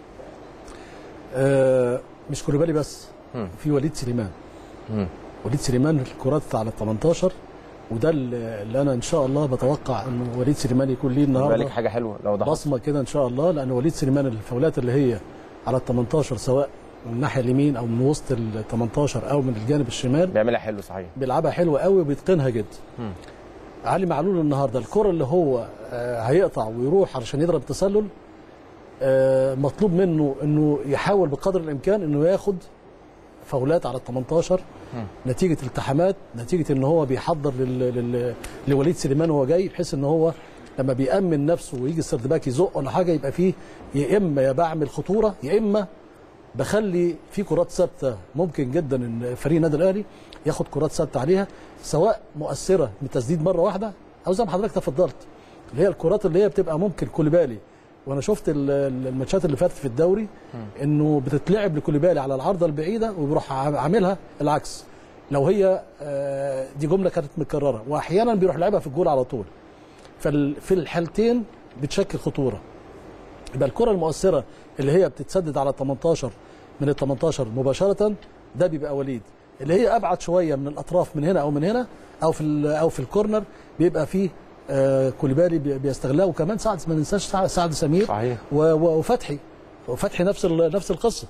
آه مش كوليبالي بس مم. في وليد سليمان مم. وليد سليمان الكرات على ال 18 وده اللي اللي انا ان شاء الله بتوقع ان وليد سليمان يكون ليه بالك النهارده حاجه حلوه لو ده حصل. بصمه كده ان شاء الله لان وليد سليمان الفاولات اللي هي على ال 18 سواء من الناحيه اليمين او من وسط ال 18 او من الجانب الشمال بيعملها حلو صحيح. بيلعبها حلوه قوي وبيتقنها جدا مم. علي معلول النهارده الكره اللي هو آه، هيقطع ويروح علشان يضرب تسلل آه، مطلوب منه انه يحاول بقدر الامكان انه ياخد فاولات على ال 18 نتيجه التحامات نتيجه ان هو بيحضر لل... لل... لوليد سليمان وهو جاي بحيث ان هو لما بيأمن نفسه ويجي السرد باك يزق ولا حاجه يبقى فيه يا اما يا بعمل خطوره يا اما بخلي في كرات ثابته ممكن جدا ان فريق النادي الاهلي ياخد كرات ثابته عليها سواء مؤثره من تسديد مره واحده او زي ما حضرتك تفضلت اللي هي الكرات اللي هي بتبقى ممكن كوليبالي وانا شفت ال- ال- الماتشات اللي فاتت في الدوري انه بتتلعب لكوليبالي على العارضه البعيده وبيروح عام- عاملها العكس لو هي آه، دي جمله كانت متكرره واحيانا بيروح لعبها في الجول على طول ففي الحالتين بتشكل خطوره يبقى الكره المؤثره اللي هي بتتسدد على 18 من ال 18 مباشره ده بيبقى وليد اللي هي ابعد شويه من الاطراف من هنا او من هنا او في ال- او في الكورنر بيبقى فيه آه كوليبالي بي- بيستغلها وكمان سعد ما ننساش سعد- سعد سمير صحيح و- و- وفتحي وفتحي نفس ال- نفس القصه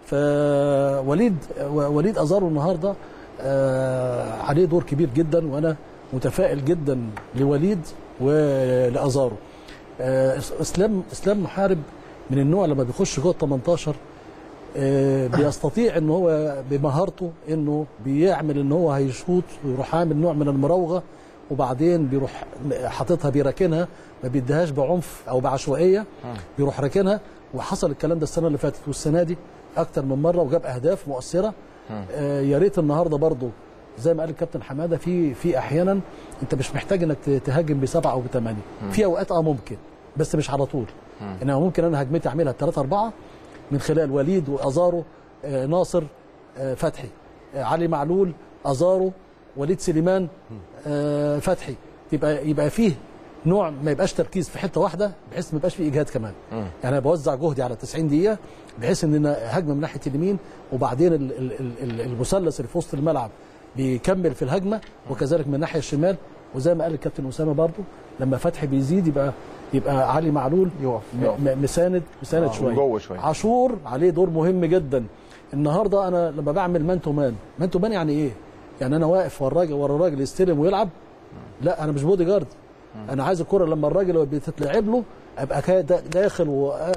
فوليد وليد ازارو النهارده آه، عليه دور كبير جدا وانا متفائل جدا لوليد ولازارو آه، اسلام اسلام محارب من النوع لما بيخش جوه ال 18 آه، بيستطيع ان هو بمهارته انه بيعمل ان هو هيشوط ويروح عامل نوع من المراوغه وبعدين بيروح حاططها بيراكنها ما بيديهاش بعنف او بعشوائيه بيروح راكنها وحصل الكلام ده السنه اللي فاتت والسنه دي اكتر من مره وجاب اهداف مؤثره آه، يا ريت النهارده برضه زي ما قال الكابتن حماده في في احيانا انت مش محتاج انك ت- تهاجم بسبعه او بثمانيه في اوقات اه ممكن بس مش على طول انما ممكن انا هجمتي اعملها بثلاثه اربعه من خلال وليد وازارو آه، ناصر آه، فتحي آه، علي معلول ازارو وليد سليمان آه، فتحي يبقى يبقى فيه نوع ما يبقاش تركيز في حته واحده بحيث ما يبقاش فيه اجهاد كمان يعني انا بوزع جهدي على 90 دقيقه بحيث ان انا هجمه من ناحيه اليمين وبعدين ال- ال- ال- ال- المثلث اللي في وسط الملعب بيكمل في الهجمه وكذلك من الناحيه الشمال وزي ما قال الكابتن اسامه برضو لما فتحي بيزيد يبقى يبقى علي معلول يقف م- يقف. م- مساند مساند آه، شويه جوه شوية. عاشور عليه دور مهم جدا النهارده انا لما بعمل مان تو مان مان تو مان يعني ايه يعني انا واقف ورا الراجل ورا الراجل يستلم ويلعب لا انا مش بودي جارد انا عايز الكره لما الراجل بتتلعب له ابقى كا- دا- داخل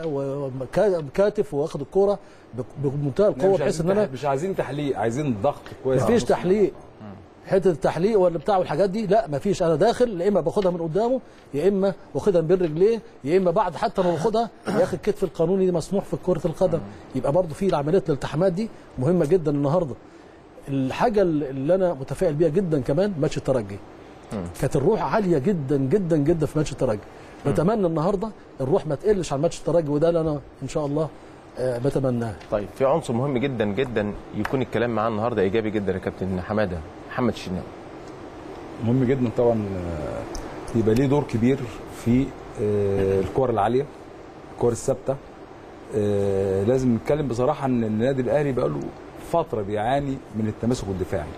وكاتف واخد الكره ب- بمنتهى القوه مش بحيث ان عايزين انا تح- مش عايزين تحليق عايزين ضغط كويس مفيش تحليق حته التحليق ولا بتاع والحاجات دي لا مفيش انا داخل يا اما باخدها من قدامه يا اما واخدها من بين رجليه يا اما بعد حتى ما باخدها يا اخي الكتف القانوني دي مسموح في كره القدم يبقى برضو في عمليه الالتحامات دي مهمه جدا النهارده الحاجه اللي انا متفائل بيها جدا كمان ماتش الترجي كانت الروح عاليه جدا جدا جدا في ماتش الترجي بتمنى النهارده الروح ما تقلش عن ماتش الترجي وده اللي انا ان شاء الله آه، بتمناه طيب في عنصر مهم جدا جدا يكون الكلام معاه النهارده ايجابي جدا يا كابتن حماده محمد الشناوي مهم جدا طبعا آه، يبقى ليه دور كبير في آه، الكور العاليه الكور الثابته آه، لازم نتكلم بصراحه ان النادي الاهلي بقى له فتره بيعاني من التماسك الدفاعي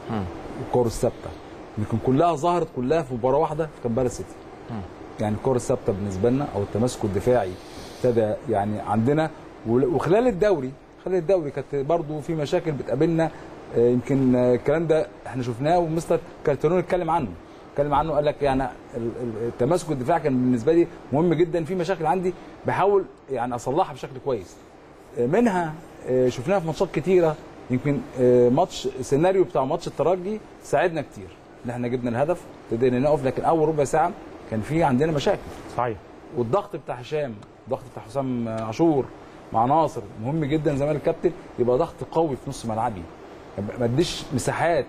الكور الثابته يمكن كلها ظهرت كلها في مباراه واحده في كامبالا سيتي يعني الكور الثابته بالنسبه لنا او التماسك الدفاعي ابتدى يعني عندنا ول- وخلال الدوري خلال الدوري كانت برضو في مشاكل بتقابلنا آه، يمكن آه، الكلام ده احنا شفناه ومستر كالترون اتكلم عنه اتكلم عنه قال لك يعني ال- ال- التماسك الدفاعي كان بالنسبه لي مهم جدا في مشاكل عندي بحاول يعني اصلحها بشكل كويس آه، منها آه، شفناها في ماتشات كتيره يمكن آه، ماتش سيناريو بتاع ماتش الترجي ساعدنا كتير ان احنا جبنا الهدف ابتدينا نقف لكن اول ربع ساعه كان في عندنا مشاكل صحيح والضغط بتاع هشام الضغط بتاع حسام عاشور مع ناصر مهم جدا زي ما قال الكابتن يبقى ضغط قوي في نص ملعبي ما اديش مساحات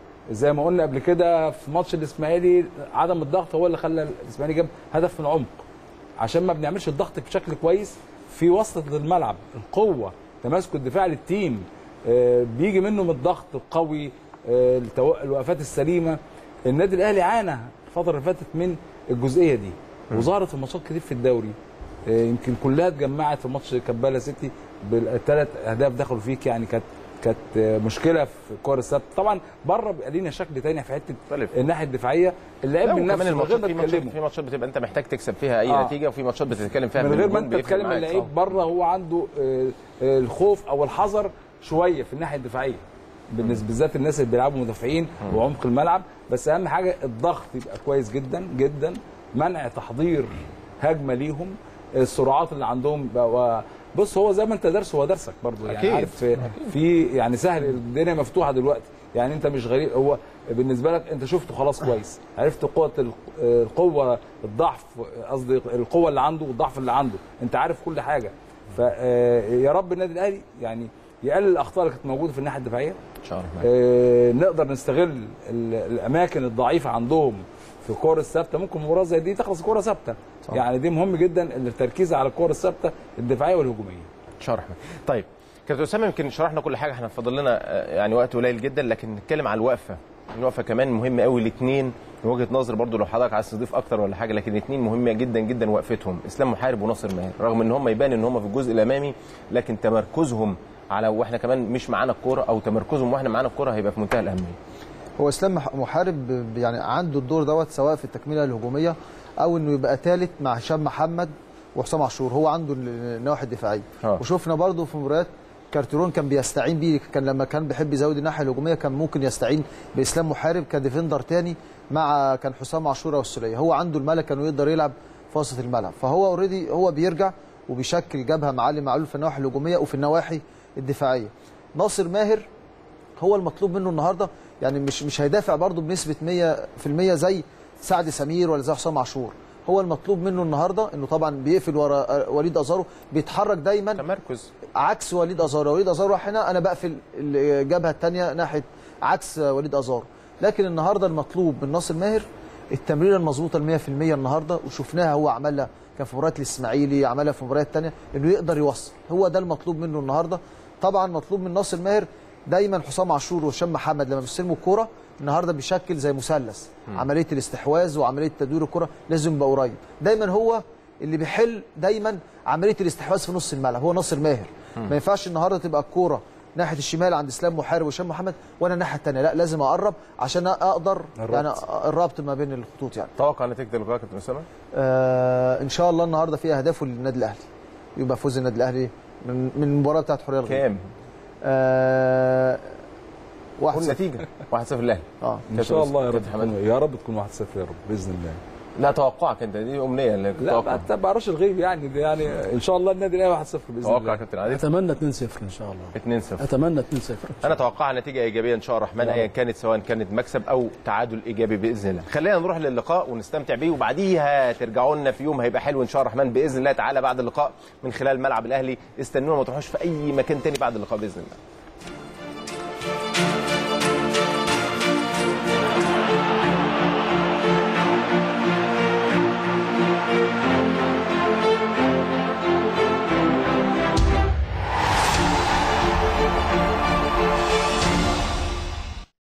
زي ما قلنا قبل كده في ماتش الاسماعيلي عدم الضغط هو اللي خلى الاسماعيلي جاب هدف من العمق عشان ما بنعملش الضغط بشكل كويس في وسط الملعب القوه تماسك الدفاع للتيم آه، بيجي منه من الضغط القوي آه، التو- الوقفات السليمه النادي الاهلي عانى الفتره اللي فاتت من الجزئيه دي وظهرت في ماتشات كتير في الدوري آه، يمكن كلها اتجمعت في ماتش كابالا سيتي بالثلاث اهداف دخلوا فيك يعني كانت كانت آه، مشكله في الكور الثابته طبعا بره بيبقى لينا شكل تاني في حته الناحيه الدفاعيه اللعب لا، من وكمان نفسه من غير الماتشات ما في ماتشات تكلمه في ماتشات بتبقى انت محتاج تكسب فيها اي آه. نتيجه وفي ماتشات بتتكلم فيها من غير ما بالنجوم انت بيفرق تتكلم معاك. اللعيب آه. بره هو عنده آه، آه، الخوف او الحذر شويه في الناحيه الدفاعيه بالنسبه بالذات الناس اللي بيلعبوا مدافعين وعمق الملعب بس اهم حاجه الضغط يبقى كويس جدا جدا منع تحضير هجمه ليهم السرعات اللي عندهم بقى بص هو زي ما انت دارس هو درسك برضه يعني أكيد. عارف في يعني سهل الدنيا مفتوحه دلوقتي يعني انت مش غريب هو بالنسبه لك انت شفته خلاص كويس عرفت قوه ال- القوه الضعف قصدي القوه اللي عنده والضعف اللي عنده انت عارف كل حاجه فيا رب النادي الاهلي يعني يقلل الاخطاء اللي كانت موجوده في الناحيه الدفاعيه ان شاء الله آه، نقدر نستغل ال- الاماكن الضعيفه عندهم في الكور الثابته ممكن مباراه زي دي تخلص كوره ثابته صح. يعني دي مهم جدا التركيز على الكور الثابته الدفاعيه والهجوميه ان شاء الله الرحمن طيب كابتن اسامه يمكن شرحنا كل حاجه احنا فاضل لنا آه، يعني وقت قليل جدا لكن نتكلم على الوقفه الوقفه كمان مهمه قوي الاثنين من وجهه نظر برضو لو حضرتك عايز تضيف اكتر ولا حاجه لكن الاثنين مهمه جدا جدا وقفتهم اسلام محارب وناصر ماهر رغم ان هم يبان ان هم في الجزء الامامي لكن تمركزهم على واحنا كمان مش معانا الكوره او تمركزهم واحنا معانا الكوره هيبقى في منتهى الاهميه هو اسلام مح- محارب ب- يعني عنده الدور دوت سواء في التكمله الهجوميه او انه يبقى ثالث مع هشام محمد وحسام عاشور هو عنده ال- النواحي الدفاعيه آه. وشفنا برضو في مباريات كارتيرون كان بيستعين بيه كان لما كان بيحب يزود الناحيه الهجوميه كان ممكن يستعين باسلام محارب كديفندر تاني مع كان حسام عاشور او السوليه هو عنده الملكه انه يقدر يلعب في وسط الملعب فهو اوريدي هو بيرجع وبيشكل جبهه مع علي معلول في النواحي الهجوميه وفي النواحي الدفاعيه ناصر ماهر هو المطلوب منه النهارده يعني مش مش هيدافع برضه بنسبه 100% زي سعد سمير ولا زي حسام عاشور هو المطلوب منه النهارده انه طبعا بيقفل ورا وليد ازارو بيتحرك دايما تمركز عكس وليد ازارو وليد ازارو راح هنا انا بقفل الجبهه الثانيه ناحيه عكس وليد ازارو لكن النهارده المطلوب من ناصر ماهر التمريره المظبوطه ال 100% النهارده وشفناها هو عملها كان في مباراه الاسماعيلي عملها في مباريات ثانيه انه يقدر يوصل هو ده المطلوب منه النهارده طبعا مطلوب من ناصر ماهر دايما حسام عاشور وهشام محمد لما بيستلموا الكوره النهارده بيشكل زي مثلث عمليه الاستحواذ وعمليه تدوير الكره لازم يبقى قريب دايما هو اللي بيحل دايما عمليه الاستحواذ في نص الملعب هو ناصر ماهر ما ينفعش النهارده تبقى الكوره ناحيه الشمال عند اسلام محارب وهشام محمد وانا الناحيه الثانيه لا لازم اقرب عشان اقدر الربط. يعني الربط ما بين الخطوط يعني توقع نتيجه اللقاء كابتن اسامه آه ان شاء الله النهارده في اهداف للنادي الاهلي يبقى فوز النادي الاهلي من من المباراه بتاعت حريه الغد كام؟ آه واحد قول صفر. نتيجه 1-0 الاهلي اه ان شاء الله يا رب كابتن حماد. تكون- يا رب تكون 1-0 يا رب باذن الله لا توقعك انت دي امنيه اللي لا توقع ما بعرفش الغيب يعني ده يعني ان شاء الله النادي الاهلي 1-0 باذن توقع الله كابتن عادل اتمنى 2-0 ان شاء الله 2-0 اتمنى 2-0 انا اتوقع نتيجه ايجابيه ان شاء الله الرحمن ايا كانت سواء كانت مكسب او تعادل ايجابي باذن الله خلينا نروح للقاء ونستمتع بيه وبعديها ترجعوا لنا في يوم هيبقى حلو ان شاء الله الرحمن باذن الله تعالى بعد اللقاء من خلال ملعب الاهلي استنونا ما تروحوش في اي مكان تاني بعد اللقاء باذن الله